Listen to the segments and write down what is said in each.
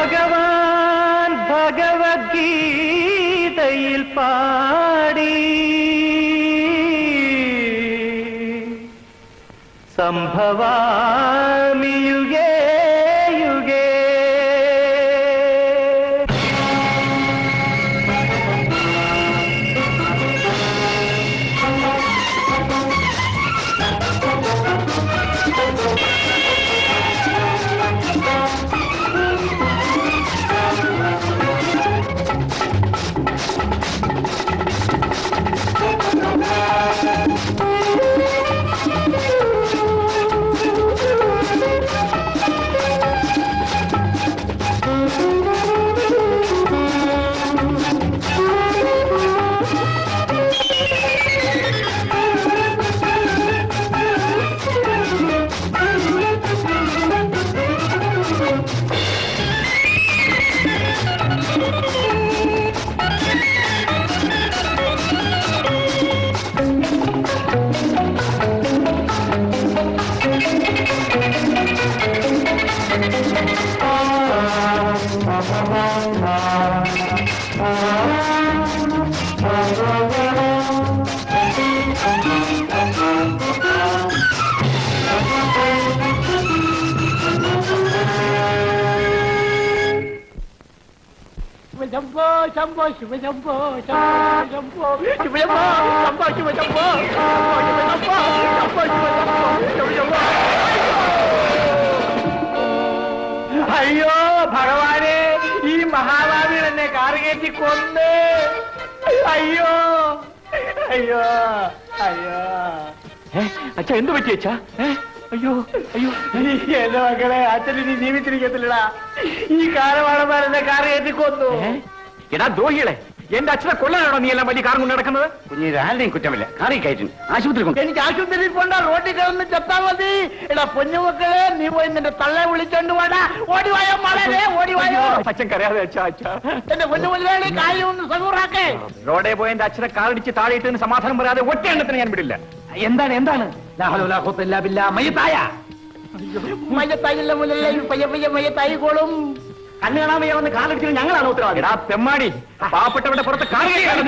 ഭഗവാൻ ഭഗവത്ഗീതയിൽ പാടി സംഭവാമി യുഗേ യുഗേ ശിവശംഭോ ശംഭോ ശിവശംഭോ ശംഭോ ശിവശംഭോ ശംഭോ ശിവശംഭോ ശംഭോ ശിവശംഭോ ശംഭോ ശിവശംഭോ അയ്യോ ഭഗവാനെ ഈ മഹാഭാവി എന്നെ കാറുകയറ്റി കൊന്ന് അയ്യോ അയ്യോ അയ്യോ അച്ഛാ എന്ത് പറ്റി അച്ഛാ അയ്യോ അയ്യോ എന്റെ മക്കളെ അച്ഛൻ ഇനി ജീവിച്ചിരിക്കത്തില്ലടാ ഈ കാലവാളന്മാർ എന്നെ കാറുകയറ്റി കൊന്നു എടാ ദ്രോഹികളെ എന്റെ അച്ഛനെ കൊല്ലാനാണോ നീ എല്ലാം വലിയ കാർ കൊണ്ട് നടക്കുന്നത് കുഞ്ഞിന് ആരുടെയും കുറ്റമില്ല കാറി കയറ്റും ആശുപത്രി കൊണ്ട് എനിക്ക് ആശുപത്രിയിൽ പോണ്ട റോഡിൽ കിടന്ന് ചത്താ മതി എടാ പൊന്നുമക്കളെ നീ പോയി നിന്റെ തള്ളെ വിളിച്ചോണ്ട് വാടാ ഓടി വായോ മളരെ ഓടി വായോ അച്ഛൻ കരയാതെ അച്ഛാ അച്ഛാ എന്റെ പൊന്നുമുതലാളി കാര്യം ഒന്ന് സഹൂറാക്കേ റോഡേ പോയ എന്റെ അച്ഛനെ കാറിടിച്ച് താഴെയിട്ട് സമാധാനം പറയാതെ ഒറ്റ എണ്ണത്തിന് ഞാൻ വിടില്ല എന്താണ് എന്താണ് മയ്യത്തായ മയ്യത്തായില്ല മുതലേ പയ്യ പയ്യ മയ്യത്തായിക്കോളും കണ്ണു കാണാൻ വയ്യ വന്ന് കാറിടിച്ചത് ഞങ്ങളാണ് ഉത്തരവാദി എടാ തെമ്മാടി പാവപ്പെട്ടവരുടെ പുറത്ത് കാർ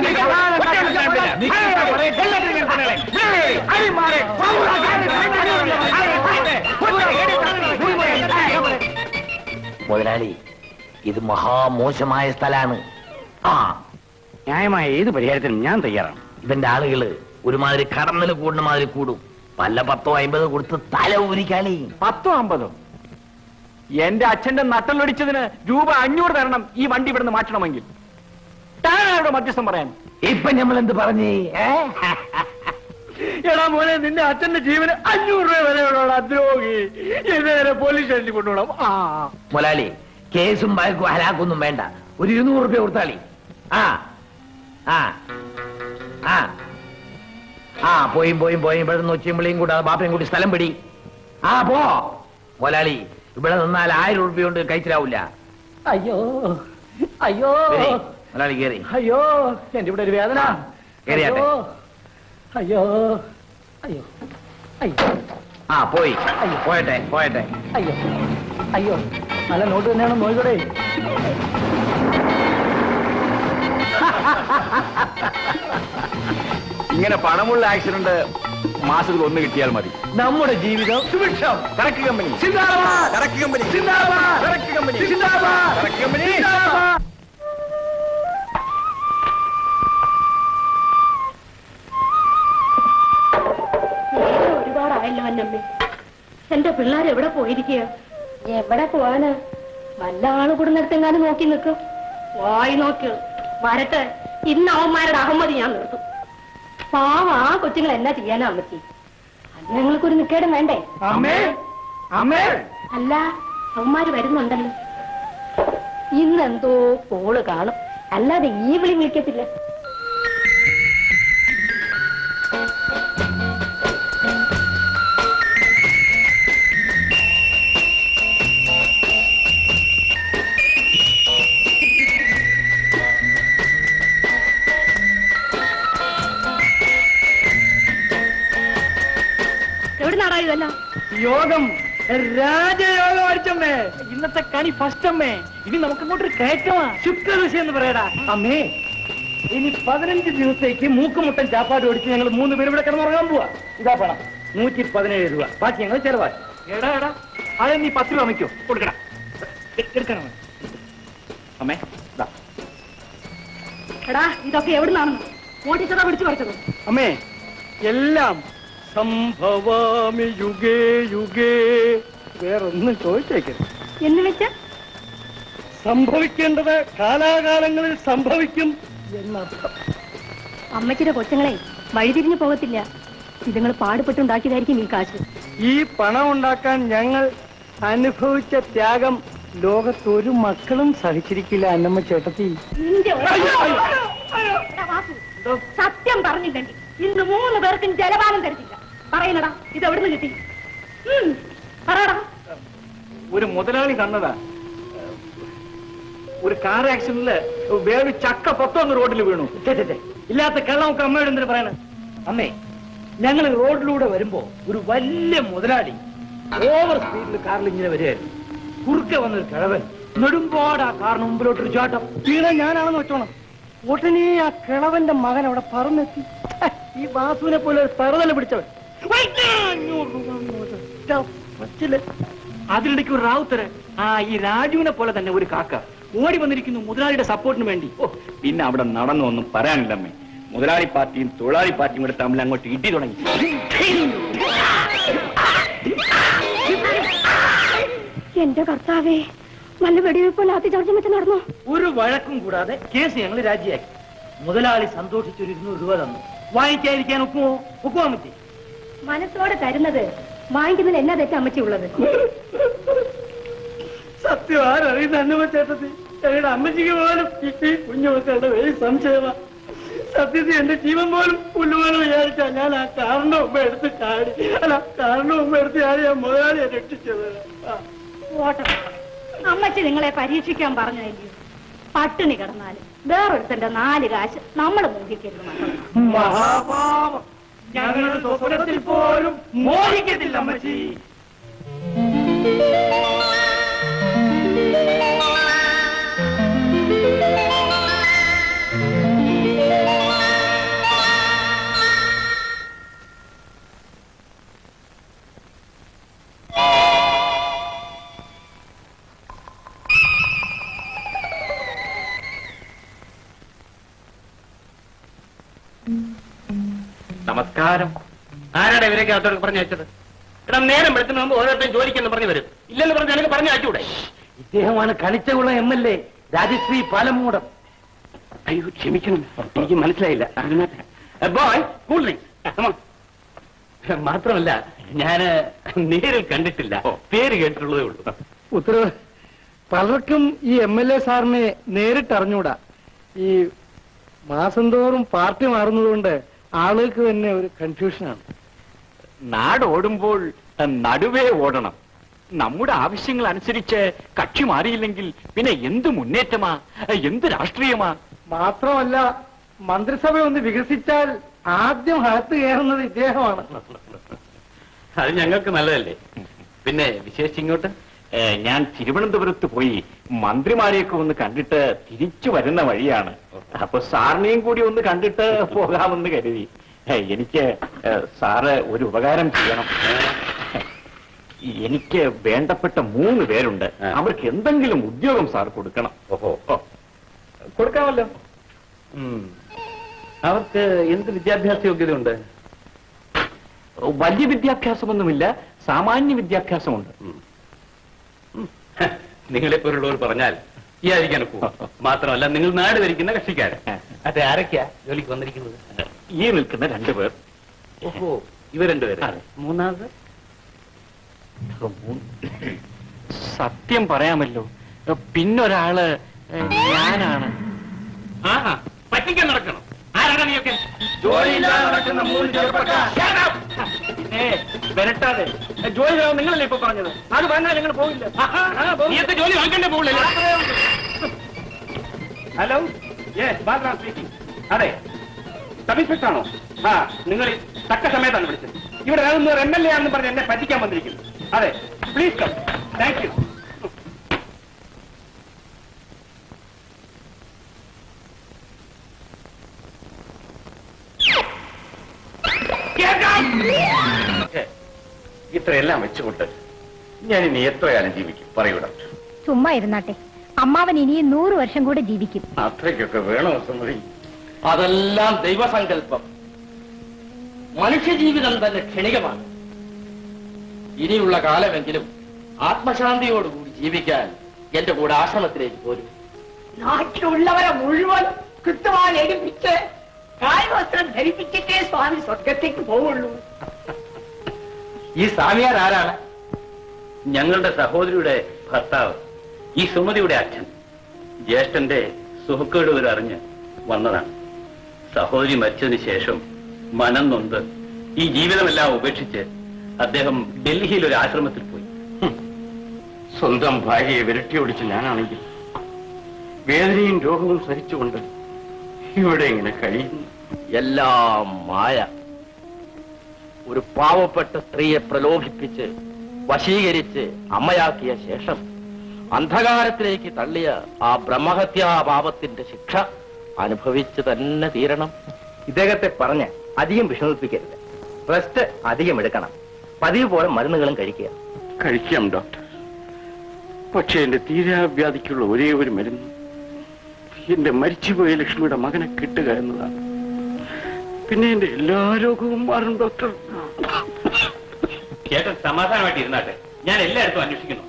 മുതലാളി ഇത് മഹാമോശമായ സ്ഥലാണ് ആ ന്യായമായ ഏത് പരിഹാരത്തിനും ഞാൻ തയ്യാറാണ് ഇവന്റെ ആളുകള് ഒരുമാതിരി കടന്നല് കൂടുന്ന മാതിരി കൂടും പല പത്തോ അമ്പതോ കൊടുത്ത് തല ഊരിക്കാളി പത്തോ അമ്പതോ എന്റെ അച്ഛന്റെ നട്ടലൊടിച്ചതിന് രൂപ അഞ്ഞൂറ് തരണം ഈ വണ്ടി ഇവിടുന്ന് മാറ്റണമെങ്കിൽ താനാരുടെ മധ്യസ്ഥം പറയാൻ ഇപ്പൊ നമ്മൾ എന്ത് പറഞ്ഞേ ഏ? എടാ മോനെ നിന്റെ അച്ഛന്റെ ജീവന് അഞ്ഞൂറ് രൂപ വരെയുള്ള ദ്രോഹി ഇന്നേരെ പോലീസ് സ്റ്റേഷനിൽ കൊണ്ടുപോകണം ആ മുതലാളി കേസും വഴക്കും ഹലാക്കൊന്നും വേണ്ട ഒരു ഇരുന്നൂറ് രൂപ കൊടുത്താളി ആ ആ ആ ആ പോയും പോയും പോയും ഇവിടെ നിന്ന് ഒച്ചയും കൂടാതെ ബാപ്പയും കൂടി സ്ഥലം പിടി ആ പോ മുതലാളി ഇവിടെ നിന്നാൽ ആയിരം രൂപ കൊണ്ട് കഴിച്ചിലാവൂല അയ്യോ അയ്യോ വരി, മുതലാളി കേറി അയ്യോ എന്റെ ഇവിടെ ഒരു വേദന കേറിയാട്ടെ. അയ്യോ അയ്യോ അയ്യോ ആ പോയി പോയട്ടെ പോയട്ടെ അയ്യോ അയ്യോ നല്ല നോട്ട് തന്നെയാണ് നോയിക്കൂടെ ഇങ്ങനെ പണമുള്ള ആക്സിഡന്റ് മാസത്തിൽ ഒന്ന് കിട്ടിയാൽ മതി നമ്മുടെ ജീവിതം സുഭിക്ഷം കറക്ക് കമ്പനി സിന്ദാബാദ് കറക്ക് കമ്പനി സിന്ദാബാദ് കറക്ക് കമ്പനി സിന്ദാബാദ് കറക്ക് കമ്പനി സിന്ദാബാദ് നേരം ഒരുപാടായല്ലോ അന്നമ്മേ എന്റെ പിള്ളേർ എവിടെ പോയിരിക്കുക എവിടെ പോവാന് വല്ല ആള് കൂടുന്നിടത്തെങ്ങാനും നോക്കി നിൽക്കും വായി നോക്കി വരട്ടെ ഇന്ന് അവന്മാരുടെ അഹമ്മതി ഞാൻ നിർത്തും പാവ ആ കൊച്ചുങ്ങൾ എന്നാ ചെയ്യാനാ അമ്മച്ചി ഞങ്ങൾക്കൊരു നിക്കേടും വേണ്ടേ അമ്മേ അമ്മേ അല്ല അവന്മാര് വരുന്നുണ്ടല്ലോ ഇന്നെന്തോ കോള് കാണും അല്ലാതെ ഈ വിളി വിളിക്കത്തില്ല എവിടെ നാടായതല്ല യോഗം രാജയോഗം അടിച്ചമ്മേ ഇന്നത്തെ കണി ഫസ്റ്റ് അമ്മേ ഇനി നമുക്ക് ഇങ്ങോട്ടൊരു കയറ്റമാ ശുക്രദശ എന്ന് പറയടാ അമ്മേ ഇനി പതിനഞ്ച് ദിവസത്തേക്ക് മൂക്കുമുട്ടൻ ചാപ്പാട് ഓടിച്ച് ഞങ്ങൾ മൂന്ന് പേര് ഇവിടെ കിടന്നുറങ്ങാൻ പോവാ ഇതാ പണം നൂറ്റി പതിനേഴ് രൂപ ബാക്കി ഞങ്ങൾ ചെലവാക്കി എടാ എടാ അതെ നീ പത്ത് രൂപ വയ്ക്കോ കൊടുക്കടാ എ- എടുക്കണം അമ്മേ. അമ്മേ ദാ. എടാ ഇതൊക്കെ എവിടുന്നാണെന്ന് ഓടിച്ചതാ പിടിച്ചു പറിച്ചത് അമ്മേ എല്ലാം സംഭവാമി യുഗേ യുഗേ വേറൊന്നും ചോദിച്ചേക്കരുത് എന്ന് വെച്ചാ സംഭവിക്കേണ്ടത് കാലാകാലങ്ങളിൽ സംഭവിക്കും എന്നർത്ഥം അമ്മച്ചിയുടെ കൊച്ചുങ്ങളെ വഴിതിരിഞ്ഞു പോകത്തില്ല ഇതുങ്ങൾ പാടുപെട്ടുണ്ടാക്കിയതായിരിക്കും ഈ കാശ് ഈ പണം ഉണ്ടാക്കാൻ ഞങ്ങൾ അനുഭവിച്ച ത്യാഗം ലോകത്തൊരു മക്കളും സഹിച്ചിരിക്കില്ല അന്നമ്മ ചേട്ടത്തി നിന്റെ ഒരു- എടാ വാസു, സത്യം പറഞ്ഞില്ലെങ്കിൽ ഇന്ന് മൂന്ന് പേർക്കും ജലപാനം തരത്തില്ല പറയുന്നടാ ഇത് എവിടുന്ന് കിട്ടി ഉം, പറയടാ ഒരു മുതലാളി തന്നതാ ഒരു കാർ ആക്സിഡന്റില് വേറെ ചക്ക പൊത്തം റോഡിൽ വീണു ഛെ, ഛെ, ഛെ. ഇല്ലാത്ത കള്ളമൊക്കെ അമ്മയോട് എന്തിനു പറയണ അമ്മേ ഞങ്ങൾ റോഡിലൂടെ വരുമ്പോ ഒരു വലിയ മുതലാളി ഓവർ സ്പീഡിൽ കാറിൽ ഇങ്ങനെ വരികയായിരുന്നു കുറുക്കെ വന്നൊരു കിഴവൻ നെടുമ്പാട് ആ കാറിന് മുമ്പിലോട്ടൊരു ചാട്ടം വീണ ഞാനാണെന്ന് വെച്ചോണം ഉടനെ ആ കിളവന്റെ മകൻ അവിടെ പറന്നെത്തി ഛെ, ഈ ബാസുവിനെ പോലെ ഒരു തറുതല പിടിച്ചവൻ വൈറ്റ് അഞ്ഞൂറ് രൂപ അങ്ങോട്ട്. ഒറ്റ പച്ചില്. അതിനിടയ്ക്ക് ഒരു റാവുത്തര് ആ ഈ രാജുവിനെ പോലെ തന്നെ ഒരു കാക്ക ഓടി വന്നിരിക്കുന്നു മുതലാളിയുടെ സപ്പോർട്ടിന് വേണ്ടി ഓ പിന്നെ അവിടെ നടന്നു ഒന്നും പറയാനില്ലമ്മേ മുതലാളി പാർട്ടിയും തൊഴിലാളി പാർട്ടിയും കൂടെ തമ്മിൽ അങ്ങോട്ട് ഇടി തുടങ്ങി എന്റെ കർത്താവേ നല്ല വെടിവെപ്പില്ലാത്ത ചർച്ച വെച്ച് നടന്നോ ഒരു വഴക്കും കൂടാതെ കേസ് ഞങ്ങൾ രാജിയാക്കി മുതലാളി സന്തോഷിച്ച് ഒരു ഇരുന്നൂറ് രൂപ തന്നു വാങ്ങിക്കാതിരിക്കാൻ ഒക്കുമോ ഒക്കുമോ പറ്റി മനസ്സോടെ തരുന്നത് വാങ്ങിക്കുന്നതിൽ എന്നാ തെറ്റാ അമ്മച്ചി ഉള്ളത് സത്യം ആരറിയുന്ന അന്നമ്മ ചേട്ടത്തി ഞങ്ങളുടെ അമ്മച്ചിക്ക് പോലും ഈ കുഞ്ഞുമക്കളുടെ വലിയ സംശയമാ സത്യത്തിൽ എന്റെ ജീവൻ പോലും പുല്ലുപോലും വിചാരിച്ചാ ഞാൻ ആ കാറിന്റെ മുമ്പ് എടുത്ത് ചാടി അല്ല കാറിന്റെ മുമ്പ് എടുത്ത് ചാടി ആ മുതലാളിയെ രക്ഷിച്ചത് ആ. ഓട്ടം അമ്മച്ചി നിങ്ങളെ പരീക്ഷിക്കാൻ പറഞ്ഞില്ലയോ പട്ടിണി കിടന്നാല് വേറൊരുത്തന്റെ നാല് കാശ് നമ്മൾ മോഹിക്കരുത് മക്കളെ മഹാപാപം ഞങ്ങളുടെ സ്വപ്നത്തിൽ പോലും മോഹിക്കത്തില്ല അമ്മച്ചി നമസ്കാരം ആരാടെ ഇവരൊക്കെ അകത്തോട്ട് പറഞ്ഞു വെച്ചത് എടാ നേരം വെളുത്തിന് മുമ്പ് ഓരോരുത്തരും ജോലിക്കെന്ന് പറഞ്ഞു വരും ഇല്ലെന്ന് പറഞ്ഞ് എനിക്ക് പറഞ്ഞു അയച്ചൂടെ ഇദ്ദേഹമാണ് Kanichakulam M L A Rajashree Palamoodam അയ്യോ ക്ഷമിക്കണം എനിക്ക് മനസ്സിലായില്ല ബോയ് കൂൾ ഡ്രിങ്ക്സ് മാത്രമല്ല ഞാന് നേരിൽ കണ്ടിട്ടില്ല പേര് കേട്ടിട്ടുള്ളതേ ഉള്ളൂ ഉത്തരവ് പലർക്കും ഈ എം എൽ എ സാറിനെ നേരിട്ട് അറിഞ്ഞൂടാ ഈ മാസം തോറും പാർട്ടി മാറുന്നതുകൊണ്ട് ആളുകൾക്ക് തന്നെ ഒരു കൺഫ്യൂഷനാണ് നാട് ഓടുമ്പോൾ നടുവേ ഓടണം നമ്മുടെ ആവശ്യങ്ങൾ അനുസരിച്ച് കക്ഷി മാറിയില്ലെങ്കിൽ പിന്നെ എന്ത് മുന്നേറ്റമാ എന്ത് രാഷ്ട്രീയമാ മാത്രമല്ല മന്ത്രിസഭ ഒന്ന് വികസിച്ചാൽ ആദ്യം അകത്ത് കയറുന്നത് ഇദ്ദേഹമാണ് അത് ഞങ്ങൾക്ക് നല്ലതല്ലേ പിന്നെ വിശേഷിച്ച് ഇങ്ങോട്ട് ഏ, ഞാൻ തിരുവനന്തപുരത്ത് പോയി മന്ത്രിമാരെയൊക്കെ ഒന്ന് കണ്ടിട്ട് തിരിച്ചു വരുന്ന വഴിയാണ് അപ്പൊ സാറിനെയും കൂടി ഒന്ന് കണ്ടിട്ട് പോകാമെന്ന് കരുതി ഏ, എനിക്ക് ഏ, സാറ് ഒരു ഉപകാരം ചെയ്യണം എനിക്ക് വേണ്ടപ്പെട്ട മൂന്ന് പേരുണ്ട് ആ. അവർക്ക് എന്തെങ്കിലും ഉദ്യോഗം സാർ കൊടുക്കണം ഓഹോ ഓ, കൊടുക്കാമല്ലോ ഉം. അവർക്ക് എന്ത് വിദ്യാഭ്യാസ യോഗ്യത ഉണ്ട് വലിയ വിദ്യാഭ്യാസമൊന്നുമില്ല സാമാന്യ വിദ്യാഭ്യാസമുണ്ട് നിങ്ങളെപ്പോലുള്ളവർ പറഞ്ഞാൽ ഈ ആയിരിക്കാൻ ഒക്കുമോ? മാത്രമല്ല നിങ്ങൾ നാട് ഭരിക്കുന്ന കക്ഷിക്കാരൻ അതെ ആരൊക്കെയാ ജോലിക്ക് വന്നിരിക്കുന്നത് ഈ നിൽക്കുന്ന രണ്ടുപേർ ഓഹോ ഇവ രണ്ടുപേര് അതെ. മൂന്നാമത് സത്യം പറയാമല്ലോ പിന്നൊരാള് ഏ, ഞാനാണ് ആഹാ പറ്റിക്കാൻ നടക്കണം ആരാണ് നീയൊക്കെ ജോലിയില്ലാതെ നടക്കുന്ന മൂന്ന് ചെറുപ്പക്കാർ. ഏ, വരട്ടാതെ ഏ, ജോലി തരാൻ നിങ്ങളല്ലേ ഇപ്പൊ പറഞ്ഞത് അത് പറഞ്ഞാൽ ഞങ്ങൾ പോകില്ല നീയൊക്കെ ജോലി വാങ്ങിക്കണ്ടേ പോകില്ലല്ലോ ഹലോ യെസ് ബാലറാം സ്പീക്കിംഗ് അതെ സബ് ഇൻസ്പെക്ടർ ആണോ ആ നിങ്ങൾ ഈ തക്ക സമയത്താണ് വിളിച്ചത് ഇവിടെ ആകുന്നവർ എം എൽ എ ആണെന്ന് പറഞ്ഞ് എന്നെ പറ്റിക്കാൻ വന്നിരിക്കുന്നു അതെ പ്ലീസ് കം താങ്ക് യു ഇത്രയെല്ലാം വെച്ചുകൊണ്ട് ഞാൻ ഇനി എത്ര കാലം ജീവിക്കും പറയൂ ഡോക്ടർ ചുമ്മാ ഇരുന്നാട്ടെ അമ്മാവൻ ഇനിയും നൂറ് വർഷം കൂടെ ജീവിക്കും അത്രയ്ക്കൊക്കെ വേണോ സമ്മതി അതെല്ലാം ദൈവസങ്കല്പം മനുഷ്യജീവിതം തന്നെ ക്ഷണികമാണ് ഇനിയുള്ള കാലമെങ്കിലും ആത്മശാന്തിയോടുകൂടി ജീവിക്കാൻ എന്റെ കൂടെ ആശ്രമത്തിലേക്ക് പോരും നാട്ടിലുള്ളവരെ മുഴുവൻ കൃത്യമായി എടുപ്പിച്ച് കാൽവസ്ത്രം ധരിപ്പിച്ചിട്ടേ സ്വാമി സ്വർഗത്തേക്ക് പോവുള്ളൂ ഈ സ്വാമിയാർ ആരാണ് ഞങ്ങളുടെ സഹോദരിയുടെ ഭർത്താവ് ഈ സുമതിയുടെ അച്ഛൻ ജ്യേഷ്ഠന്റെ സുഹൃക്കേട് ഒരു അറിഞ്ഞ് വന്നതാണ് സഹോദരി മരിച്ചതിന് ശേഷം മനം നൊന്ത് ഈ ജീവിതമെല്ലാം ഉപേക്ഷിച്ച് അദ്ദേഹം ഡൽഹിയിൽ ഒരു ആശ്രമത്തിൽ പോയി സ്വന്തം ഭാര്യയെ വിരട്ടിയോടിച്ച് ഞാനാണെങ്കിൽ വേദനയും രോഗവും സഹിച്ചുകൊണ്ട് ഇവിടെ ഇങ്ങനെ കഴിയുന്നു എല്ലാം മായ ഒരു പാവപ്പെട്ട സ്ത്രീയെ പ്രലോഭിപ്പിച്ച് വശീകരിച്ച് അമ്മയാക്കിയ ശേഷം അന്ധകാരത്തിലേക്ക് തള്ളിയ ആ ബ്രഹ്മഹത്യാപാപത്തിന്റെ ശിക്ഷ അനുഭവിച്ച് തന്നെ തീരണം ഇദ്ദേഹത്തെ പറഞ്ഞ് അധികം വിഷമിപ്പിക്കരുത് റെസ്റ്റ് അധികം എടുക്കണം പതിവ് പോലെ മരുന്നുകളും കഴിക്കുക കഴിക്കാം ഡോക്ടർ പക്ഷേ എന്റെ തീരാവ്യാധിക്കുള്ള ഒരേ ഒരു മരുന്ന് എന്റെ മരിച്ചുപോയ ലക്ഷ്മിയുടെ മകനെ കിട്ടുക എന്നതാണ് പിന്നെ എന്റെ എല്ലാ രോഗവും മാറും ഡോക്ടർ ചേട്ടൻ സമാധാനമായിട്ട് ഇരുന്നാട്ടെ ഞാൻ എല്ലായിടത്തും അന്വേഷിക്കുന്നു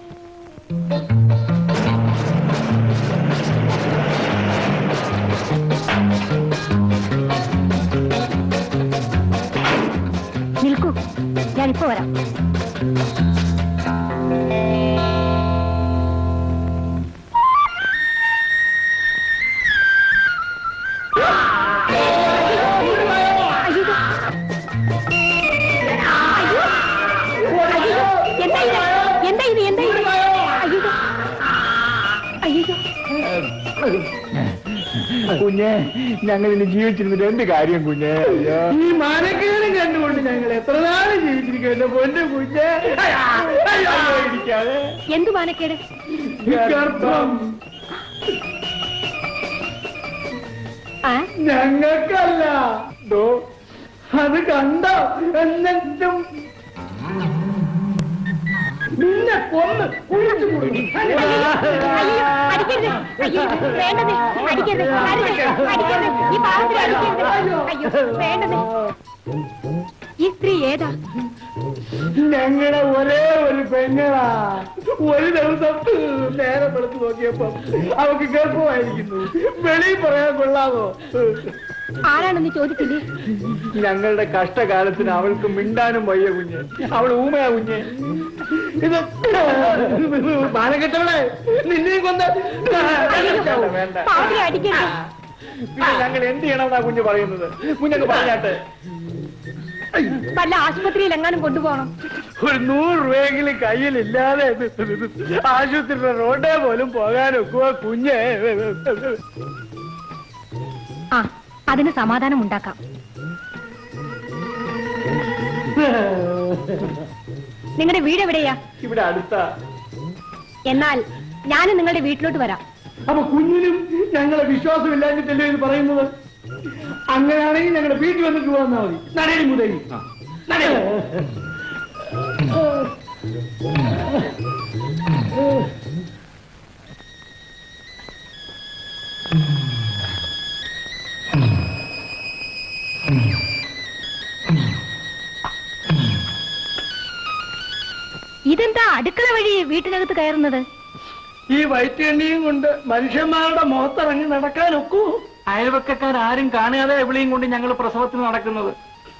നിൽക്കൂ ഞാനിപ്പോ വരാം അയ്യോ. അയ്യോ. അയ്യോ. എന്താ ഇത്? എന്താ ഇത്? എന്താ ഇത്? അയ്യോ. അയ്യോ. കുഞ്ഞെ ഞങ്ങൾ ഇനി ജീവിച്ചിരുന്നിട്ട് എന്ത് കാര്യം കുഞ്ഞെ അയ്യോ ഈ മാനക്കേടും കണ്ടുകൊണ്ട് ഞങ്ങൾ എത്ര നാള് ജീവിച്ചിരിക്കും എന്റെ പൊന്നു കുഞ്ഞെ അയ്യോ, ഇരിക്കാതെ. എന്തു മാനക്കേട് ഗർഭം ആ ഞങ്ങൾക്കല്ല ദോ, അത് കണ്ടോ എന്നിട്ടും നിന്നെ കൊന്ന് കുഴിച്ചു അയ്യോ, അടിക്കരുത്. അയ്യോ, വേണ്ടത്. അടിക്കരുത്. അരുത്. അടിക്കരുത്. ഈ പാവത്തിനെ അടിക്കരുത്. അയ്യോ, വേണ്ടത്. ഈ സ്ത്രീ ഏതാ ഞങ്ങളുടെ ഒരേ ഒരു പെങ്ങളാ ഒരു ദിവസം നേരെ വെളുത്ത് നോക്കിയപ്പോ അവക്ക് ഗർഭമായിരിക്കുന്നു വെളിയിൽ പറയാൻ കൊള്ളാമോ ആരാണെന്ന് ചോദിച്ചില്ലേ ഞങ്ങളുടെ കഷ്ടകാലത്തിന് അവൾക്ക് മിണ്ടാനും വയ്യ കുഞ്ഞ് അവൾ ഊമയാ കുഞ്ഞ് ഇത് മാനക്കെട്ടവളെ നിന്നെയും കൊന്ന് വേണ്ട പാവത്തിനെ അടിക്കരുത് പിന്നെ ഞങ്ങൾ എന്ത് ചെയ്യണമെന്നാ കുഞ്ഞ് പറയുന്നത് കുഞ്ഞൊക്കെ പറഞ്ഞാട്ടെ വല്ല ആശുപത്രിയിൽ എങ്ങാനും കൊണ്ടുപോകണം ഒരു നൂറ് രൂപയെങ്കിലും കയ്യിലില്ലാതെ ആശുപത്രിയുടെ റോഡേ പോലും പോകാനൊക്കുവോ കുഞ്ഞ് ആ അതിന് സമാധാനം ഉണ്ടാക്കാം നിങ്ങളുടെ വീട് എവിടെയാ ഇവിടെ അടുത്താ എന്നാൽ ഞാനും നിങ്ങളുടെ വീട്ടിലോട്ട് വരാം അപ്പൊ കുഞ്ഞിനും ഞങ്ങളെ വിശ്വാസമില്ലാഞ്ഞിട്ടല്ലേ ഇത് പറയുന്നത് അങ്ങനെയാണെങ്കിൽ ഞങ്ങളുടെ വീട്ടിൽ വന്നിട്ട് പോകാന്നാ മതി നടേടി മുതലി ഇതെന്താ അടുക്കള വഴി വീട്ടിനകത്ത് കയറുന്നത് ഈ വയറ്റെണ്ണിയും കൊണ്ട് മനുഷ്യന്മാരുടെ മുഖത്തിറങ്ങി നടക്കാനൊക്കൂ അയൽവക്കക്കാർ ആരും കാണാതെ എവിടെയും കൊണ്ട് ഞങ്ങൾ പ്രസവത്തിന് നടക്കുന്നത്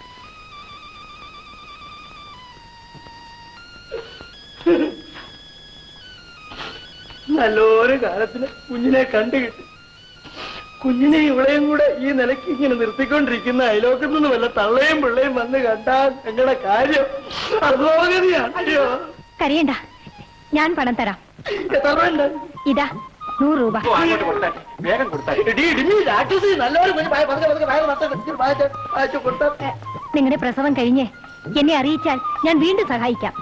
നല്ലൊരു കാലത്തിന് കുഞ്ഞിനെ കണ്ടു കിട്ടി കുഞ്ഞിനെ ഇവളെയും കൂടെ ഈ നിലയ്ക്ക് ഇങ്ങനെ നിർത്തിക്കൊണ്ടിരിക്കുന്ന അയലോക്കത്തു നിന്ന് വല്ല തള്ളയും പിള്ളയും വന്ന് കണ്ടാൽ ഞങ്ങളുടെ കാര്യം അധോഗതിയാണ് അയ്യോ കരയണ്ട ഞാൻ പണം തരാം എത്ര രൂപ ഇതാ നൂറ് രൂപ അങ്ങോട്ട് കൊടുത്താട്ടെ വേഗം കൊടുത്താട്ടെ എടീ, ഇടിമി, രാക്ഷസി, നല്ലൊരു കുഞ്ഞ് ഭയ- പതുക്കെ, പതുക്കെ, ഭയങ്കര നഷ്ടം. ഇച്ചിരി വായിച്ച്, വായിച്ച് കൊടുത്താ. നിങ്ങളുടെ പ്രസവം കഴിഞ്ഞ് എന്നെ അറിയിച്ചാൽ ഞാൻ വീണ്ടും സഹായിക്കാം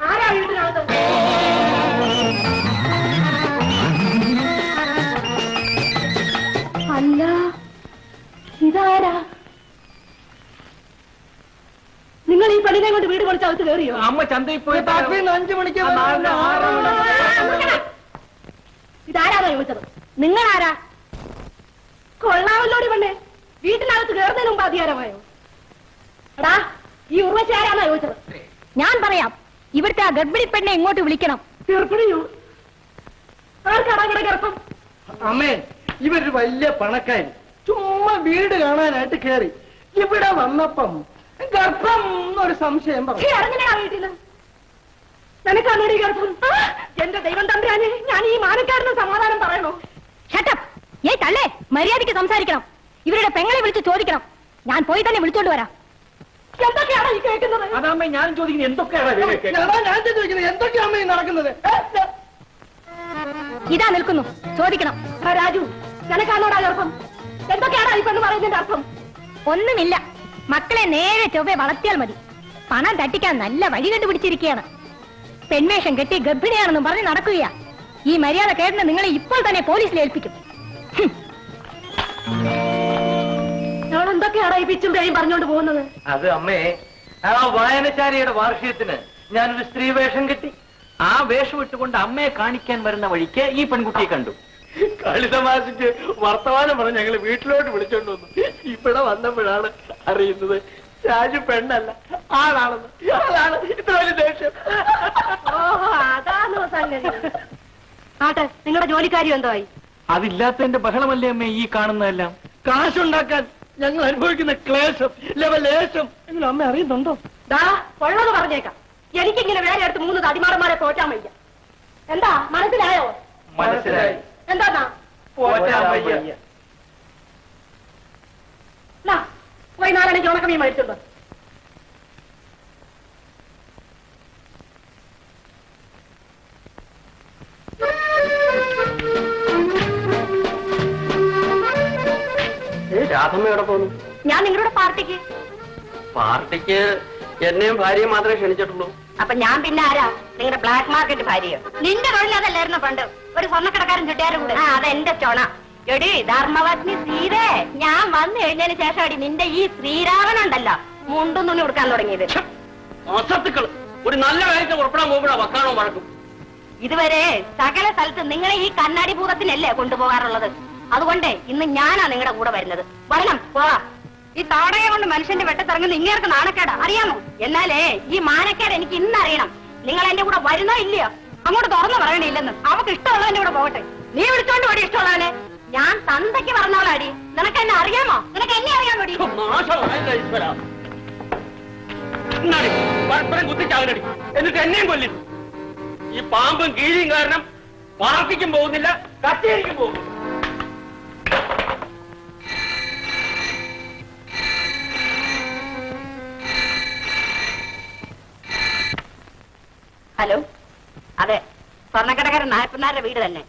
അല്ല ഇതാരാ നിങ്ങൾ ഈ പണി പെണ്ണിനെ കൊണ്ട് വീട് പൊളിച്ച് അകത്ത് കയറിയോ അമ്മ ചന്തയിൽ പോയി അഞ്ചു മണിക്ക് ഇതാരാണോ ചോദിച്ചത് നിങ്ങളാരാ കൊള്ളാമല്ലോടി പെണ്ണെ വീട്ടിനകത്ത് കയറുന്നതിന് മുമ്പ് അധികാരമായോ എടാ ഈ ഉർവശി ആരാണോ ചോദിച്ചത് ഞാൻ പറയാം ഇവിടുത്തെ ആ ഗർഭിണി പെണ്ണെ ഇങ്ങോട്ട് വിളിക്കണം ഗർഭിണിയോ ആർക്കാടാ ഇവിടെ ഗർഭം അമ്മേ ഇവരൊരു വലിയ പണക്കാരി ചുമ്മാ വീട് കാണാനായിട്ട് കേറി ഇവിടെ വന്നപ്പം ഗർഭം എന്നൊരു സംശയം പറഞ്ഞു ഈ ഇറങ്ങനെയാ വീട്ടില് നിനക്കാണോടി ഗർഭം ആ, എന്റെ ദൈവം തമ്പുരാനെ ഞാൻ ഈ മാനക്കാരന് സമാധാനം പറയണോ ഷട്ടപ്പ് ഏ തള്ളേ മര്യാദയ്ക്ക് സംസാരിക്കണം ഇവരുടെ പെങ്ങളെ വിളിച്ച് ചോദിക്കണം ഞാൻ പോയി തന്നെ വിളിച്ചോണ്ട് വരാം എന്തൊക്കെയാണ് ഈ കേൾക്കുന്നത് അതാമ്മ ഞാൻ ചോദിക്കുന്നത് എന്തൊക്കെയാണ് ഞാനാ ഞാൻ ചോദിക്കുന്നത് എന്തൊക്കെയാ അമ്മേ ഈ നടക്കുന്നത് ഏ? ഇതാ നിൽക്കുന്നു ചോദിക്കണം ആ, രാജു നിനക്കാണോടാ ഗർഭം എന്തൊക്കെയാണ് ഈ പെണ്ണ് പറയുന്നതിന്റെ അർത്ഥം ഒന്നുമില്ല മക്കളെ നേരെ ചൊവ്വെ വളർത്തിയാൽ മതി പണം തട്ടിക്കാൻ നല്ല വഴി കണ്ടുപിടിച്ചിരിക്കുകയാണ് പെൺവേഷം കെട്ടി ഗർഭിണിയാണെന്നും പറഞ്ഞ് നടക്കുകയാ ഈ മര്യാദ കേട്ടിന് നിങ്ങളെ ഇപ്പോൾ തന്നെ പോലീസിൽ ഏൽപ്പിക്കും ഹും. ഞാൻ എന്തൊക്കെയാണ് ഈ പിച്ചും പേയും പറഞ്ഞുകൊണ്ട് പോകുന്നത് അത് അമ്മേ ആ വായനശാലയുടെ വാർഷികത്തിന് ഞാനൊരു സ്ത്രീ വേഷം കെട്ടി ആ വേഷം ഇട്ടുകൊണ്ട് അമ്മയെ കാണിക്കാൻ വരുന്ന വഴിക്ക് ഈ പെൺകുട്ടിയെ കണ്ടു കളിതമാശിക്ക് വർത്തമാനം പറഞ്ഞ് ഞങ്ങള് വീട്ടിലോട്ട് വിളിച്ചോണ്ട് വന്നു ഇവിടെ വന്നപ്പോഴാണ് അറിയുന്നത് രാജു പെണ്ണല്ല ആളാണെന്ന് അതാണ് ഇത്ര വലിയ ദേഷ്യം ഓഹോ അതാണോ സംഗതി ആട്ടെ നിങ്ങളുടെ ജോലിക്കാരി എന്തോ ആയി അതില്ലാത്തതിന്റെ ബഹളമല്ലേ അമ്മേ ഈ കാണുന്നതെല്ലാം കാശുണ്ടാക്കാൻ ഞങ്ങൾ അനുഭവിക്കുന്ന ക്ലേശം ലവലേശം എങ്കിലും അമ്മ അറിയുന്നുണ്ടോ ദാ കൊള്ളത് പറഞ്ഞേക്കാം എനിക്കിങ്ങനെ വേറെ അടുത്ത് മൂന്ന് തടിമാറന്മാരെ തോറ്റാൻ വയ്യ എന്താ മനസ്സിലായോ മനസ്സിലായി എന്താ പോറ്റാൻ വയ്യ. പോയി നാലണിക്ക് ഉണക്കമീൻ മേടിച്ചുണ്ടോ രാധമ്മയോടെ പോന്നു ഞാൻ നിങ്ങളുടെ പാർട്ടിക്ക് പാർട്ടിക്ക് എന്നെയും ഭാര്യയും മാത്രമേ ക്ഷണിച്ചിട്ടുള്ളൂ അപ്പൊ ഞാൻ പിന്നെ ആരാ നിങ്ങളുടെ ബ്ലാക്ക് മാർക്കറ്റ് ഭാര്യയോ നിന്റെ തൊഴിൽ അതല്ലായിരുന്നു പണ്ട് ഒരു സ്വർണ്ണക്കടക്കാരൻ ചുട്ടിയാരും കൂടെ ആ അതെന്റെ ചൊണ എടി ധർമ്മപത്നി സീതേ ഞാൻ വന്നു കഴിഞ്ഞതിന് ശേഷം അടി നിന്റെ ഈ ശ്രീരാമനുണ്ടല്ലോ മുണ്ടും തുണി കൊടുക്കാൻ തുടങ്ങിയത് അസത്തുക്കൾ ഒരു നല്ല കാര്യത്തെ ഉറപ്പെടാൻ പോകുമ്പോഴാ വക്കാണോ വഴക്കും ഇതുവരെ സകല സ്ഥലത്ത് നിങ്ങളെ ഈ കണ്ണാടി ഭൂതത്തിനല്ലേ കൊണ്ടുപോകാറുള്ളത് അതുകൊണ്ട് ഇന്ന് ഞാനാ നിങ്ങളുടെ കൂടെ വരുന്നത് വരണം പോവാ ഈ താടയെ കൊണ്ട് മനുഷ്യന്റെ വെട്ടത്തിറങ്ങുന്ന ഇങ്ങേർക്ക് നാണക്കേടാ അറിയാമോ എന്നാലേ ഈ മാനക്കേട് എനിക്ക് ഇന്ന് അറിയണം നിങ്ങൾ എന്റെ കൂടെ വരുന്നോ ഇല്ലയോ അങ്ങോട്ട് തുറന്നു പറയണില്ലെന്ന് അവക്ക് ഇഷ്ടമുള്ളവന്റെ കൂടെ പോകട്ടെ നീ വിളിച്ചോണ്ട് പോടി ഇഷ്ടമുള്ളവനെ ഞാൻ തന്തയ്ക്ക് പറഞ്ഞോളാടി നിനക്ക് എന്നെ അറിയാമോ നിനക്ക് എന്നെ അറിയാമോടി നാശമായില്ല ഈശ്വര ഇന്നാടി, പരസ്പരം കുത്തിച്ചാകനടി എന്നിട്ട് എന്നെയും കൊല്ലും ഈ പാമ്പും കീഴിയും കാരണം പാർട്ടിക്കും പോകുന്നില്ല കച്ചേരിക്കും പോകുന്നു ഹലോ അതെ സ്വർണ്ണക്കടക്കാരൻ നായപ്പനാരുടെ വീട് തന്നെ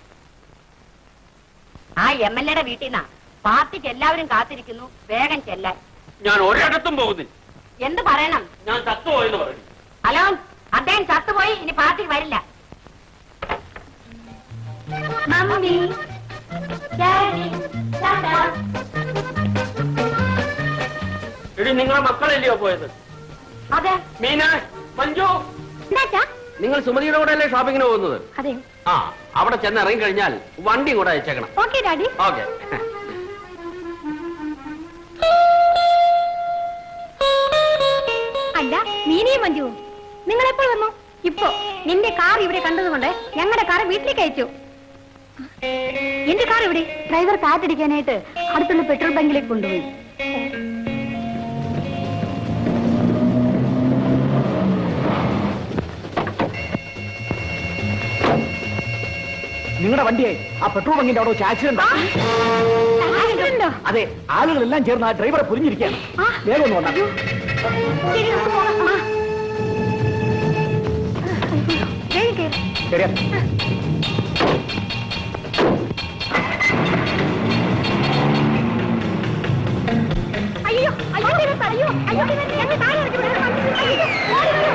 ആ എം എൽ എയുടെ വീട്ടിൽ നിന്നാ പാർട്ടിക്ക് എല്ലാവരും കാത്തിരിക്കുന്നു വേഗം ചെല്ലാൻ ഞാൻ ഒരിടത്തും പോകുന്നില്ല എന്ത് പറയണം ഞാൻ ചത്തുപോയെന്ന് പറയും ഹലോ അദ്ദേഹം ചത്തുപോയി ഇനി പാർട്ടിക്ക് വരില്ല മമ്മി ഡാഡി ടാറ്റാ. എടി നിങ്ങളെ മക്കളല്ലയോ പോയത് അതെ മീന മഞ്ജു എന്താച്ചാ നിങ്ങൾ സുമതിയുടെ കൂടെ അല്ലേ ഷോപ്പിങ്ങിന് പോകുന്നത് അതെ ആ അവിടെ ചെന്ന് ഇറങ്ങി കഴിഞ്ഞാൽ വണ്ടി കൂടെ അയച്ചേക്കണം ഓക്കെ ഡാഡി ഓക്കെ അല്ല മീനിയും മഞ്ജുവും നിങ്ങൾ എപ്പോൾ വന്നു ഇപ്പോ നിന്റെ കാർ ഇവിടെ കണ്ടതുകൊണ്ട് ഞങ്ങളുടെ കാർ വീട്ടിലേക്ക് അയച്ചു എന്റെ കാർ ഇവിടെ ഡ്രൈവർ കാത്തിരിക്കാനായിട്ട് അടുത്തുള്ള പെട്രോൾ ബങ്കിലേക്ക് കൊണ്ടുപോയി നിങ്ങളുടെ വണ്ടിയെ ആ പെട്രോൾ ബങ്കിന്റെ അവിടെ വെച്ച് ആക്സിഡന്റ് ആക്സിഡന്റോ? അതെ ആളുകളെല്ലാം ചേർന്ന് ആ ഡ്രൈവറെ പൊരിഞ്ഞിരിക്കുകയാണ് ആ. വേഗം ഒന്ന് വന്നാൽ ശരി, നമുക്ക് പോകാം. ആ. വേഗം കേറ്. ശരിയാ അയ്യോ അയ്യോ ദൈവമേ, അയ്യോ അയ്യോ ദൈവമേ, ഞങ്ങൾ താഴെ ഇറക്കി വിടണം. അയ്യോ, ഓടി വരൂ.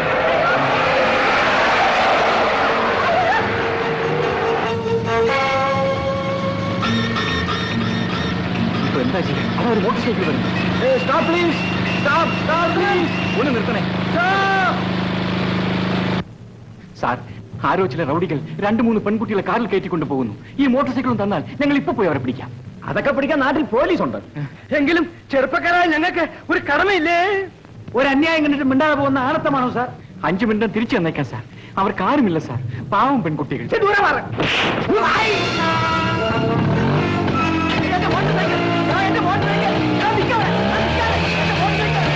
എന്താ ചെയ്യാ അവിടെ ഒരു മോട്ടോർ സൈക്കിൾ വരുന്നു stop please stop stop please ഒന്ന് നിർത്തണേ സാർ ആരോ ചില റൗഡികൾ രണ്ടു മൂന്ന് പെൺകുട്ടികളെ കാറിൽ കയറ്റിക്കൊണ്ട് പോകുന്നു ഈ മോട്ടോർ സൈക്കിളും തന്നാൽ ഞങ്ങൾ ഇപ്പൊ പോയി അവരെ പിടിക്കാം അതൊക്കെ പിടിക്കാൻ നാട്ടിൽ പോലീസ് ഉണ്ട് എങ്കിലും ചെറുപ്പക്കാരായ ഞങ്ങൾക്ക് ഒരു കടമയില്ലേ ഒരു അന്യായം കണ്ടിട്ട് മിണ്ടാതെ പോകുന്ന ആണത്തമാണോ സാർ അഞ്ചു മിനിറ്റ് തിരിച്ചു തന്നേക്കാം സാർ അവർക്ക് ആരുമില്ല സാർ പാവം പെൺകുട്ടികൾ ചെ, ദൂരെ മാറ്. ഉയ്യ്. എന്റെ മോട്ടോർ സൈക്കിൾ. ഞാൻ എന്റെ മോട്ടോർ സൈക്കിൾ. ഞാൻ നിൽക്കാതെ. ഞാൻ നിൽക്കാതെ. എന്റെ മോട്ടോർ സൈക്കിൾ.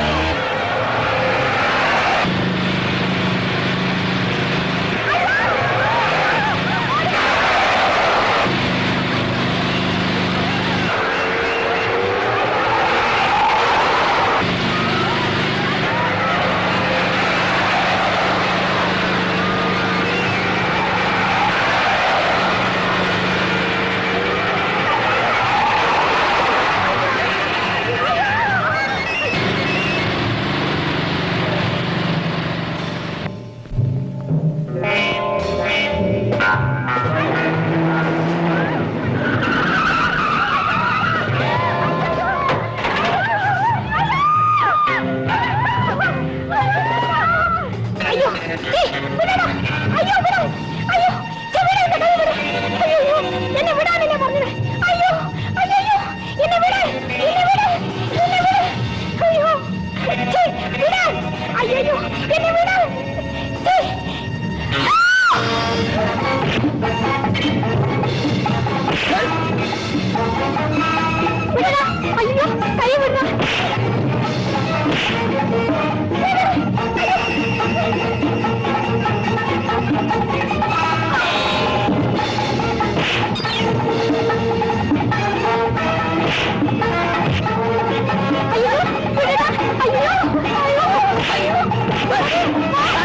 അയ്യോ ഏയ്, വിടടാ. അയ്യോ വിടാ. അയ്യോ ഛെ, വിട് എന്റെ കൈ വിട്. അയ്യോ എന്നെ വിടാനല്ലേ പറഞ്ഞത് അയ്യോ അയ്യോ എന്നെ വിട് എന്നെ വിട് എന്നെ വിട് അയ്യോ ഛെ, വിടാൻ അയ്യോ എന്നെ വിട് ഛെ. വിടടാ. അയ്യോ കൈ വിടടാ അയ്യോ വിടടാ. അയ്യോ അയ്യോ അയ്യോ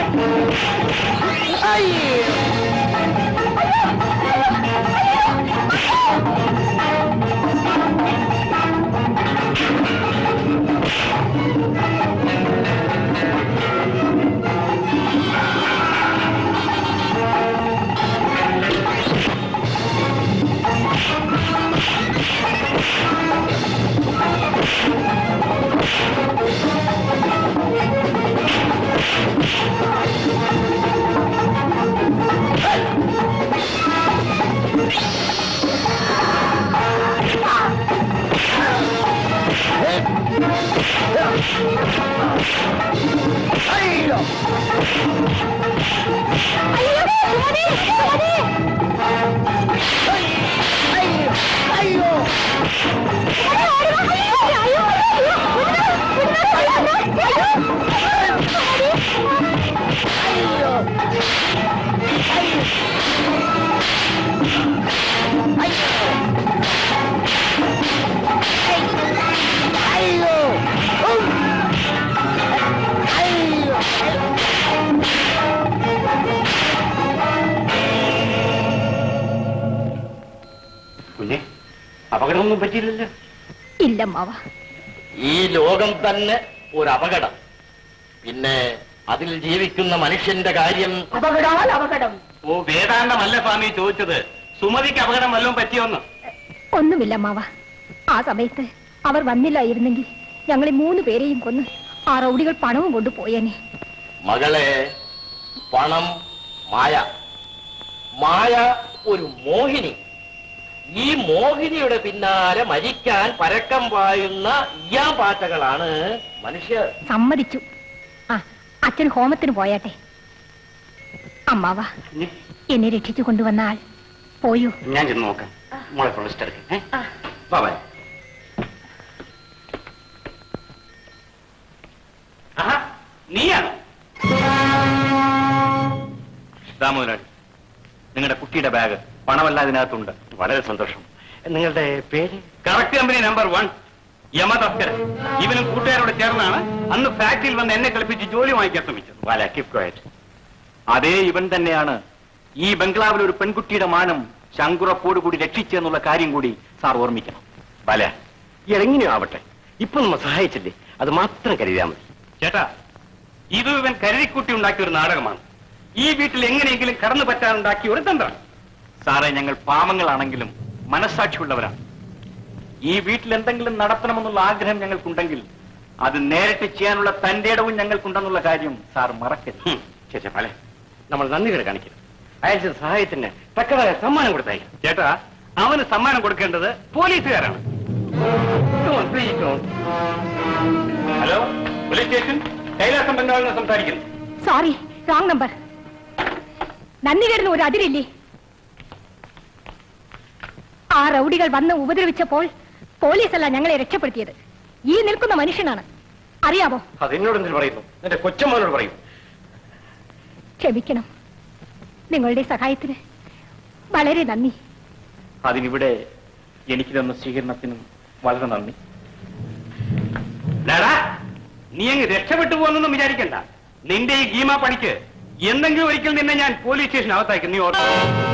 കുഞ്ഞെ അപകടമൊന്നും പറ്റിയില്ലല്ലോ ഇല്ല മാവ ഈ ലോകം തന്നെ ഒരു അപകടം പിന്നെ അതിൽ ജീവിക്കുന്ന മനുഷ്യന്റെ കാര്യം അപകടമാൽ അപകടം ഓ വേദാന്തമല്ല സ്വാമി ചോദിച്ചത് സുമതിക്ക് അപകടം വല്ലതും പറ്റിയോന്ന് ഒന്നുമില്ല മാവ ആ സമയത്ത് അവർ വന്നില്ലായിരുന്നെങ്കിൽ ഞങ്ങളെ മൂന്ന് പേരെയും കൊന്ന് ആ റൗഡികൾ പണവും കൊണ്ടുപോയേനെ മകളെ പണം മായ മായ ഒരു മോഹിനി ഈ മോഹിനിയുടെ പിന്നാലെ മരിക്കാൻ പരക്കം പായുന്ന ഇയാൻ പാറ്റകളാണ് മനുഷ്യർ സമ്മതിച്ചു ആ അച്ഛൻ ഹോമത്തിന് പോയാട്ടെ അമ്മാവ എന്നെ രക്ഷിച്ചു കൊണ്ടുവന്ന ആൾ പോയോ ഞാൻ ചെന്ന് നോക്കാം മോളെ പ്രൊളിസ്റ്റ് എടുക്കേ ബാബാ ആഹാ നീയാണ് ദാമോദരാജ് നിങ്ങളുടെ കുട്ടിയുടെ ബാഗ് പണമല്ല അതിനകത്തുണ്ട് വളരെ സന്തോഷം നിങ്ങളുടെ പേര് കറക്റ്റ് കമ്പനി നമ്പർ വൺ യമതസ്കരൻ ഇവനും കൂട്ടുകാരോട് ചേർന്നാണ് അന്ന് ഫാക്ടറിയിൽ വന്ന് എന്നെ കളിപ്പിച്ച് ജോലി വാങ്ങിക്കാൻ ശ്രമിച്ചത് വാല കീപ് ക്വയറ്റ് അതേ ഇവൻ തന്നെയാണ് ഈ ബംഗ്ലാവിൽ ഒരു പെൺകുട്ടിയുടെ മാനം ശങ്കുറപ്പോട് കൂടി രക്ഷിച്ചെന്നുള്ള കാര്യം കൂടി സാർ ഓർമ്മിക്കണം ബാല എങ്ങനെയോ ആവട്ടെ ഇപ്പൊ നമ്മ സഹായിച്ചില്ലേ അത് മാത്രം കരുതിയാൽ മതി ചേട്ടാ ഇത് ഇവൻ കരുതിക്കുട്ടി ഉണ്ടാക്കിയ ഒരു നാടകമാണ് ഈ വീട്ടിൽ എങ്ങനെയെങ്കിലും കടന്നു പറ്റാനുണ്ടാക്കിയ ഒരു തന്ത്രം സാറേ ഞങ്ങൾ പാവങ്ങളാണെങ്കിലും മനസ്സാക്ഷിയുള്ളവരാണ് ഈ വീട്ടിൽ എന്തെങ്കിലും നടത്തണമെന്നുള്ള ആഗ്രഹം ഞങ്ങൾക്കുണ്ടെങ്കിൽ അത് നേരിട്ട് ചെയ്യാനുള്ള തന്റെ ഇടവും ഞങ്ങൾക്കുണ്ടെന്നുള്ള കാര്യം സാർ മറക്കരുത് ചേച്ചാ പല നമ്മൾ നന്ദികേട് കാണിക്കരുത് അയച്ച സഹായത്തിന് തക്കതായ സമ്മാനം കൊടുത്തായി ചേട്ടാ അവന് സമ്മാനം കൊടുക്കേണ്ടത് പോലീസുകാരാണ് ഹലോ പോലീസ് സ്റ്റേഷൻ കൈലാസം ബംഗാളിൽ നിന്ന് സംസാരിക്കുന്നു സോറി റോങ് നമ്പർ നന്ദികേടിന് ഒരു അതിരില്ലേ ആ റൗഡികൾ വന്ന് ഉപദ്രവിച്ചപ്പോൾ പോലീസല്ല ഞങ്ങളെ രക്ഷപ്പെടുത്തിയത് ഈ നിൽക്കുന്ന മനുഷ്യനാണ് അറിയാമോ അത് എന്നോട് എന്തിനു പറയുന്നു എന്റെ കൊച്ചമ്മനോട് പറയും ക്ഷമിക്കണം നിങ്ങളുടെ സഹായത്തിന് വളരെ നന്ദി അതിനിവിടെ എനിക്ക് തന്ന സ്വീകരണത്തിനും വളരെ നന്ദി ഡാടാ, നീ അങ്ങ് രക്ഷപ്പെട്ടു പോകുന്നൊന്നും വിചാരിക്കണ്ട നിന്റെ ഈ ഗീമ പണിക്ക് എന്തെങ്കിലും ഒരിക്കൽ നിന്നെ ഞാൻ പോലീസ് സ്റ്റേഷൻ അകത്തായിരിക്കും നീ ഓർമ്മ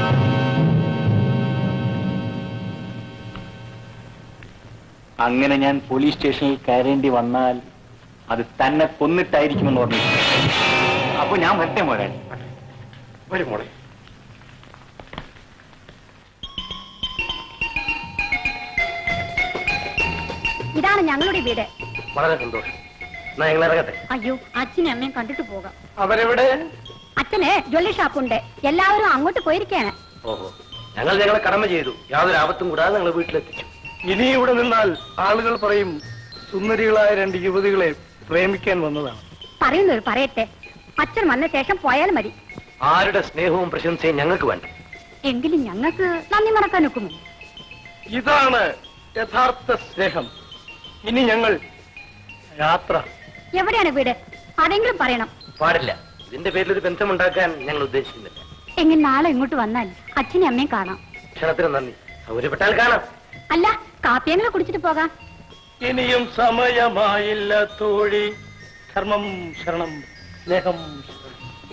അങ്ങനെ ഞാൻ പോലീസ് സ്റ്റേഷനിൽ കയറേണ്ടി വന്നാൽ അത് തന്നെ കൊന്നിട്ടായിരിക്കുമെന്ന് ഓർമ്മിച്ചു അപ്പൊ ഞാൻ വരട്ടെ മോരാൻ വരും മോളെ ഇതാണ് ഞങ്ങളുടെ വീട് വളരെ സന്തോഷം എന്നാ ഞങ്ങൾ ഇറങ്ങട്ടെ അയ്യോ അച്ഛനും അമ്മയും കണ്ടിട്ട് പോകാം അവരെവിടെ അച്ഛന് ജ്വല്ലറി ഷാപ്പുണ്ട് എല്ലാവരും അങ്ങോട്ട് പോയിരിക്കാണ് ഓഹോ ഞങ്ങൾ ഞങ്ങളെ കടമ ചെയ്തു യാതൊരു ആപത്തും കൂടാതെ ഞങ്ങൾ വീട്ടിലെത്തിച്ചു ഇനി ഇവിടെ നിന്നാൽ ആളുകൾ പറയും സുന്ദരികളായ രണ്ട് യുവതികളെ പ്രേമിക്കാൻ വന്നതാണ് പറയുന്നവർ പറയട്ടെ അച്ഛൻ വന്ന ശേഷം പോയാൽ മതി ആരുടെ സ്നേഹവും പ്രശംസയും ഞങ്ങൾക്ക് വേണ്ട എങ്കിലും ഞങ്ങൾക്ക് നന്ദി മറക്കാൻ ഒക്കുമോ ഇതാണ് യഥാർത്ഥ സ്നേഹം ഇനി ഞങ്ങൾ യാത്ര എവിടെയാണ് വീട് അതെങ്കിലും പറയണം പാടില്ല ഇതിന്റെ പേരിൽ ഒരു ബന്ധമുണ്ടാക്കാൻ ഞങ്ങൾ ഉദ്ദേശിക്കുന്നില്ല എങ്കിൽ നാളെ ഇങ്ങോട്ട് വന്നാൽ അച്ഛനും അമ്മയും കാണാം ക്ഷണത്തിന് നന്ദി സൗകര്യപ്പെട്ടാൽ കാണാം അല്ല കാപ്പിയെങ്കിലും കുടിച്ചിട്ട് പോകാം ഇനിയും സമയമായില്ല തോഴി ധർമ്മം ശരണം സ്നേഹം ശരണം.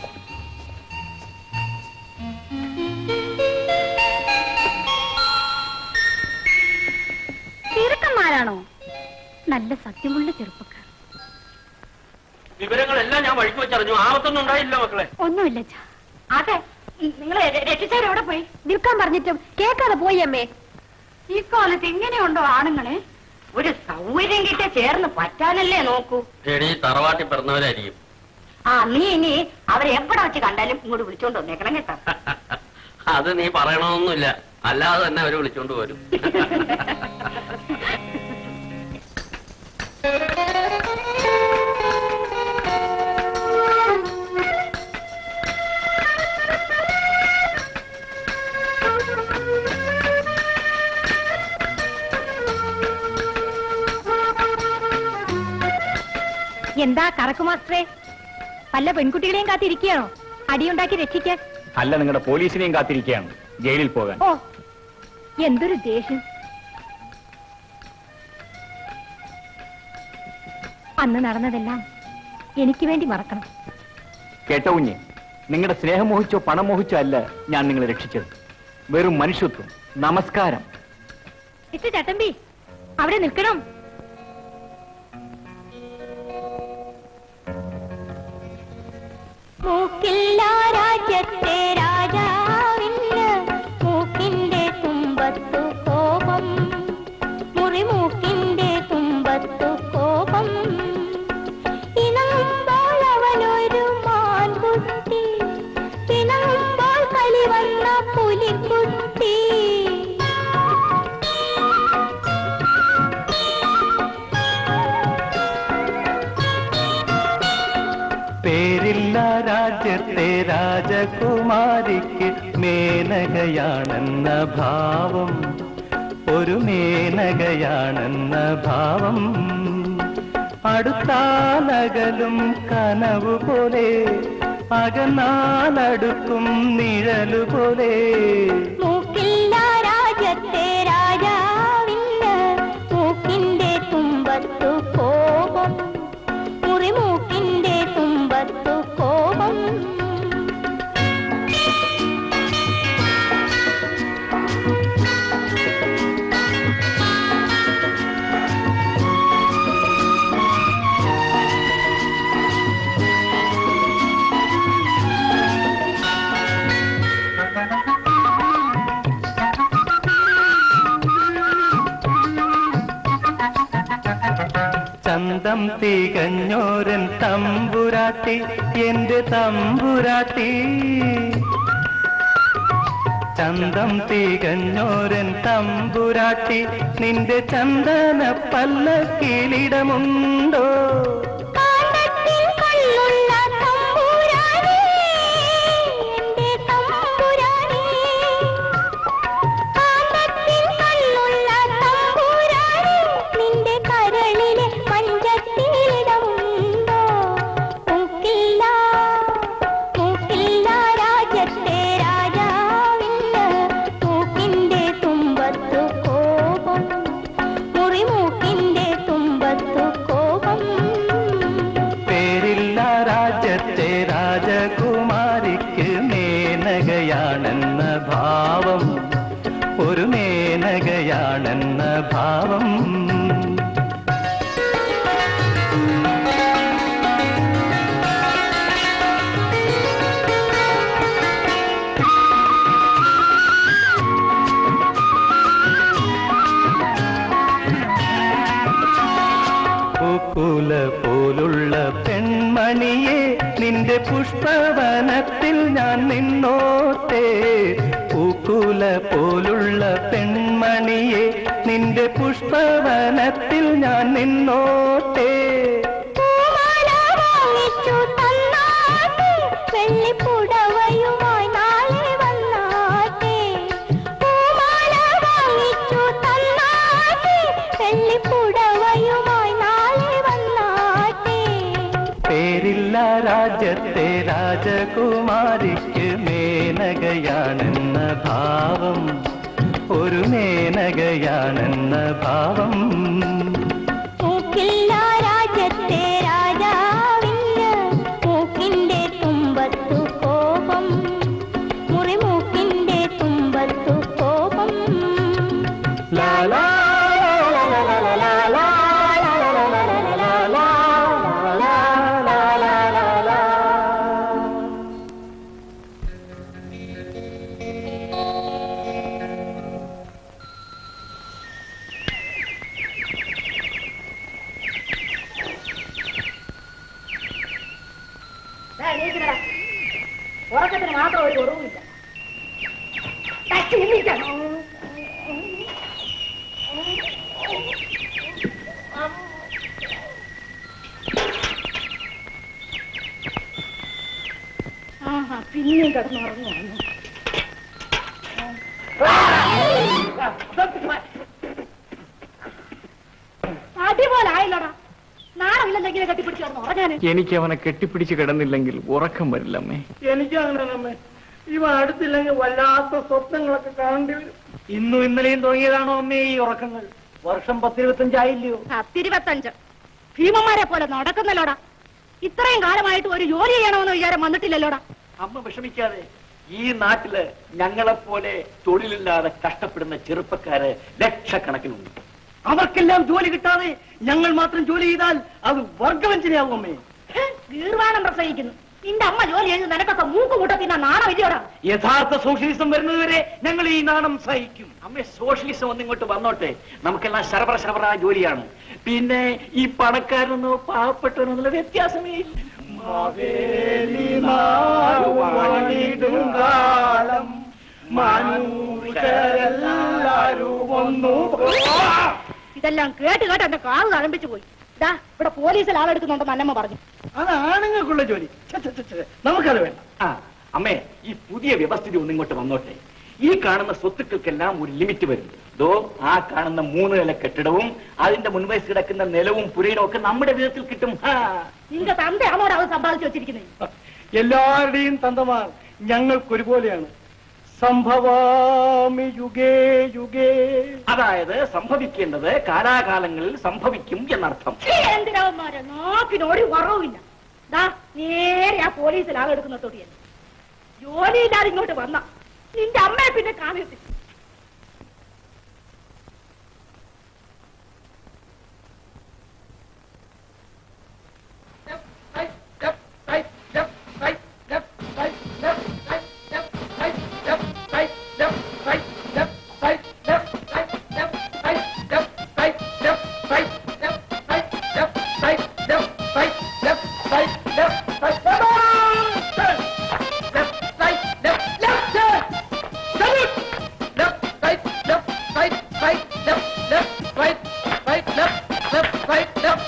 ചെറുക്കന്മാരാണോ നല്ല സത്യമുള്ള ചെറുപ്പക്കാർ വിവരങ്ങളെല്ലാം ഞാൻ വഴിക്ക് വെച്ചറിഞ്ഞു ആപത്തൊന്നും ഉണ്ടായില്ല മക്കളെ ഒന്നുമില്ല അച്ഛാ. അതെ നിങ്ങളെ രക്ഷിച്ചാരെവിടെ പോയി നിൽക്കാൻ പറഞ്ഞിട്ടും കേൾക്കാതെ പോയി അമ്മേ ഈ കാലത്ത് എങ്ങനെയുണ്ടോ ആണുങ്ങളെ ഒരു സൗകര്യം കിട്ടിയ ചേർന്ന് പറ്റാനല്ലേ നോക്കൂ എടി തറവാട്ടി പിറന്നവരായിരിക്കും ആ നീ ഇനി അവരെ എവിടെ വെച്ച് കണ്ടാലും ഇങ്ങോട്ട് വിളിച്ചോണ്ട് വന്നേക്കണം കേട്ടോ അത് നീ പറയണമെന്നൊന്നുമില്ല അല്ലാതെ തന്നെ അവര് വിളിച്ചോണ്ട് വരും എന്താ കറക്കു മാസ്റ്ററെ വല്ല പെൺകുട്ടികളെയും കാത്തിരിക്കുകയാണോ അടിയുണ്ടാക്കി രക്ഷിക്കാൻ അല്ല നിങ്ങളുടെ പോലീസിനെയും കാത്തിരിക്കുകയാണ് ജയിലിൽ പോകാൻ ഓ എന്തൊരു ദേഷ്യം അന്ന് നടന്നതെല്ലാം എനിക്ക് വേണ്ടി മറക്കണം കേട്ടോ കുഞ്ഞ് നിങ്ങളുടെ സ്നേഹം മോഹിച്ചോ പണം മോഹിച്ചോ അല്ല ഞാൻ നിങ്ങളെ രക്ഷിച്ചത് വെറും മനുഷ്യത്വം നമസ്കാരം ഇച്ച ചട്ടമ്പി അവിടെ നിൽക്കണം മൂക്കില്ല രാജ്യത്തെ രാജാവിന് മൂക്കിന്റെ തുമ്പത്തു കോപം മുറിമൂക്കിന്റെ തുമ്പത്തു കോപം ഇണങ്ങുമ്പോൾ അവനൊരു മാൻകുട്ടി പിണങ്ങുമ്പോൾ കളി വന്ന പുലിക്കുട്ടി പേരില്ല രാജ്യത്തെ രാജകുമാരിക്ക് മേനകയാണെന്ന ഭാവം ഒരു മേനകയാണെന്ന ഭാവം അടുത്താലകലും കനവ് പോലെ അകന്നാലടുക്കും നിഴലു പോലെ മൂക്കില്ല രാജ്യത്തെ രാജാവിന് മൂക്കിന്റെ തുമ്പത്തു കോപം മുറിമൂക്കിന്റെ തുമ്പത്തു കോപം ചന്തം തികഞ്ഞോരൻ തമ്പുരാട്ടി എന്റെ തമ്പുരാട്ടി ചന്തം തികഞ്ഞോരൻ തമ്പുരാട്ടി നിന്റെ ചന്ദന പല്ലക്കിലിടമുണ്ടോ കാന്തത്തിൽ കണ്ണുള്ള തമ്പുരാനേ എന്റെ തമ്പുരാനേ കാന്തത്തിൽ കണ്ണുള്ള തമ്പുരാനേ നിന്റെ കരളിലെ മഞ്ചത്തിലിടമുണ്ടോ മൂക്കില്ല മൂക്കില്ല രാജ്യത്തെ രാജാവിന് മൂക്കിന്റെ തുമ്പത്തു കോപം മുറിമൂക്കിന്റെ തുമ്പത്തു കോപം പേരില്ല രാജ്യത്തെ രാജകുമാരിക്ക് മേനകയാണെന്ന ഭാവം ഒരു മേനകയാണെന്ന ഭാവം പൂക്കുല പോലുള്ള പെൺമണിയെ നിന്റെ പുഷ്പവനത്തിൽ ഞാൻ നിന്നോട്ടെ പൂക്കുല പോലുള്ള പെൺമണിയെ നിന്റെ പുഷ്പവനത്തിൽ ഞാൻ നിന്നോട്ടെ പൂമാല വാങ്ങിച്ചു തന്നാട്ടെ വെള്ളിപ്പുടവയുമായി നാളെ വന്നാട്ടെ പൂമാല വാങ്ങിച്ചു തന്നാട്ടെ വെള്ളിപ്പുടവയുമായി നാളെ വന്നാട്ടെ പേരില്ല രാജ്യത്തെ രാജകുമാരിക്ക് മേനകയാണെന്ന ഭാവം ഒരു മേനകയാണെന്ന ഭാവം മൂക്കില്ല രാജ്യത്തെ രാജാവിന് മൂക്കിന്റെ തുമ്പത്തു കോപം മുറിമൂക്കിന്റെ തുമ്പത്തു കോപം ലാ ലാ ലാ ലാ ലാ ലാ ലാ ലാ ലാ ലാ ലാ ലാ ലാ. ഉറക്കത്തിന് മാത്രം ഒരു കുറവുമില്ല തട്ടി എണ്ണിക്കണം ആഹാ പിന്നെയും കിടന്നുറങ്ങുന്നു അടിപോലെ ആയില്ലടാ നാളെ കെട്ടിപ്പിടിച്ച് കിടന്ന് ഉറങ്ങാന് എനിക്ക് അവനെ കെട്ടിപ്പിടിച്ച് കിടന്നില്ലെങ്കിൽ ഉറക്കം വരില്ല അമ്മേ എനിക്ക് അങ്ങനെ അമ്മേ ഇവ അടുത്തില്ലെങ്കിൽ വല്ലാത്ത സ്വപ്നങ്ങളൊക്കെ കാണേണ്ടി വരും ഇന്നും ഇന്നലെയും തുടങ്ങിയതാണോ അമ്മേ ഈ ഉറക്കങ്ങൾ വർഷം പത്തിരുപത്തഞ്ചായില്ലയോ പത്തിരുപത്തഞ്ച് ഭീമന്മാരെ പോലെ നടക്കുന്നല്ലോടാ ഇത്രയും കാലമായിട്ട് ഒരു ജോലി ചെയ്യണമെന്ന് വിചാരം വന്നിട്ടില്ലല്ലോടാ അമ്മ വിഷമിക്കാതെ ഈ നാട്ടില് ഞങ്ങളെപ്പോലെ തൊഴിലില്ലാതെ കഷ്ടപ്പെടുന്ന ചെറുപ്പക്കാര് ലക്ഷക്കണക്കിനുണ്ട് അവർക്കെല്ലാം ജോലി കിട്ടാതെ ഞങ്ങൾ മാത്രം ജോലി ചെയ്താൽ അത് വർഗവഞ്ചനയാവും അമ്മേ ഹെ, ഗീർവാണം പ്രസംഗിക്കുന്നു നിന്റെ അമ്മ ജോലി ചെയ്ത് നിനക്കൊക്കെ മൂക്ക് കൂട്ടത്തിന്ന നാണം ഇല്ലയോടാ യഥാർത്ഥ സോഷ്യലിസം വരുന്നതുവരെ ഞങ്ങൾ ഈ നാണം സഹിക്കും അമ്മ സോഷ്യലിസം ഒന്നിങ്ങോട്ട് വന്നോട്ടെ നമുക്കെല്ലാം ശരവറ ശരവറ ജോലിയാണ് പിന്നെ ഈ പണക്കാരനോ പാവപ്പെട്ടവനോ എന്നുള്ള വ്യത്യാസമേ ഇല്ല കാലം മനുഷ്യരെല്ലാരും ഒന്നു ഇതെല്ലാം കേട്ട് കേട്ട് എന്റെ കാറ് തഴമ്പിച്ചു പോയി ഇതാ ഇവിടെ പോലീസിൽ ആളെടുക്കുന്നുണ്ടെന്ന് അന്നമ്മ പറഞ്ഞു അത് ആണുങ്ങൾക്കുള്ള ജോലി ഛെ, ഛെ, ഛെ, ഛെ. നമുക്കത് വേണ്ട ആ അമ്മേ ഈ പുതിയ വ്യവസ്ഥിതി ഒന്നിങ്ങോട്ട് വന്നോട്ടെ ഈ കാണുന്ന സ്വത്തുക്കൾക്കെല്ലാം ഒരു ലിമിറ്റ് വരും ദോ ആ കാണുന്ന മൂന്ന് നില കെട്ടിടവും അതിന്റെ മുൻവയസ് കിടക്കുന്ന നിലവും പുരയിടവും ഒക്കെ നമ്മുടെ വിധത്തിൽ കിട്ടും ഹാ. നിന്റെ തന്തയാണോടാ അത് സമ്പാദിച്ചു വെച്ചിരിക്കുന്നത് എല്ലാവരുടെയും തന്തമാർ ഞങ്ങൾക്കൊരുപോലെയാണ് സംഭവാമി യുഗേ യുഗേ അതായത് സംഭവിക്കേണ്ടത് കാലാകാലങ്ങളിൽ സംഭവിക്കും എന്നർത്ഥം എന്തിനാവന്മാരെ നാക്കിനൊരു കുറവുമില്ല ദാ നേരെ ആ പോലീസിൽ ആളെടുക്കുന്ന തൊടിയൻ ജോലിയില്ലാതെ ഇങ്ങോട്ട് വന്ന നിന്റെ അമ്മയെ പിന്നെ കാണരുത് left left right right left left right left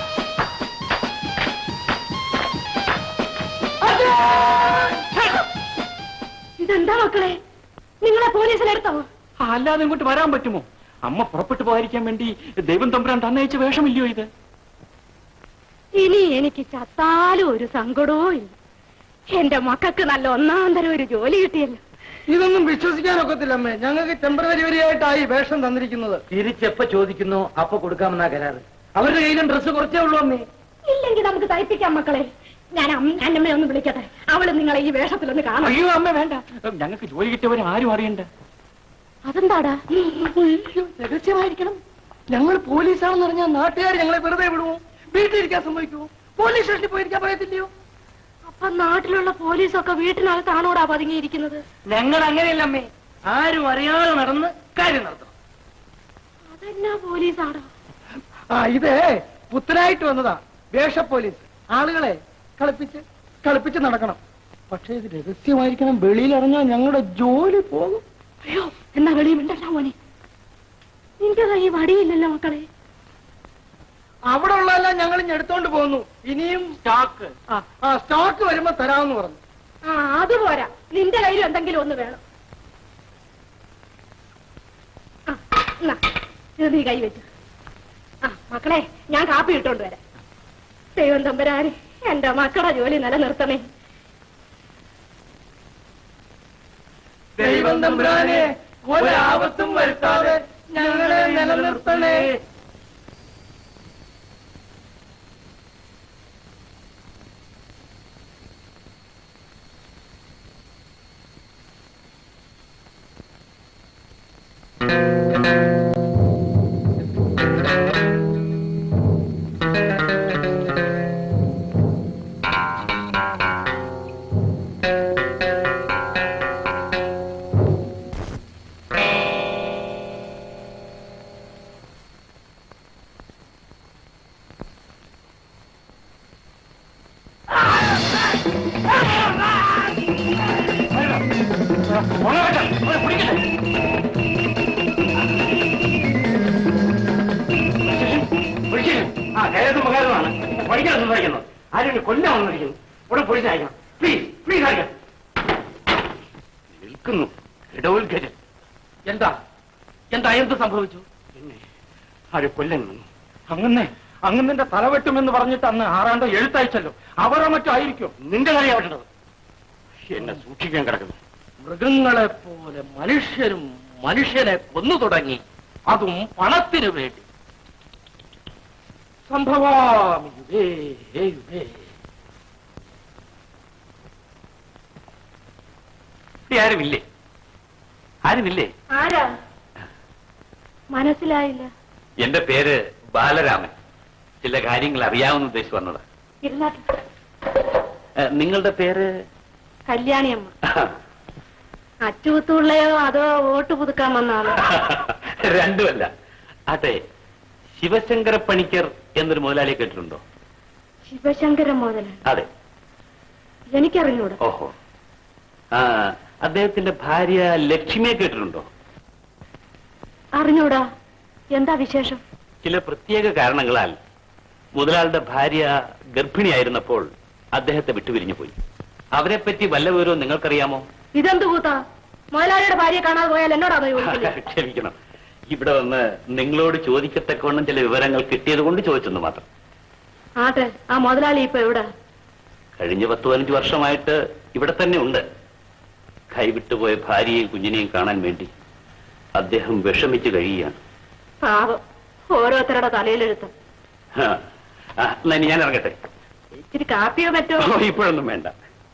ഇതെന്താ മക്കളെ നിങ്ങളെ പോലീസിലെടുത്തോ അല്ലാതെ ഇങ്ങോട്ട് വരാൻ പറ്റുമോ അമ്മ പുറപ്പെട്ടു പോകാതിരിക്കാൻ വേണ്ടി ദൈവം തമ്പുരാൻ തന്നയച്ച വേഷമില്ലയോ ഇത് ഇനി എനിക്ക് ചത്താലും ഒരു സങ്കടവും ഇല്ല എന്റെ മക്കൾക്ക് നല്ല ഒന്നാം തരം ഒരു ജോലി കിട്ടിയല്ലോ ഇതൊന്നും വിശ്വസിക്കാനൊക്കത്തില്ല അമ്മേ ഞങ്ങൾക്ക് ടെമ്പററി വരിയായിട്ടായി വേഷം തന്നിരിക്കുന്നത് തിരിച്ചെപ്പ ചോദിക്കുന്നു അപ്പൊ കൊടുക്കാമെന്നാ കരാറ് അവരുടെ കയ്യിലും ഡ്രസ്സ് കുറച്ചേ ഉള്ളൂ അമ്മേ ഇല്ലെങ്കിൽ നമുക്ക് തയ്പ്പിക്കാം മക്കളെ ഞാൻ അമ്മ- അന്നമ്മയെ ഒന്ന് വിളിക്കട്ടെ അവള് നിങ്ങളെ ഈ വേഷത്തിലൊന്ന് കാണാം അയ്യോ അമ്മ വേണ്ട ഞങ്ങൾക്ക് ജോലി കിട്ടിയവരെ ആരും അറിയണ്ട അതെന്താടാ അയ്യോ, രഹസ്യമായിരിക്കണം ഞങ്ങൾ പോലീസാണെന്ന് പറഞ്ഞാൽ നാട്ടുകാർ ഞങ്ങളെ വെറുതെ വിടുവോ വീട്ടിലിരിക്കാൻ സമ്മതിക്കുവോ പോലീസ് സ്റ്റേഷനിൽ പോയിരിക്കാൻ പറയത്തില്ലയോ അപ്പൊ നാട്ടിലുള്ള പോലീസൊക്കെ വീട്ടിനകത്താണോടാ പതുങ്ങിയിരിക്കുന്നത് ഞങ്ങൾ അങ്ങനെയല്ല അമ്മേ ആരും അറിയാതെ നടന്ന് കാര്യം നടത്തണം അതെന്നാ പോലീസാടാ ആ ഇത് പുത്തനായിട്ട് വന്നതാ വേഷ പോലീസ് ആളുകളെ കളിപ്പിച്ച് കളിപ്പിച്ച് നടക്കണം പക്ഷേ ഇത് രഹസ്യമായിരിക്കണം വെളിയിൽ ഇറങ്ങാൻ ഞങ്ങളുടെ ജോലി പോകും അയ്യോ എന്നാ വെളിയുമുണ്ടല്ലോ മോനെ നിന്റെ കൈ വടിയില്ലല്ലോ മക്കളെ അവിടെ ഉള്ളതെല്ലാം ഞങ്ങൾ ഇനി എടുത്തോണ്ട് പോകുന്നു ഇനിയും സ്റ്റോക്ക് ആ സ്റ്റോക്ക് വരുമ്പോ തരാമെന്ന് പറഞ്ഞു ആ അത് പോരാ നിന്റെ കയ്യിൽ എന്തെങ്കിലും ഒന്ന് വേണം ആ, എന്നാ, ഇത് നീ കൈ വെച്ചു ആ മക്കളെ ഞാൻ കാപ്പി ഇട്ടോണ്ട് വരാം ദൈവം തമ്പരാന് എന്റെ മക്കളുടെ ജോലി നിലനിർത്തണേ ദൈവം തമ്പുരാനെ ഒരാപത്തും വരുത്താതെ ഞങ്ങളെ നിലനിർത്തണേ ആ കയറുന്ന ഉപകാരമാണ് പഠിക്കാൻ സംസാരിക്കുന്നു ആരും കൊല്ലാൻ വന്നിരിക്കുന്നു ഇവിടെ പോലീസ് അയക്കണം പ്ലീസ് പ്ലീസ് അയക്കണം നിൽക്കുന്നു ഇടവുൽക്കര് എന്താ എന്താ എന്ത് സംഭവിച്ചു പിന്നെ ആര് കൊല്ലൻ വന്നു അങ്ങനെ അങ്ങന്റെ തലവെട്ടുമെന്ന് പറഞ്ഞിട്ട് അന്ന് ആറാണ്ട് എഴുത്തയച്ചല്ലോ അവരോ മറ്റോ ആയിരിക്കും നിന്റെ കാര്യമാവേണ്ടത് എന്നെ സൂക്ഷിക്കാൻ കിടക്കുന്നു മൃഗങ്ങളെ പോലെ മനുഷ്യരും മനുഷ്യനെ കൊന്നു തുടങ്ങി അതും പണത്തിനു വേണ്ടി സംഭവാമി യുഗേ യുഗേ ഇവിടെ ആരുമില്ലേ ആരുമില്ലേ ആരാ മനസ്സിലായില്ല എന്റെ പേര് ബാലരാമൻ ചില കാര്യങ്ങൾ അറിയാവുന്ന ഉദ്ദേശിച്ച് വന്നത് ഇരുന്നാട്ടെ നിങ്ങളുടെ പേര് കല്യാണിയമ്മ അച്ചുകുത്തുള്ളയോ അതോ വോട്ട് പുതുക്കാൻ വന്ന ആളോ രണ്ടുമല്ല ആട്ടെ ശിവശങ്കര പണിക്കർ എന്നൊരു മുതലാളിയെ കേട്ടിട്ടുണ്ടോ ശിവശങ്കരൻ മുതൽ അതെ എനിക്കറിഞ്ഞൂടാ ഓഹോ ആ അദ്ദേഹത്തിന്റെ ഭാര്യ ലക്ഷ്മിയെ കേട്ടിട്ടുണ്ടോ അറിഞ്ഞൂടാ എന്താ വിശേഷം ചില പ്രത്യേക കാരണങ്ങളാൽ മുതലാളുടെ ഭാര്യ ഗർഭിണിയായിരുന്നപ്പോൾ അദ്ദേഹത്തെ വിട്ടുപിരിഞ്ഞു പോയി അവരെ പറ്റി വല്ല വിവരവും നിങ്ങൾക്കറിയാമോ ഇതെന്ത് കൂത്താ മുതലാളിയുടെ ഭാര്യയെ കാണാതെ പോയാൽ എന്നോടാണോ ചോദിക്കുന്നത് ക്ഷമിക്കണം ഇവിടെ വന്ന് നിങ്ങളോട് ചോദിക്കത്തക്കവണ്ണം ചില വിവരങ്ങൾ കിട്ടിയത് കൊണ്ട് ചോദിച്ചെന്ന് മാത്രം ആട്ടെ ആ മുതലാളി ഇപ്പൊ എവിടെ കഴിഞ്ഞ പത്ത് പതിനഞ്ച് വർഷമായിട്ട് ഇവിടെ തന്നെ ഉണ്ട് കൈവിട്ടുപോയ ഭാര്യയെയും കുഞ്ഞിനെയും കാണാൻ വേണ്ടി അദ്ദേഹം വിഷമിച്ച് കഴിയുകയാണ് പാവം ഓരോരുത്തരുടെ തലയിലെഴുത്ത് ആ, ആ, എന്നാ ഇനി ഞാൻ ഇറങ്ങട്ടെ ഇച്ചിരി കാപ്പിയോ മറ്റോ ഓ, ഇപ്പോഴൊന്നും വേണ്ട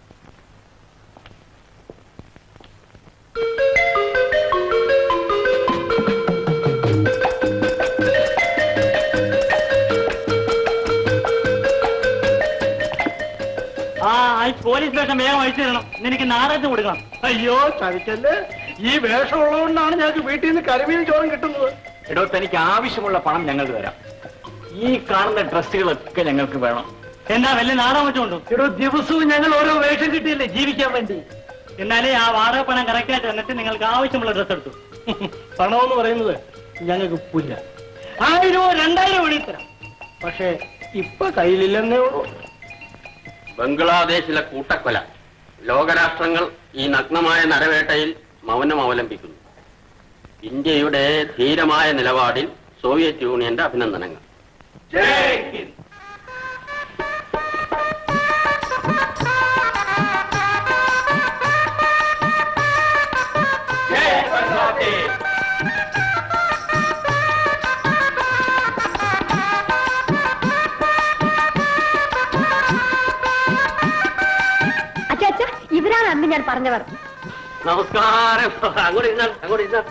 ആ ഈ പോലീസ് വേഷം വേഗം അഴിച്ചു തരണം എനിക്ക് നാടകത്തിന് കൊടുക്കണം അയ്യോ ചതിക്കല്ലേ ഈ വേഷം ഉള്ളതുകൊണ്ടാണ് ഞങ്ങൾക്ക് വീട്ടിൽ നിന്ന് കരിമീൻ ചോറും കിട്ടുന്നത് എടോ തനിക്ക് ആവശ്യമുള്ള പണം ഞങ്ങൾക്ക് തരാം ഈ കാണുന്ന ഡ്രസ്സുകളൊക്കെ ഞങ്ങൾക്ക് വേണം എന്നാ വലിയ നാടകം വെച്ചോണ്ടോ എടോ ദിവസവും ഞങ്ങൾ ഓരോ വേഷം കിട്ടിയില്ലേ ജീവിക്കാൻ വേണ്ടി എന്നാലേ ആ വാടക പണം കറക്റ്റ് ആയിട്ട് എന്നിട്ട് നിങ്ങൾക്ക് ആവശ്യമുള്ള ഡ്രസ് എടുത്തു പണമെന്ന് പറയുന്നത് ഞങ്ങൾക്ക് പുല്ല ആയിരമോ രണ്ടായിരം വേണി തരാം പക്ഷേ ഇപ്പൊ കയ്യിലില്ലെന്നേ ഉള്ളൂ ബംഗ്ലാദേശിലെ കൂട്ടക്കൊല ലോകരാഷ്ട്രങ്ങൾ ഈ നഗ്നമായ നരവേട്ടയിൽ മൗനം അവലംബിക്കുന്നു ഇന്ത്യയുടെ ധീരമായ നിലപാടിൽ സോവിയറ്റ് യൂണിയന്റെ അഭിനന്ദനങ്ങൾ അച്ഛ അച്ഛ ഇവരാണ് അന്ന് ഞാൻ പറഞ്ഞവർ നമസ്കാരം അങ്ങോട്ട് ഇരുന്നാൽ അങ്ങോട്ട് ഇരുന്നാൽ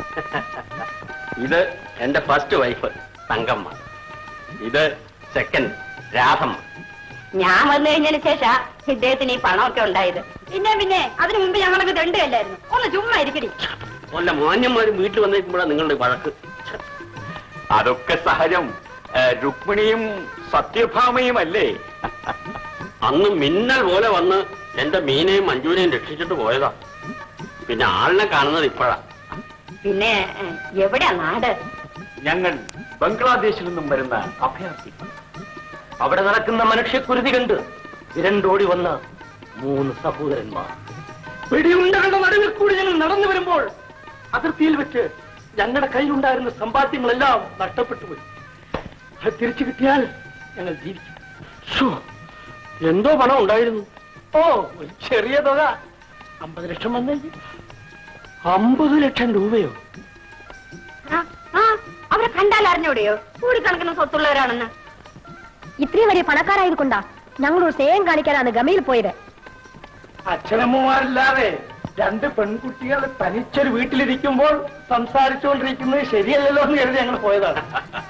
ഇത് എന്റെ ഫസ്റ്റ് വൈഫ് തങ്കമ്മ ഇത് സെക്കൻഡ് രാധമ്മ ഞാൻ വന്നു കഴിഞ്ഞതിന് ശേഷം ഇദ്ദേഹത്തിന് ഈ പണമൊക്കെ ഉണ്ടായത് പിന്നെ പിന്നെ അതിനു മുമ്പ് ഞങ്ങളൊക്കെ ദണ്ടുകല്ലായിരുന്നു ഒന്ന് ചുമ്മാ ഇരിക്കടി വല്ല മാന്യന്മാരും വീട്ടിൽ വന്നേക്കുമ്പോഴാണ് നിങ്ങളുടെ വഴക്ക് അതൊക്കെ സഹജം ഏ, രുക്മിണിയും സത്യഭാമയും അല്ലേ അന്ന് മിന്നൽ പോലെ വന്ന് എന്റെ മീനെയും മഞ്ജുവിനെയും രക്ഷിച്ചിട്ട് പോയതാ പിന്നെ ആളിനെ കാണുന്നത് ഇപ്പോഴാ പിന്നെ ഏഹ്, എവിടെയാ നാട് ഞങ്ങൾ ബംഗ്ലാദേശിൽ നിന്നും വരുന്ന അഭയാർത്ഥി അവിടെ നടക്കുന്ന മനുഷ്യക്കുരുതി കണ്ട് ഇരണ്ടോടി വന്ന മൂന്ന് സഹോദരന്മാർ പിടിയുണ്ടകളുടെ നടുവിൽ കൂടി ഞങ്ങൾ നടന്നു വരുമ്പോൾ അതിർത്തിയിൽ വെച്ച് ഞങ്ങളുടെ കയ്യിലുണ്ടായിരുന്ന സമ്പാദ്യങ്ങളെല്ലാം നഷ്ടപ്പെട്ടു പോയി അത് തിരിച്ചു കിട്ടിയാൽ ഞങ്ങൾ ജീവിക്കും ശ്ശോ, എന്തോ പണം ഉണ്ടായിരുന്നു ഓ ഒരു ചെറിയ തുക അമ്പത് ലക്ഷം വന്നേക്ക് അമ്പത് ലക്ഷം രൂപയോ ആ, ആ അവരെ കണ്ടാൽ അറിഞ്ഞൂടെയോ കൂടിക്കണക്കിന് സ്വത്തുള്ളവരാണെന്ന് ഇത്രയും വലിയ പണക്കാരായത് കൊണ്ടാ ഞങ്ങളൊരു സ്നേഹം കാണിക്കാനാണ് ഗമയിൽ പോയത് അച്ഛനമ്മമാരില്ലാതെ രണ്ട് പെൺകുട്ടികൾ തനിച്ചൊരു വീട്ടിലിരിക്കുമ്പോൾ സംസാരിച്ചുകൊണ്ടിരിക്കുന്നത് ശരിയല്ലല്ലോ എന്ന് കരുതി ഞങ്ങൾ പോയതാണ്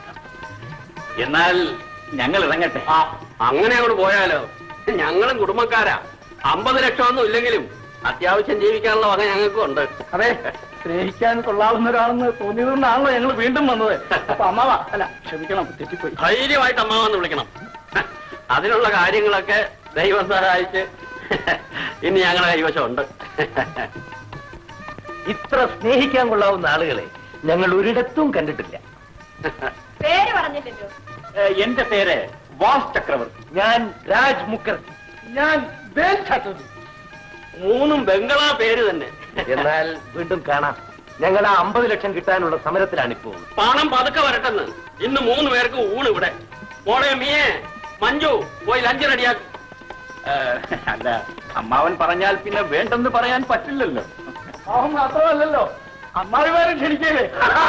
എന്നാൽ ഞങ്ങൾ ഇറങ്ങട്ടെ ആ അങ്ങനെ അങ്ങോട്ട് പോയാലോ ഞങ്ങളും കുടുംബക്കാരാ അമ്പത് ലക്ഷമൊന്നും ഇല്ലെങ്കിലും അത്യാവശ്യം ജീവിക്കാനുള്ള വക ഞങ്ങൾക്കും ഉണ്ട് അതെ സ്നേഹിക്കാൻ കൊള്ളാവുന്ന ഒരാളെന്ന് തോന്നിയതുകൊണ്ടാണല്ലോ ഞങ്ങൾ വീണ്ടും വന്നത് അപ്പൊ അമ്മാവ അല്ല ക്ഷമിക്കണം തെറ്റിപ്പോയി ധൈര്യമായിട്ട് അമ്മാവെന്ന് വിളിക്കണം അതിനുള്ള കാര്യങ്ങളൊക്കെ ദൈവം സഹായിച്ച് ഇനി ഞങ്ങളുടെ കൈവശമുണ്ട് ഇത്ര സ്നേഹിക്കാൻ കൊള്ളാവുന്ന ആളുകളെ ഞങ്ങൾ ഒരിടത്തും കണ്ടിട്ടില്ല പേര് പറഞ്ഞിട്ടുണ്ടോ ഏ, എന്റെ പേര് വാസ് ചക്രവർത്തി ഞാൻ രാജ് മുഖർജി ഞാൻ ബേൽ ചാറ്റർജി മൂന്നും ബംഗളാ പേര് തന്നെ എന്നാൽ വീണ്ടും കാണാം ഞങ്ങൾ ആ അമ്പത് ലക്ഷം കിട്ടാനുള്ള സമരത്തിലാണിപ്പോൾ പണം പതുക്കെ വരട്ടെന്ന് ഇന്ന് മൂന്ന് പേർക്ക് ഊണ് ഇവിടെ മോളെ മീയെ മഞ്ജു പോയി ലഞ്ച് റെഡിയാക്കും ഏ, അല്ല അമ്മാവൻ പറഞ്ഞാൽ പിന്നെ വേണ്ടെന്ന് പറയാൻ പറ്റില്ലല്ലോ അവൻ മാത്രമല്ലല്ലോ അമ്മാവിമാരെ ക്ഷണിക്കല്ലേ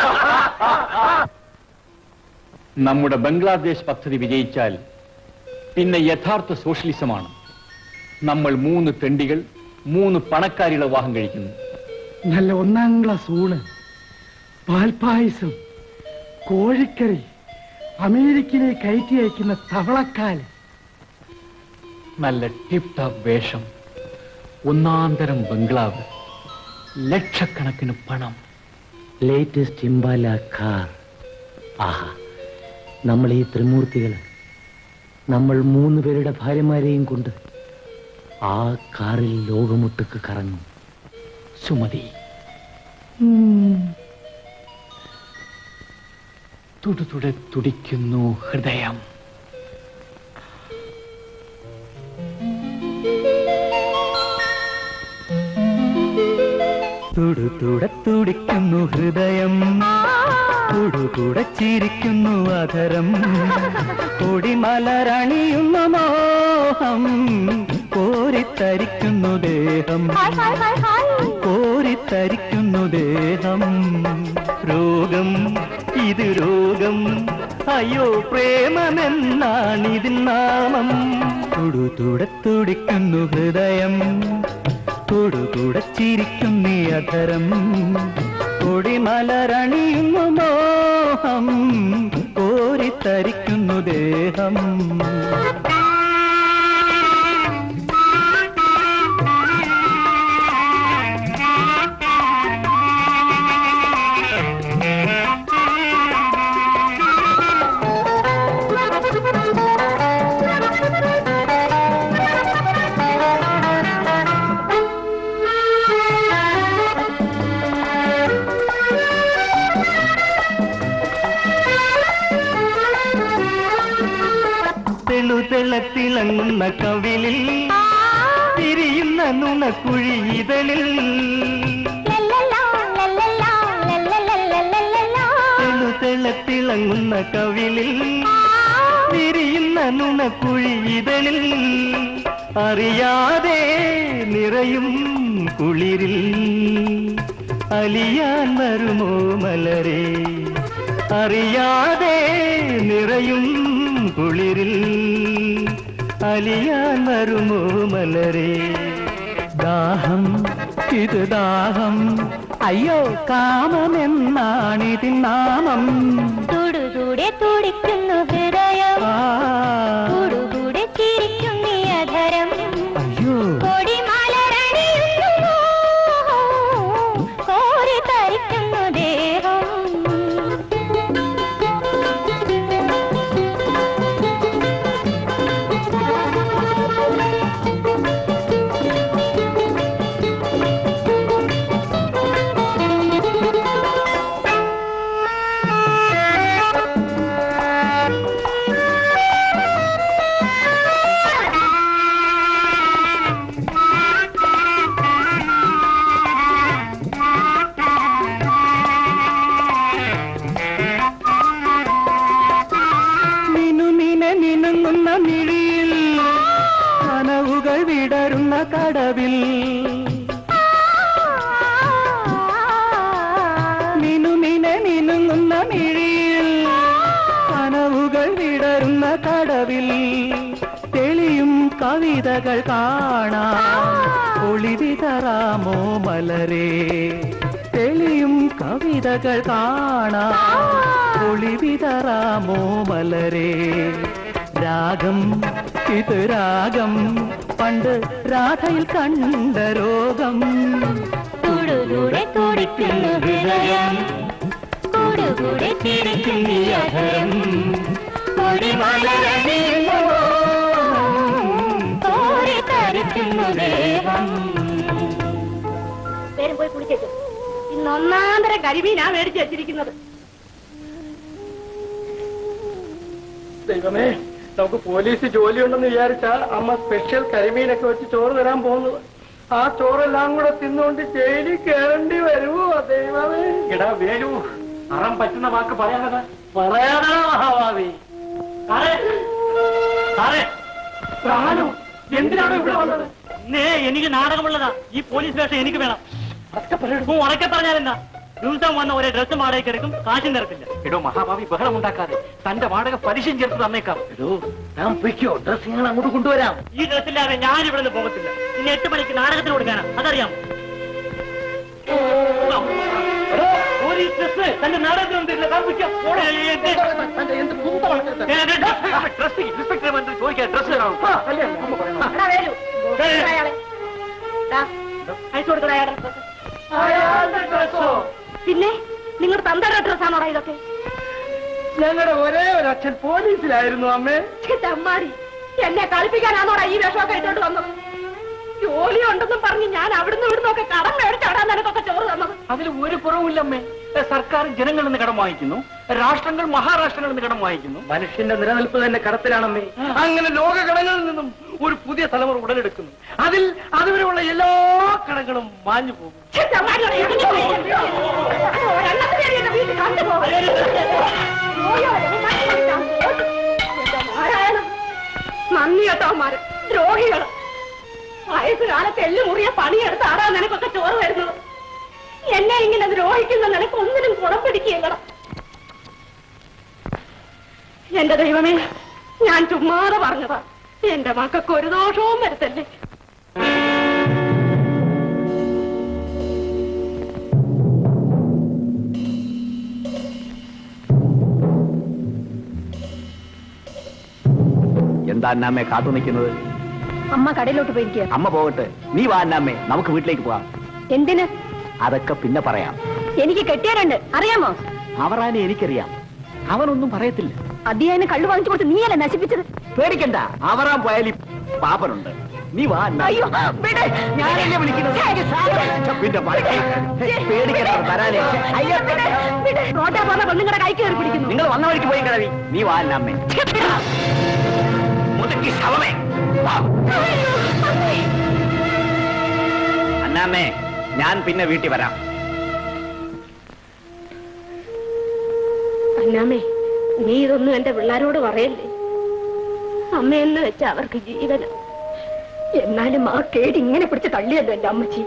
നമ്മുടെ ബംഗ്ലാദേശ് പദ്ധതി വിജയിച്ചാൽ പിന്നെ യഥാർത്ഥ സോഷ്യലിസമാണ് നമ്മൾ മൂന്ന് തെണ്ടികൾ മൂന്ന് പണക്കാരികളെ വിവാഹം കഴിക്കുന്നു നല്ല ഒന്നാം ക്ലാസ് ഊണ് പാൽപായസം കോഴിക്കറി അമേരിക്കയിലേക്ക് കയറ്റി അയക്കുന്ന തവളക്കാല് നല്ല ടിപ് ടോപ്പ് വേഷം ഒന്നാന്തരം ബംഗ്ലാവ് ലക്ഷക്കണക്കിന് പണം ലേറ്റസ്റ്റ് ഇംബാല കാർ ആഹാ നമ്മൾ ഈ ത്രിമൂർത്തികൾ നമ്മൾ മൂന്ന് പേരുടെ ഭാര്യമാരെയും കൊണ്ട് ആ കാറിൽ ലോകമൊട്ടുക്ക് കറങ്ങും സുമതി തുടുതുടെ തുടിക്കുന്നു ഹൃദയം തുടുതുട തുടിക്കുന്നു ഹൃദയം തുടുതുട ചിരിക്കുന്നു അധരം കൊടിമലരണിയുന്ന മോഹം കോരിത്തരിക്കുന്നു ദേഹം കോരിത്തരിക്കുന്നു ദേഹം രോഗം ഇത് രോഗം അയ്യോ പ്രേമമെന്നാണിതിൻ നാമം തുടുതുട തുടിക്കുന്നു ഹൃദയം തൊടുകൂടെ ചിരിക്കുന്നീ അധരം കൊടിമലരണിയുന്നു മോഹം കോരിത്തരിക്കുന്നു ദേഹം തെളുതെളത്തിളങ്ങുന്ന കവിളിൽ തിരിയുന്ന നുണക്കുഴി ഇതളിൽ തെളുതെളത്തിളങ്ങുന്ന കവിളിൽ തിരിയുന്ന നുണക്കുഴി ഇതളിൽ അറിയാതെ നിറയും കുളിരിൽ അലിയാൻ വരുമോ മലരേ അറിയാതെ നിറയും കുളിരിൽ അലിയാൻ വരുമോ മലരേ ദാഹം ഇത് ദാഹം അയ്യോ കാമമെന്നാണിതിൻ നാമം തുടുതുടെ തുടിക്കുന്നു ഹൃദയം കൂടുകൂടെ ചിരിക്കുന്നു ഈ അധരം അയ്യോ കൊടിമലരണിയുന്നു കോരി തരിക്കുന്നു ദേഹം മിനുമിനെ മിനുങ്ങുന്ന മിഴിയിൽ കനവുകൾ വിടരുന്ന കടവിൽ മിനുമിനെ മിനുങ്ങുന്ന മിഴിയിൽ കനവുകൾ വിടരുന്ന കടവിൽ തെളിയും കവിതകൾ കാണാം ഒളിവിതറാമോ മലരേ തെളിയും കവിതകൾ കാണാം ഒളിവിതറാമോ മലരേ രാഗം ഇത് രാഗം പണ്ട് രാധയിൽ കണ്ട രോഗം കൂടുകൂടെ തുടിക്കുന്നു ഹൃദയം കൂടുകൂടെ ചിരിക്കുന്നു ഈ അധരം കൊടിമലരണിയുന്നു കോരി തരിക്കുന്നു ദേഹം പേരും പോയി കുളിച്ചേച്ചു ഇന്ന് ഒന്നാന്തര കരിമീനാ മേടിച്ചു വെച്ചിരിക്കുന്നത് ദൈവമേ നമുക്ക് പോലീസ് ജോലിയുണ്ടെന്ന് വിചാരിച്ച അമ്മ സ്പെഷ്യൽ കരിമീനൊക്കെ വെച്ച് ചോറ് തരാൻ പോകുന്നത് ആ ചോറെല്ലാം കൂടെ തിന്നുകൊണ്ട് ജയിലിൽ കയറേണ്ടി വരുമോ ദൈവമേ എടാ വേലു അറം പറ്റുന്ന വാക്ക് പറയാനതാ പറയാനാ മഹാഭാവി സാറേ സാറേ പ്രാണു എന്തിനാണ് ഇവിടെ വന്നത് നേ എനിക്ക് നാടകമുള്ളതാ ഈ പോലീസ് വേഷം എനിക്ക് വേണം ഉം, ഉറക്കെ പറഞ്ഞാലെന്താ ദിവസം വന്ന ഒരേ ഡ്രസ്സ് വാടകയ്ക്ക് എടുക്കും കാശും നിരക്കില്ല എടോ മഹാഭാവി ബഹളം ഉണ്ടാക്കാതെ തന്റെ വാടക പലിശയും ചേർത്ത് തന്നേക്കാം ഞാൻ പൊയ്ക്കോ ഡ്രസ് ഞങ്ങൾ അങ്ങോട്ട് കൊണ്ടുവരാം ഈ ഡ്രസ്സില്ലാതെ ഞാൻ ഇവിടെ നിന്ന് പോകത്തില്ല ഇന്ന് എട്ട് മണിക്ക് നാടകത്തിന് കൊടുക്കാനാ അതറിയാം പോലീസ് ഡ്രസ് തന്റെ നാടകത്തിനുണ്ട് കാണിക്കാം ഡ്രസ് ഇൻസ്പെക്ടർ വന്ന് ചോദിക്കാൻ ഡ്രസ് തരാം എടാ വേലു അയാളെ ദാ, അയച്ചു കൊടുക്കണ അയാളുടെ ഡ്രസ്സ്. പിന്നെ നിങ്ങൾ തന്തയുടെ ഡ്രസ്സാണോടാ ഇതൊക്കെ ഞങ്ങളുടെ ഒരേ ഒരു അച്ഛൻ പോലീസിലായിരുന്നു അമ്മേ ഛെ, തെമ്മാടി എന്നെ കളിപ്പിക്കാനാണോടാ ഈ വേഷമൊക്കെ ഇട്ടോണ്ട് വന്നത് ജോലി ഉണ്ടെന്നും പറഞ്ഞ് ഞാൻ അവിടുന്ന് ഇവിടുന്ന് ഒക്കെ കടം മേടിച്ചാടാ നിനക്കൊക്കെ ചോറ് തന്നത് അതിൽ ഒരു കുറവുമില്ലമ്മേ സർക്കാർ ജനങ്ങളിൽ നിന്ന് കടം വാങ്ങിക്കുന്നു രാഷ്ട്രങ്ങൾ മഹാരാഷ്ട്രങ്ങളിൽ നിന്ന് കടം വാങ്ങിക്കുന്നു മനുഷ്യന്റെ നിലനിൽപ്പ് തന്നെ കടത്തിലാണമ്മേ അങ്ങനെ ലോക കടങ്ങളിൽ നിന്നും ഒരു പുതിയ തലമുറ ഉടലെടുക്കുന്നു അതിൽ അതുവരെയുള്ള എല്ലാ കടങ്ങളും മാഞ്ഞു പോകും ഛെ, തെമ്മാടിയോടെ ഇറങ്ങി പോയി. അത് ഒരെണ്ണത്തിന് വേണ്ടി എന്നെ വീട്ടിൽ കണ്ടുപോകരുത്. പോയോ, എവന്മാരെ വിളിച്ചാ പോയി. എന്റെ നാരായണം. നന്ദി കേട്ടവന്മാര് ദ്രോഹികള് വയസ്സുകാലത്ത് എല്ലു മുറിയ പണിയെടുത്താടാ നിനക്കൊക്കെ ചോറ് വരുന്നത് എന്നെ ഇങ്ങനെ ദ്രോഹിക്കുന്ന നിനക്ക് ഒന്നിനും കുണം പിടിക്കുകയില്ലട എന്റെ ദൈവമേ ഞാൻ ചുമ്മാതെ പറഞ്ഞതാ എന്റെ മക്കൾക്ക് ഒരു ദോഷവും വരുത്തല്ലേ എന്താ അന്നാമ്മേ കാത്തു നിൽക്കുന്നത് അമ്മ കടയിലോട്ട് പോയിരിക്കുക അമ്മ പോകട്ടെ നീ വാ അന്നാമ്മേ നമുക്ക് വീട്ടിലേക്ക് പോവാം എന്തിന് അതൊക്കെ പിന്നെ പറയാം എനിക്ക് കെട്ടിയാരുണ്ട് അറിയാമോ അവറാനെ എനിക്കറിയാം അവനൊന്നും പറയത്തില്ല അധ്യായന് കള്ളു വാങ്ങിച്ചു കൊടുത്ത് നീയല്ലേ നശിപ്പിച്ചത് പേടിക്കണ്ട അവറാൻ പോയാൽ ഈ പാപ്പനുണ്ട് നീ വാ അന്നാമ്മേ. അയ്യോ വിട്. ഞാനല്ലേ വിളിക്കുന്നത് പിന്നെ പറയാം. പേടിക്കണ്ട തരാനേ അയ്യോ വിട്, വിട്. റോഡേ പോകുന്ന പെണ്ണുങ്ങളുടെ കൈ കയറി പിടിക്കുന്നു നിങ്ങൾ വന്ന വഴിക്ക് പോയി കിടവി നീ വാ അന്നാമ്മേ മുതുക്കി ശവമേ വാ. അന്നാമ്മേ ഞാൻ പിന്നെ വീട്ടിൽ വരാം അന്നാമേ നീ ഇതൊന്നും എന്റെ പിള്ളാരോട് പറയല്ലേ അമ്മയെന്ന് വെച്ച അവർക്ക് ജീവന എന്നാലും ആ കേട് ഇങ്ങനെ പിടിച്ച് തള്ളിയല്ലോ എന്റെ അമ്മച്ചി